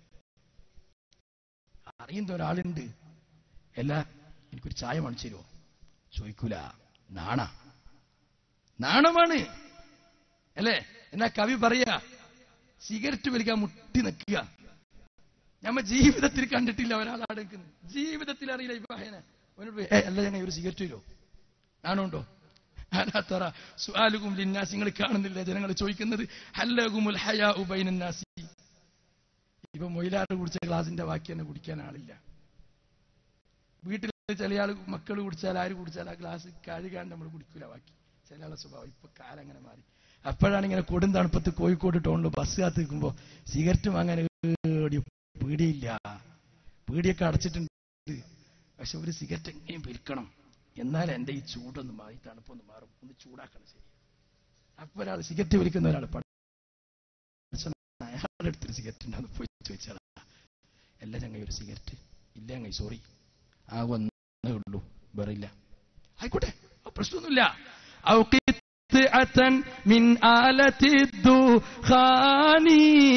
അറിയുന്ന ഒരാളുണ്ട് എല്ലാ എനിക്കൊരു ചായ മണിച്ചു തരുമോ ചോദിക്കൂല നാണ നാണമാണ് അല്ലേ എന്നാ കവി പറയാ സിഗരറ്റ് വലിക്കാൻ മുട്ടി നിൽക്കുക നമ്മ ജീവിതത്തിൽ കണ്ടിട്ടില്ല ഒരാളാടെക്കുന്നത് ജീവിതത്തിൽ അറിയില്ല ഇബ്രാഹിനെ അവനോട് പോയി, "ഏയ്, അല്ല ഞങ്ങൾ ഒരു സിഗരറ്റ് തരുമോ നാണുണ്ടോ അലാത്തറ സുആലുകും ലിന്നാസ് നിങ്ങൾ കാണുന്നില്ല ജനങ്ങൾ ചോദിക്കുന്നത് ഹല്ലകുമുൽ ഹയാ ഉബൈനന്നാസി ഇപ്പൊ മൊയിലാറ് കുടിച്ച ഗ്ലാസിന്റെ ബാക്കി തന്നെ കുടിക്കാൻ ആളില്ല വീട്ടിൽ ചില ആൾ മക്കൾ കുടിച്ചാൽ ആര് കുടിച്ചാൽ ആ ഗ്ലാസ് കഴുകാണ്ട് നമ്മൾ കുടിക്കൂല ബാക്കി ചില ആളെ സ്വഭാവം ഇപ്പൊ കാലം അങ്ങനെ മാറി അപ്പോഴാണ് ഇങ്ങനെ കൊടും തണുപ്പത്ത് കോഴിക്കോട് ടൗണിൽ ബസ് കാത്ത് നിൽക്കുമ്പോ സിഗരറ്റ് വാങ്ങാൻ ഏടി പേടിയില്ല പീടിയൊക്കെ അടച്ചിട്ടുണ്ട് പക്ഷെ ഒരു സിഗരറ്റ് എങ്ങനെയും വലിക്കണം എന്നാൽ എന്റെ ഈ ചൂടൊന്ന് മാറി തണുപ്പൊന്ന് മാറും ഒന്ന് ചൂടാക്കണം ശരി അപ്പൊ ഒരാൾ സിഗരറ്റ് വലിക്കുന്ന ഒരാൾ അയാളുടെ അടുത്തൊരു സിഗരറ്റ് ഉണ്ടാന്ന് പോയി ചോദിച്ചാൽ എല്ലാ ചങ്ങ ഒരു സിഗരറ്റ് ഇല്ല ചങ്ങ സോറി ആ ഒന്നേ ഉള്ളൂ വേറെ ഇല്ല ആയിക്കോട്ടെ ആ പ്രശ്നമൊന്നുമില്ല أو قطعة من آلة الدخان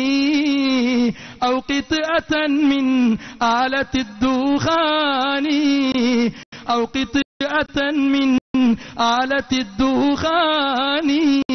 أو قطعة من آلة الدخان أو قطعة من آلة الدخان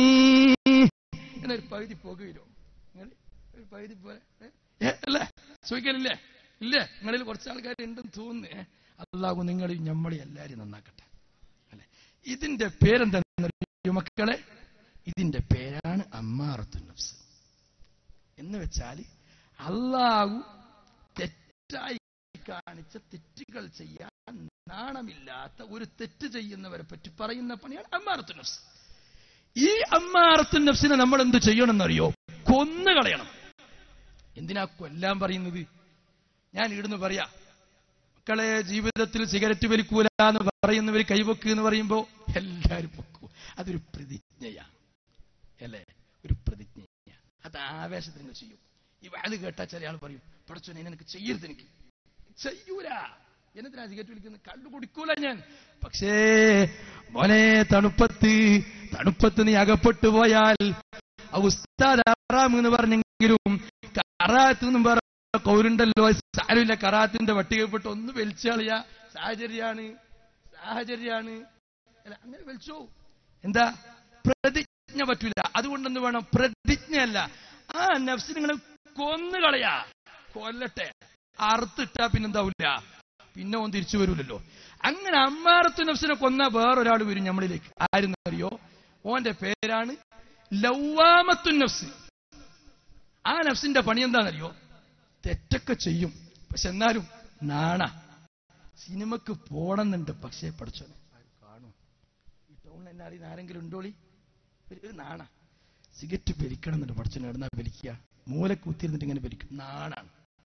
ഒരു പകുതി പോകുകയില്ലോ നിങ്ങൾ ഒരു പകുതി പോലെ ഏ, അല്ലേ ചോദിക്കലില്ലേ ഇല്ലേ നിങ്ങളിൽ കുറച്ച് ആൾക്കാർ ഉണ്ടെന്ന് തോന്നുന്നേ അള്ളാഹു നിങ്ങളെ ഞമ്മളെ എല്ലാരും നന്നാക്കട്ടെ അല്ലെ ഇതിന്റെ പേരെന്താണെന്നറിയോ മക്കളെ ഇതിന്റെ പേരാണ് അമ്മാറത്തു നഫ്സ് എന്ന് വെച്ചാൽ അള്ളാഹു തെറ്റായി കാണിച്ച തെറ്റുകൾ ചെയ്യാൻ നാണമില്ലാത്ത ഒരു തെറ്റ് ചെയ്യുന്നവരെ പറ്റി പറയുന്ന പണിയാണ് അമ്മാറത്തു നഫ്സ് ഈ അമ്മാറത്തു നഫ്സിനെ നമ്മൾ എന്ത് ചെയ്യണമെന്നറിയോ കൊന്നു കളയണം എന്തിനാ കൊല്ലാൻ പറയുന്നത് ഞാൻ ഇവിടുന്ന് പറയാ മക്കളെ ജീവിതത്തിൽ സിഗരറ്റ് വലിക്കൂല എന്ന് പറയുന്നവർ കൈവക്ക് എന്ന് പറയുമ്പോ എല്ലാരും പൊക്കൂ അതൊരു പ്രതിജ്ഞയാ അല്ലേ ഒരു പ്രതിജ്ഞ അത് ആവേശത്തിന് നിങ്ങൾ ചെയ്യും ഈ വാല് കേട്ടാ ചില ആൾ പറയും പഠിച്ചോ എനിക്ക് ചെയ്യരുത് എനിക്ക് ചെയ്യൂല എന്നിട്ടാ സിഗരറ്റ് വിളിക്കുന്നത് കള്ളു കുടിക്കൂല ഞാൻ പക്ഷേ മോനെ തണുപ്പത്ത് തണുപ്പത്ത് നീ അകപ്പെട്ടു പോയാൽ ആ ഉസ്താദ് ആറാം എന്ന് പറഞ്ഞെങ്കിലും കറാത്ത് എന്നും പറ കൗരുണ്ടല്ലോ സാരമില്ല കറാത്തിന്റെ വട്ടികപ്പെട്ട് ഒന്ന് വലിച്ചളിയ സാഹചര്യാണ് സാഹചര്യാണ് അല്ല അങ്ങനെ വലിച്ചോ എന്താ പ്രതിജ്ഞ പറ്റൂല അതുകൊണ്ടെന്ന് വേണം പ്രതിജ്ഞയല്ല ആ നഫ്സ് നിങ്ങൾ കൊന്നുകളയാ കൊല്ലട്ടെ അറുത്തിട്ടാ പിന്നെന്താവില്ല പിന്നെ ഓൻ തിരിച്ചു വരൂലല്ലോ അങ്ങനെ അമ്മാറത്തു നഫ്സിനെ കൊന്ന വേറൊരാൾ വരും നമ്മളിലേക്ക് ആരെന്നറിയോ ഓന്റെ പേരാണ് ലൗവാമത്തു നഫ്സ് ആ നഫ്സിന്റെ പണി എന്താണെന്നറിയോ തെറ്റൊക്കെ ചെയ്യും പക്ഷെ എന്നാലും നാണ സിനിമക്ക് പോണമെന്നുണ്ട് പക്ഷേ പഠിച്ചോനെ ആരും കാണും ഈ ടൗണിൽ എന്നെ അറിയുന്ന ആരെങ്കിലും ഉണ്ടോളി ഒരു ഒരു നാണ സിഗരറ്റ് വലിക്കണം എന്നുണ്ട് പഠിച്ചോനെ എവിടുന്നാ വലിക്കുക മൂല കുത്തിരുന്നിട്ട് ഇങ്ങനെ വലിക്കും നാണാണ്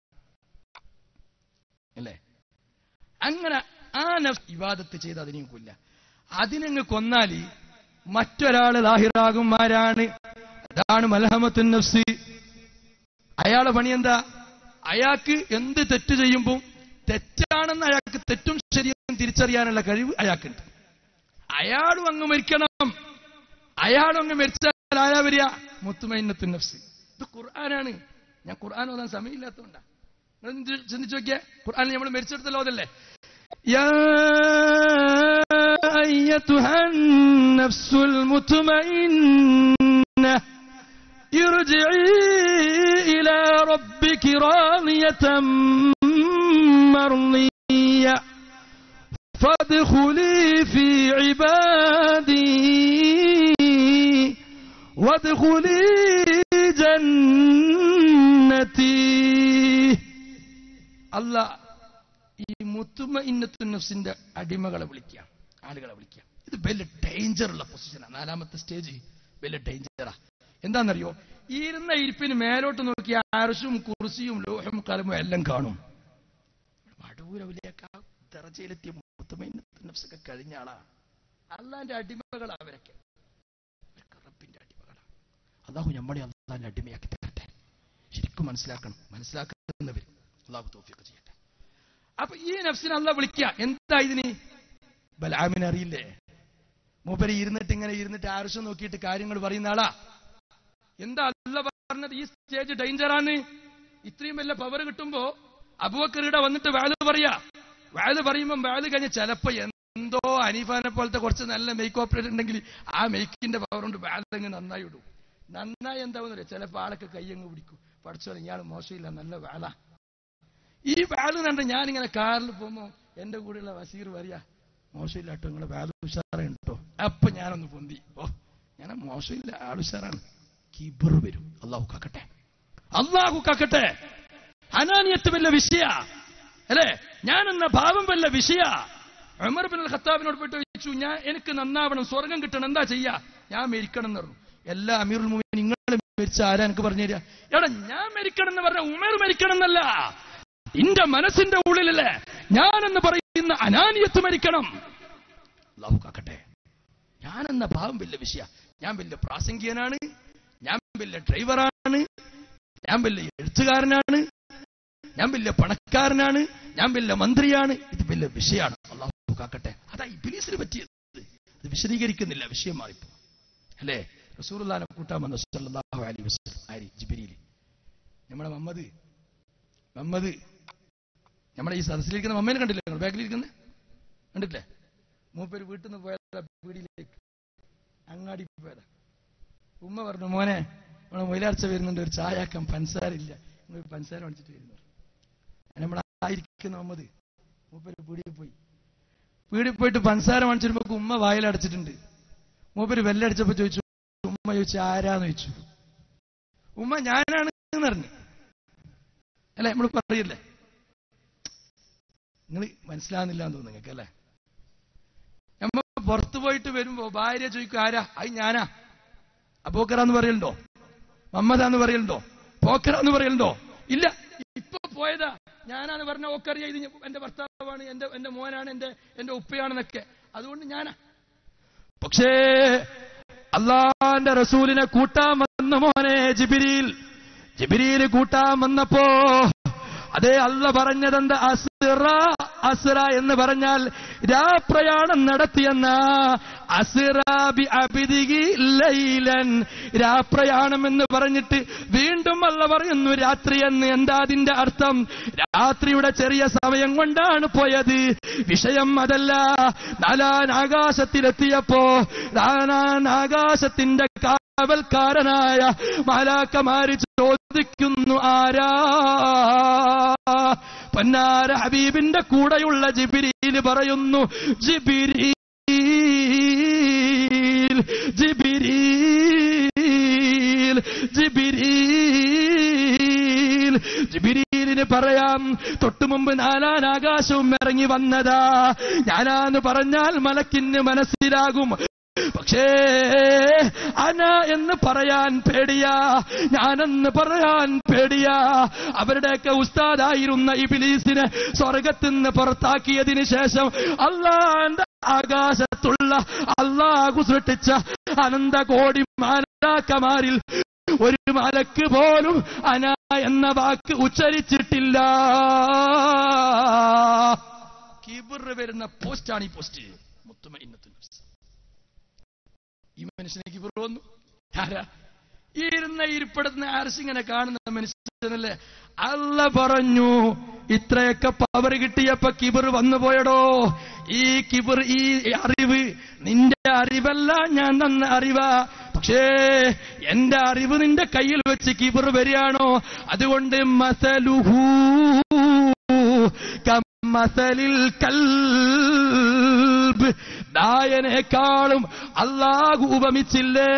അല്ലേ അങ്ങനെ ആ നഫ്സ് ഇവാദത്ത് ചെയ്ത് അതിനെയും കൊല്ല അതിനങ്ങ് കൊന്നാല് മറ്റൊരാള് ലാഹിറാകും ആരാണ് അതാണ് മലഹമത്തുൻ നഫ്സ് അയാളെ പണി എന്താ അയാൾക്ക് എന്ത് തെറ്റ് ചെയ്യുമ്പോൾ തെറ്റാണെന്ന് അയാൾക്ക് തെറ്റും ശരിയും തിരിച്ചറിയാനുള്ള കഴിവ് അയാൾക്കുണ്ട് അയാളും അങ്ങ് മരിക്കണം അയാളും അങ്ങ് മരിച്ചാൽ ആരാ വരിക മുത്തുമൈനത്തു നഫ്സ് ഇത് ഖുർആനാണ് ഞാൻ ഖുർആൻ ഓതാൻ സമയമില്ലാത്തതുകൊണ്ടാ നിങ്ങൾ ഒന്ന് ചിന്തിച്ചു നോക്കിയേ ഖുർആൻ നമ്മൾ മരിച്ചെടുത്തല്ലോ അതല്ലേ يا أيتها النفس المطمئنة ارجعي إلى ربك راضية مرضية فادخلي في عبادي وادخلي جنتي الله ഈ മുത്തുമ ഇന്നത്തു നഫ്സിന്റെ അടിമകളെ വിളിക്കുക ആളുകളെ വിളിക്കുക ഇത് വലിയ ഡേഞ്ചർ ഉള്ള പൊസിഷനാണ് നാലാമത്തെ സ്റ്റേജ് വലിയ ഡേഞ്ചറാ എന്താണെന്നറിയോ ഈ ഇരുന്ന ഇരിപ്പിന് മേലോട്ട് നോക്കിയ അരശും കുർസിയും ലോഹം കലമും എല്ലാം കാണും മടൂരവിലേക്ക് ആ ദറജയിലെത്തിയ മുത്തുമ ഇന്നത്തു നഫ്സൊക്കെ കഴിഞ്ഞ ആളാ അള്ളാന്റെ അടിമകളാ അവരൊക്കെ അവരൊക്കെ റബ്ബിന്റെ അടിമകളാ അള്ളാഹു നമ്മളെ അള്ളാന്റെ അടിമയാക്കി തരട്ടെ ശരിക്കും മനസ്സിലാക്കണം മനസ്സിലാക്കുന്നവർ അള്ളാഹു തോഫിയൊക്കെ ചെയ്യട്ടെ അപ്പൊ ഈ നഫ്സിനെ അല്ല വിളിക്കുക എന്താ ഇതിന് ബലാമിനെ അറിയില്ലേ മൂപ്പര് ഇരുന്നിട്ട് ഇങ്ങനെ ഇരുന്നിട്ട് ആവശ്യം നോക്കിയിട്ട് കാര്യങ്ങൾ പറയുന്ന ആളാ എന്താ അല്ല പറഞ്ഞത് ഈ സ്റ്റേജ് ഡേഞ്ചറാണ് ഇത്രയും വലിയ പവർ കിട്ടുമ്പോ അബുവക്കറിയുടെ വന്നിട്ട് വാല് പറയാ വാല് പറയുമ്പോ വാല് കഴിഞ്ഞ് ചിലപ്പോ എന്തോ അനീഫാനെ പോലത്തെ കുറച്ച് നല്ല മേക്ക് ഓപ്പറേറ്റ് ഉണ്ടെങ്കിൽ ആ മേക്കിന്റെ പവർ കൊണ്ട് വാലങ്ങ് നന്നായി ഇടും നന്നായി എന്താവുന്നില്ല ചിലപ്പോ ആളൊക്കെ കയ്യങ്ങ് പിടിക്കും പഠിച്ചോ ഇയാൾ മോശമില്ല നല്ല വാല ഈ വാല് കണ്ട് ഞാനിങ്ങനെ കാറിൽ പോകുമ്പോ എന്റെ കൂടെയുള്ള വസീർ പറയാ മോശമില്ല കേട്ടോ നിങ്ങളെ വാല് ഉഷാറുണ്ട് കേട്ടോ അപ്പൊ ഞാനൊന്ന് പൊന്തി ഓ ഞാൻ മോശമില്ല ആൾ ഉഷാറാണ് കിബർ വരും അള്ളാഹു കാക്കട്ടെ അള്ളാഹു കാക്കട്ടെ അനാനിയത്ത് വല്ല വിഷയ അല്ലേ ഞാനെന്ന ഭാവം വല്ല വിഷയ ഉമർ ബിൻ ഖത്താബിനോട് പോയിട്ട് ചോദിച്ചു ഞാൻ എനിക്ക് നന്നാവണം സ്വർഗം കിട്ടണം എന്താ ചെയ്യാ ഞാൻ മരിക്കണം എന്ന് പറഞ്ഞു എല്ലാ അമീറുൽ മുഅ്മിനീൻ നിങ്ങൾ മരിച്ച ആരാ എനിക്ക് പറഞ്ഞു തരിക എടാ ഞാൻ മരിക്കണം എന്ന് പറഞ്ഞ ഉമർ മരിക്കണം എന്നല്ല നിന്റെ മനസ്സിന്റെ ഉള്ളിലല്ലേ ഞാനെന്ന് പറയുന്ന അനാനിയത്ത് മരിക്കണം അള്ളാഹു കാക്കട്ടെ ഞാനെന്ന ഭാവം വലിയ വിഷയ ഞാൻ വലിയ പ്രാസംഗികനാണ് ഞാൻ വലിയ ഡ്രൈവറാണ് ഞാൻ വലിയ എഴുത്തുകാരനാണ് ഞാൻ വലിയ പണക്കാരനാണ് ഞാൻ വലിയ മന്ത്രിയാണ് ഇത് വലിയ വിഷയമാണ് അള്ളാഹു കാക്കട്ടെ അതാ ഇബിലീസിന് പറ്റിയത് ഇത് വിശദീകരിക്കുന്നില്ല വിഷയം മാറിപ്പോ അല്ലേ റസൂറുല്ലാനെ കൂട്ടാൻ വന്ന സല്ലല്ലാഹു അലൈഹി വസല്ലം ആരി ജിബിരിയിൽ നമ്മുടെ മമ്മദ് മമ്മദ് നമ്മുടെ ഈ സദസ്സിലിരിക്കുന്ന മമ്മേനെ കണ്ടില്ലേ നിങ്ങൾ ബാക്കിലിരിക്കുന്നത് കണ്ടില്ലേ മൂപ്പര് വീട്ടിൽ നിന്ന് പോയതാ പീടിയിലേക്ക് അങ്ങാടി പോയതാ ഉമ്മ പറഞ്ഞു മോനെ നമ്മളെ മൊയിലാർച്ച വരുന്നുണ്ട് ഒരു ചായാക്കാൻ പഞ്ചസാരില്ല നിങ്ങൾ പഞ്ചസാര മേടിച്ചിട്ട് വരുന്നു നമ്മുടെ ആയിരിക്കുന്ന മമ്മദ് മൂപ്പര് പീടിയിൽ പോയി പീടിയിൽ പോയിട്ട് പഞ്ചസാര മേടിച്ചിരുമ്പോ ഉമ്മ വായിലടച്ചിട്ടുണ്ട് മൂപ്പര് വെല്ലടിച്ചപ്പോ ചോദിച്ചു ഉമ്മ ചോദിച്ചു ആരാന്ന് ചോദിച്ചു ഉമ്മ ഞാനാണ് എന്ന് പറഞ്ഞു അല്ലെ നമ്മൾ പറയില്ലേ നിങ്ങൾ മനസ്സിലാകുന്നില്ല എന്ന് തോന്നുന്നു നിങ്ങൾക്ക് അല്ലേ നമ്മ പുറത്തു പോയിട്ട് വരുമ്പോ ഭാര്യ ചോദിക്കും ആരാ അത് ഞാനാ അബോക്കറാന്ന് പറയലുണ്ടോ മമ്മദാന്ന് പറയലുണ്ടോ പോക്കറാന്ന് പറയലുണ്ടോ ഇല്ല ഇപ്പൊ പോയതാ ഞാനാണ് പറഞ്ഞ ഓക്കറിയ ഇത് എന്റെ ഭർത്താവാണ് എന്റെ എന്റെ മോനാണ് എന്റെ എന്റെ ഉപ്പയാണെന്നൊക്കെ അതുകൊണ്ട് ഞാനാ പക്ഷേ അള്ളാന്റെ റസൂലിനെ കൂട്ടാൻ വന്ന മോനെ ജിബിരിയിൽ ജിബിരിയിൽ കൂട്ടാൻ വന്നപ്പോ അതേ അല്ല പറഞ്ഞതെന്ത് അസുറ അസുറ എന്ന് പറഞ്ഞാൽ രാപ്രയാണം നടത്തിയെന്ന അസുറാബി അബിദികി ലൈലൻ രാപ്രയാണം എന്ന് പറഞ്ഞിട്ട് വീണ്ടും അല്ല പറയുന്നു രാത്രി എന്ന് എന്താ അതിന്റെ അർത്ഥം രാത്രിയുടെ ചെറിയ സമയം കൊണ്ടാണ് പോയത് വിഷയം അതല്ല നാലാൻ ആകാശത്തിലെത്തിയപ്പോ നാലാൻ ആകാശത്തിന്റെ കാവൽക്കാരനായ മാലാക്കമാര് ചോദിക്കുന്നു ആരാ പന്നാര ഹബീബിന്റെ കൂടെയുള്ള ജിബിരിയിൽ പറയുന്നു ജിബിരി ജിബിരീൽ ജിബിരീൽ ജിബിരീലിന് പറയാം തൊട്ടു മുമ്പ് നാലാൻ ആകാശവും ഇറങ്ങി വന്നതാ ഞാനാന്ന് പറഞ്ഞാൽ മലക്കിന് മനസ്സിലാകും പക്ഷേ അന എന്ന് പറയാൻ പേടിയാ ഞാനെന്ന് പറയാൻ പേടിയാ അവരുടെയൊക്കെ ഉസ്താദായിരുന്ന ഇബിലീസിനെ സ്വർഗത്തിന്ന് പുറത്താക്കിയതിന് ശേഷം അള്ളാന്റെ ആകാശത്തുള്ള അള്ളാഹു സൃഷ്ടിച്ച അനന്തകോടി മാലാക്കമാരിൽ ഒരു മലക്ക് പോലും അന എന്ന വാക്ക് ഉച്ചരിച്ചിട്ടില്ല കിബിർ വരുന്ന പോസ്റ്റാണ് ഈ പോസ്റ്റ് മുത്തുമ ഇന്നത്തെ ഈ മനുഷ്യനെ കിബിർ വന്നു ആരാ ഈ ഇരുന്ന ഇരിപ്പിടത്തുന്ന ആർസിങ്ങനെ കാണുന്ന മനുഷ്യനല്ലേ അല്ല പറഞ്ഞു ഇത്രയൊക്കെ പവർ കിട്ടിയപ്പോ കിബിർ വന്നു പോയടോ ഈ കിബിർ ഈ അറിവ് നിന്റെ അറിവല്ല ഞാൻ തന്ന അറിവാ പക്ഷേ എന്റെ അറിവ് നിന്റെ കയ്യിൽ വെച്ച് കിബിർ വരികയാണോ അതുകൊണ്ട് മസലുഹൂ കമ്മസലിൽ കൽബ് നായനേക്കാളും അള്ളാഹു ഉപമിച്ചില്ലേ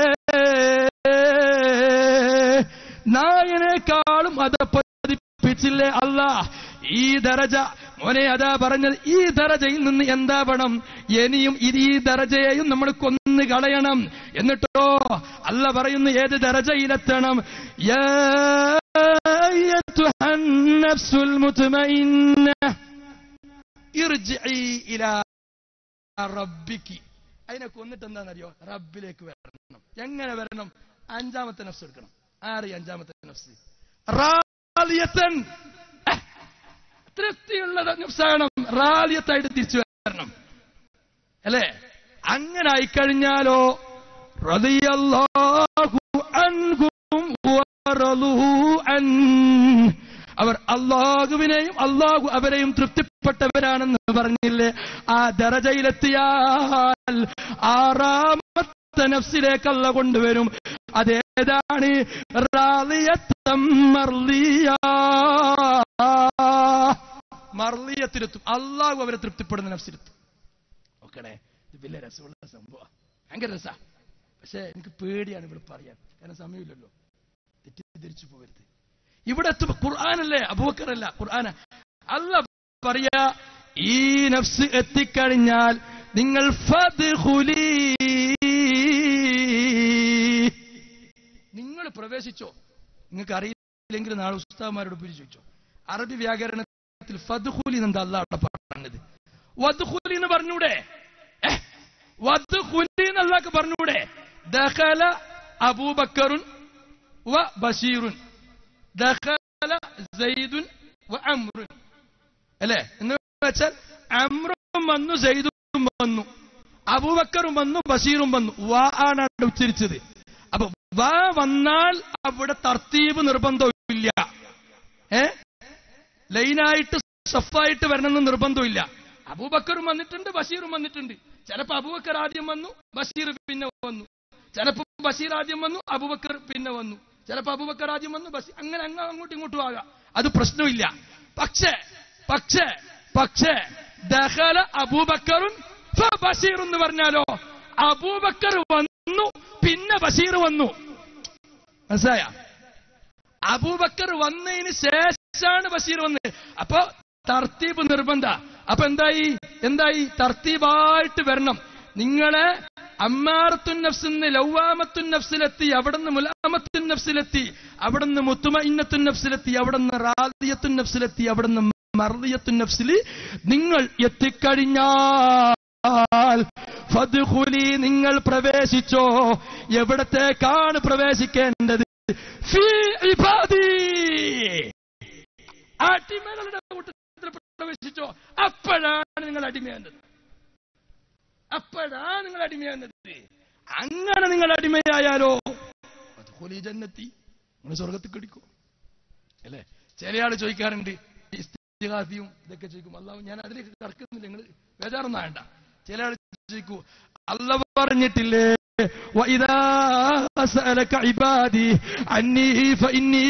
നായനേക്കാളും അതപ്പതിപ്പിച്ചില്ലേ അല്ലാ ഈ ദരജ മോനെ അതാ പറഞ്ഞത് ഈ ദരജയിൽ നിന്ന് എന്താവണം ഇനിയും ഇത് ഈ ദരജയെയും നമ്മൾ കൊന്നു കളയണം എന്നിട്ടോ അല്ല പറയുന്നു ഏത് ദരജയിലെത്തണം യാ അയ്യത്തുഹൻ നഫ്സുൽ മുത്മഇന്ന ഇർജിഇ ഇലാ റബ്ബിക്ക് അതിനെ കൊന്നിട്ട് എന്താണെന്നറിയോ റബ്ബിലേക്ക് വരണം എങ്ങനെ വരണം അഞ്ചാമത്തെ നഫ്സ് എടുക്കണം ആറ് അഞ്ചാമത്തെ നഫ്സ് റാലിയത്തൻ തൃപ്തിയുള്ള നഫ്സാകണം റാലിയത്തായിട്ട് തിരിച്ചു വരണം അല്ലേ അങ്ങനെ ആയിക്കഴിഞ്ഞാലോ റളിയല്ലാഹു അൻഹും വറളൂ അൻ അവർ അള്ളാഹുവിനെയും അള്ളാഹു അവരെയും തൃപ്തിപ്പെട്ടവരാണെന്ന് പറഞ്ഞില്ലേ ആ ദറജയിലെത്തിയാൽ ആറാമത്തെ നഫ്സിലേക്കല്ല കൊണ്ടുവരും അതേതാണ് റാലിയത്തം മർലിയ മർലിയത്തിലെത്തും അള്ളാഹു അവരെ തൃപ്തിപ്പെടുന്ന നഫ്സിലെത്തും നോക്കണേ ഇത് വലിയ രസമുള്ള സംഭവം ഭയങ്കര രസ പക്ഷെ എനിക്ക് പേടിയാണ് ഇവിടെ പറയാൻ കാരണം സമയമില്ലല്ലോ തെറ്റിദ്ധരിച്ചു പോകരുത് ഇവിടെ എത്തുമ്പോ ഖുർആാനല്ലേ അബൂക്കറല്ല ഖുർആന അല്ല പറയാ ഈ നഫ്സ് എത്തിക്കഴിഞ്ഞാൽ നിങ്ങൾ ഫദ്ഖുലീ. നിങ്ങൾ പ്രവേശിച്ചോ നിങ്ങൾക്ക് അറിയില്ലെങ്കിൽ നാളെ ഉസ്താദ്മാരോട് പിരിച്ചു ചോദിച്ചോ അറബി വ്യാകരണ കാര്യത്തിൽ ഫദ്ഖുലി എന്താ അള്ളാഹ് അവിടെ പറഞ്ഞത് വദ്ഖുലി എന്ന് പറഞ്ഞൂടെ ഏ, വദ്ഖുലി എന്നല്ലാക്ക് പറഞ്ഞൂടെ ദഖല അബൂബക്കറുൻ വ ബഷീറുൻ ദഖല സെയ്ദുൻ വ അമ്രുൻ അല്ലേ എന്ന് വെച്ചാൽ അമ്രും വന്നു സെയ്ദും വന്നു അബൂബക്കറും വന്നു ബഷീറും വന്നു വാ ആണ് അവിടെ ഉച്ചരിച്ചത് അപ്പൊ വാ വന്നാൽ അവിടെ തർത്തീബ് നിർബന്ധമില്ല ഏ ലൈനായിട്ട് സഫായിട്ട് വരണമെന്ന് നിർബന്ധമില്ല അബൂബക്കറും വന്നിട്ടുണ്ട് ബഷീറും വന്നിട്ടുണ്ട് ചിലപ്പോ അബൂബക്കർ ആദ്യം വന്നു ബഷീർ പിന്നെ വന്നു ചിലപ്പോ ബഷീർ ആദ്യം വന്നു അബൂബക്കർ പിന്നെ വന്നു ചിലപ്പോ അബൂബക്കർ ആദ്യം വന്നു ബഷീർ അങ്ങനെ അങ്ങ് അങ്ങോട്ടും ഇങ്ങോട്ടും ആകാം അത് പ്രശ്നമില്ല പക്ഷേ പക്ഷേ പക്ഷേ ദഹല അബൂബക്കറും ഫ ബഷീർ എന്ന് പറഞ്ഞാലോ അബൂബക്കർ വന്നു പിന്നെ ബഷീർ വന്നു മനസ്സിലായ അബൂബക്കർ വന്നതിന് ശേഷമാണ് ബഷീർ വന്നത് അപ്പൊ തർത്തീബ് നിർബന്ധ അപ്പൊ എന്തായി എന്തായി തർത്തീബായിട്ട് വരണം നിങ്ങളെ അമ്മാറത്തുൻ നഫ്സിന്ന് ലൗവാമത്തുൻ നഫ്സിലെത്തി അവിടുന്ന് മുലാമത്തുൻ നഫ്സിലെത്തി അവിടുന്ന് മുത്തുമ ഇന്നത്തുൻ നഫ്സിലെത്തി അവിടുന്ന് റാദിയത്തുൻ നഫ്സിലെത്തി അവിടുന്ന് മർദിയത്തുൻ നഫ്സിൽ നിങ്ങൾ എത്തിക്കഴിഞ്ഞാൽ ഫദ്ഖുലി നിങ്ങൾ പ്രവേശിച്ചോ എവിടത്തേക്കാണ് പ്രവേശിക്കേണ്ടത് ഫീ ഇബാദി അടിമകളുടെ കൂട്ടത്തിൽ പ്രവേശിച്ചോ അപ്പോഴാണ് നിങ്ങൾ അടിമയാകുന്നത് അപ്പോഴാണ് നിങ്ങൾ അടിമയാകുന്നത് അങ്ങനെ നിങ്ങൾ അടിമയായാലോ ഫദ്ഖുലി ജന്നത്തി നിങ്ങൾ സ്വർഗത്തിൽ കടിക്കോ അല്ലേ ചില ആള് ചോദിക്കാറുണ്ട് ഇസ്തിഹാസിയും ഇതൊക്കെ ചോദിക്കും അല്ലാഹു ഞാൻ അതിലേക്ക് കടക്കുന്നില്ല നിങ്ങൾ ബേജാറൊന്നും വേണ്ട ചില ആൾ ചോദിക്കൂ അല്ല പറഞ്ഞിട്ടില്ലേ وإذا سألك عبادي عني فإني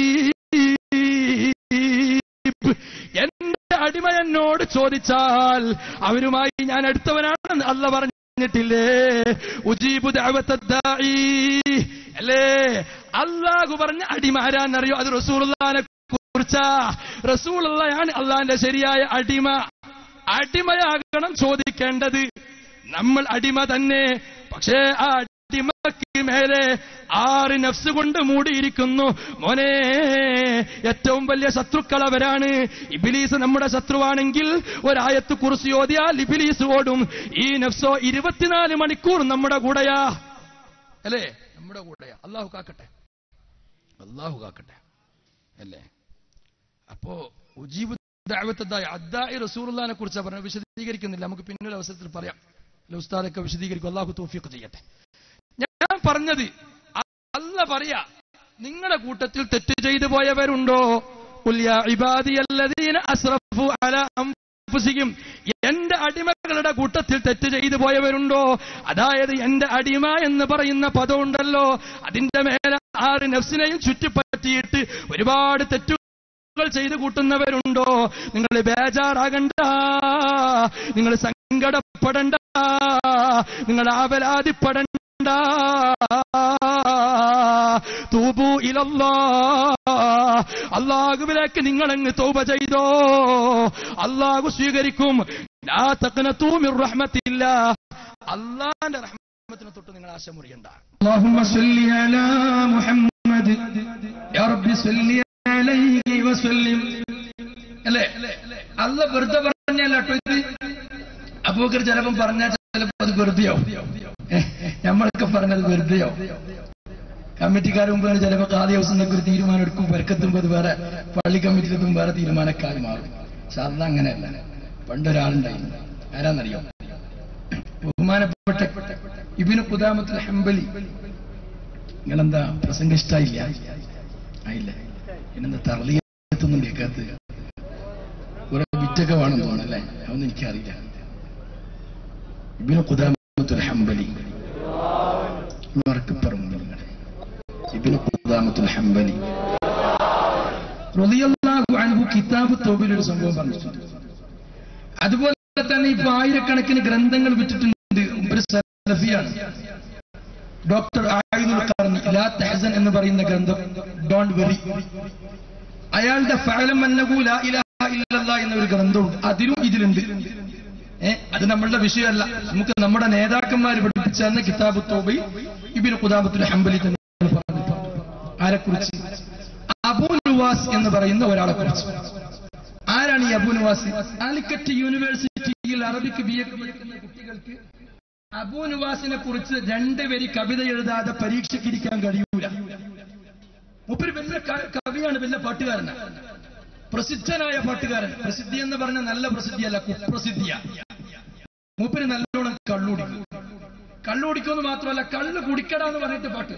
قريب എന്റെ അടിമ എന്നോട് ചോദിച്ചാൽ അവരുമായി ഞാൻ അടുത്തവനാണെന്ന് അല്ല പറഞ്ഞിട്ടില്ലേ ഉജീബു ദഅവത്തദ്ദാഇ അല്ലേ അള്ളാഹു പറഞ്ഞ അടിമ ആരാന്നറിയോ അത് റസൂലുള്ളാനെ കുറിച്ചാ റസൂലുള്ളയാണ് അള്ളാന്റെ ശരിയായ അടിമ അടിമയാകണം ചോദിക്കേണ്ടത് നമ്മൾ അടിമ തന്നെ പക്ഷേ ആ അടിമക്ക് മേലെ ആറ് നഫ്സ് കൊണ്ട് മൂടിയിരിക്കുന്നു മോനെ ഏറ്റവും വലിയ ശത്രുക്കൾ അവരാണ് ഇബിലീസ് നമ്മുടെ ശത്രുവാണെങ്കിൽ ഒരായത്ത് കുറിച്ച് ഓതിയാൽ ഇബിലീസ് ഓടും ഈ നഫ്സോ ഇരുപത്തിനാല് മണിക്കൂർ നമ്മുടെ കൂടെയാ അല്ലേ നമ്മുടെ കൂടെയാ അള്ളാഹു കാക്കട്ടെ അള്ളാഹു കാക്കട്ടെ അല്ലേ അപ്പോ ഉജീബ് ദഅവത്തദ്ദാഇ അദ്ദാഇ റസൂലുള്ളാഹിനെ കുറിച്ച് പറഞ്ഞ വിശദീകരിക്കുന്നില്ല നമുക്ക് പിന്നൊരു അവസരത്തിൽ പറയാം അല്ല ഉസ്താദൊക്കെ വിശദീകരിക്കും അള്ളാഹു തൗഫീഖ് ചെയ്യട്ടെ ഞാൻ പറഞ്ഞത് അ- അല്ല പറയാ നിങ്ങളുടെ കൂട്ടത്തിൽ തെറ്റ് ചെയ്തു പോയവരുണ്ടോ ഖുൽ യാ ഇബാദിയല്ലദീന അസ്റഫു അലാ അൻഫുസിഹിം എന്റെ അടിമകളുടെ കൂട്ടത്തിൽ തെറ്റ് ചെയ്തു പോയവരുണ്ടോ അതായത് എന്റെ അടിമ എന്ന് പറയുന്ന പദമുണ്ടല്ലോ അതിന്റെ മേലെ ആറ് നഫ്സിനെയും ചുറ്റിപ്പറ്റിയിട്ട് ഒരുപാട് തെറ്റുകൾ ചെയ്തു കൂട്ടുന്നവരുണ്ടോ നിങ്ങൾ ബേജാറാകണ്ട നിങ്ങൾ സങ്കടപ്പെടണ്ട നിങ്ങൾ ആവലാതിപ്പെടണ്ട തൂബു ഇലല്ലാ അള്ളാഹുവിലേക്ക് നിങ്ങൾ അങ്ങ് തൗബ ചെയ്തോ അള്ളാഹു സ്വീകരിക്കും ലാ തഖ്നതൂ മിർ റഹ്മത്തില്ല അള്ളാന്റെ റഹ്മത്തിനെ തൊട്ട് നിങ്ങൾ ആശ മുറിയണ്ട اللهم صل على محمد يا رب صل عليه وسلم അല്ലേ അല്ല വെറുതെ പറഞ്ഞല്ല കേട്ടോ ഇത് അബൂക്കർ ചിലപ്പം പറഞ്ഞാൽ ചിലപ്പോ അത് വെറുതെയാവും നമ്മളൊക്കെ പറഞ്ഞത് വെറുതെയാവും കമ്മിറ്റിക്കാർ മുമ്പ് ചിലപ്പോ കാതി ദിവസം ഒരു തീരുമാനം എടുക്കും പെരക്കെത്തുമ്പോ അത് വേറെ പള്ളി കമ്മിറ്റിയിലെത്തും വേറെ തീരുമാനക്കാർ മാറും പക്ഷെ അല്ല അങ്ങനെയല്ല പണ്ടൊരാളുണ്ടായിരുന്നു ആരാന്നറിയോ ബഹുമാനപ്പെട്ട ഇബിന് കുദാമത്തുൽ ഹംബലി നിങ്ങളെന്താ പ്രസംഗം ഇഷ്ടായില്ല ആയില്ല പിന്നെന്താ തറലിയത്തൊന്നും കേൾക്കാത്തത് കുറെ വിറ്റൊക്കെ വേണം തോന്നല്ലേ അതൊന്നും എനിക്കറിയില്ല ഇബിന് കുദാമത്തുൽ ഹംബലി ഉറക്കെ പറഞ്ഞു നിങ്ങൾ ഇബിന് കുദാമത്തുൽ ഹംബലി റളിയല്ലാഹു അൻഹു കിതാബ് തൗബിൽ ഒരു സംഭവം പറഞ്ഞിട്ടുണ്ട് അതുപോലെ തന്നെ ഇപ്പൊ ആയിരക്കണക്കിന് ഗ്രന്ഥങ്ങൾ വിറ്റിട്ടുണ്ട് ഒരു സലഫിയാണ് ഡോക്ടർ ആയുധുൽ കർണി ലാ തെഹസൻ എന്ന് പറയുന്ന ഗ്രന്ഥം ഡോണ്ട് വെറി അയാളുടെ ഫലം അന്നഹു ലാ ഇലാഹ ഇല്ലല്ലാ എന്ന ഒരു ഗ്രന്ഥമുണ്ട് അതിലും ഇതിലുണ്ട് ഏ അത് നമ്മളുടെ വിഷയമല്ല നമുക്ക് നമ്മുടെ നേതാക്കന്മാർ പഠിപ്പിച്ച എന്ന കിതാബ് തോബയിൽ ഇബിന് കുതാബത്തുൽ ഹംബലി തങ്ങൾ പറഞ്ഞിട്ടുണ്ട് ആരെക്കുറിച്ച് അബൂ നുവാസ് എന്ന് പറയുന്ന ഒരാളെ കുറിച്ച് ആരാണ് ഈ അബുനുവാസ് കാലിക്കറ്റ് യൂണിവേഴ്സിറ്റിയിൽ അറബിക്ക് ബി എ കുട്ടികൾക്ക് അബൂനുവാസിനെ കുറിച്ച് രണ്ട് വരി കവിത എഴുതാതെ പരീക്ഷയ്ക്ക് ഇരിക്കാൻ കഴിയൂല മൂപ്പര് വലിയ ക- കവിയാണ് വലിയ പാട്ടുകാരനാണ് പ്രസിദ്ധനായ പാട്ടുകാരൻ പ്രസിദ്ധി എന്ന് പറഞ്ഞ നല്ല പ്രസിദ്ധിയല്ല കുപ്രസിദ്ധിയ മൂപ്പര് നല്ലോണം കള്ളുടിക്കും കള്ളുടിക്കുമെന്ന് മാത്രമല്ല കള്ള് കുടിക്കട എന്ന് പറഞ്ഞിട്ട് പാട്ട്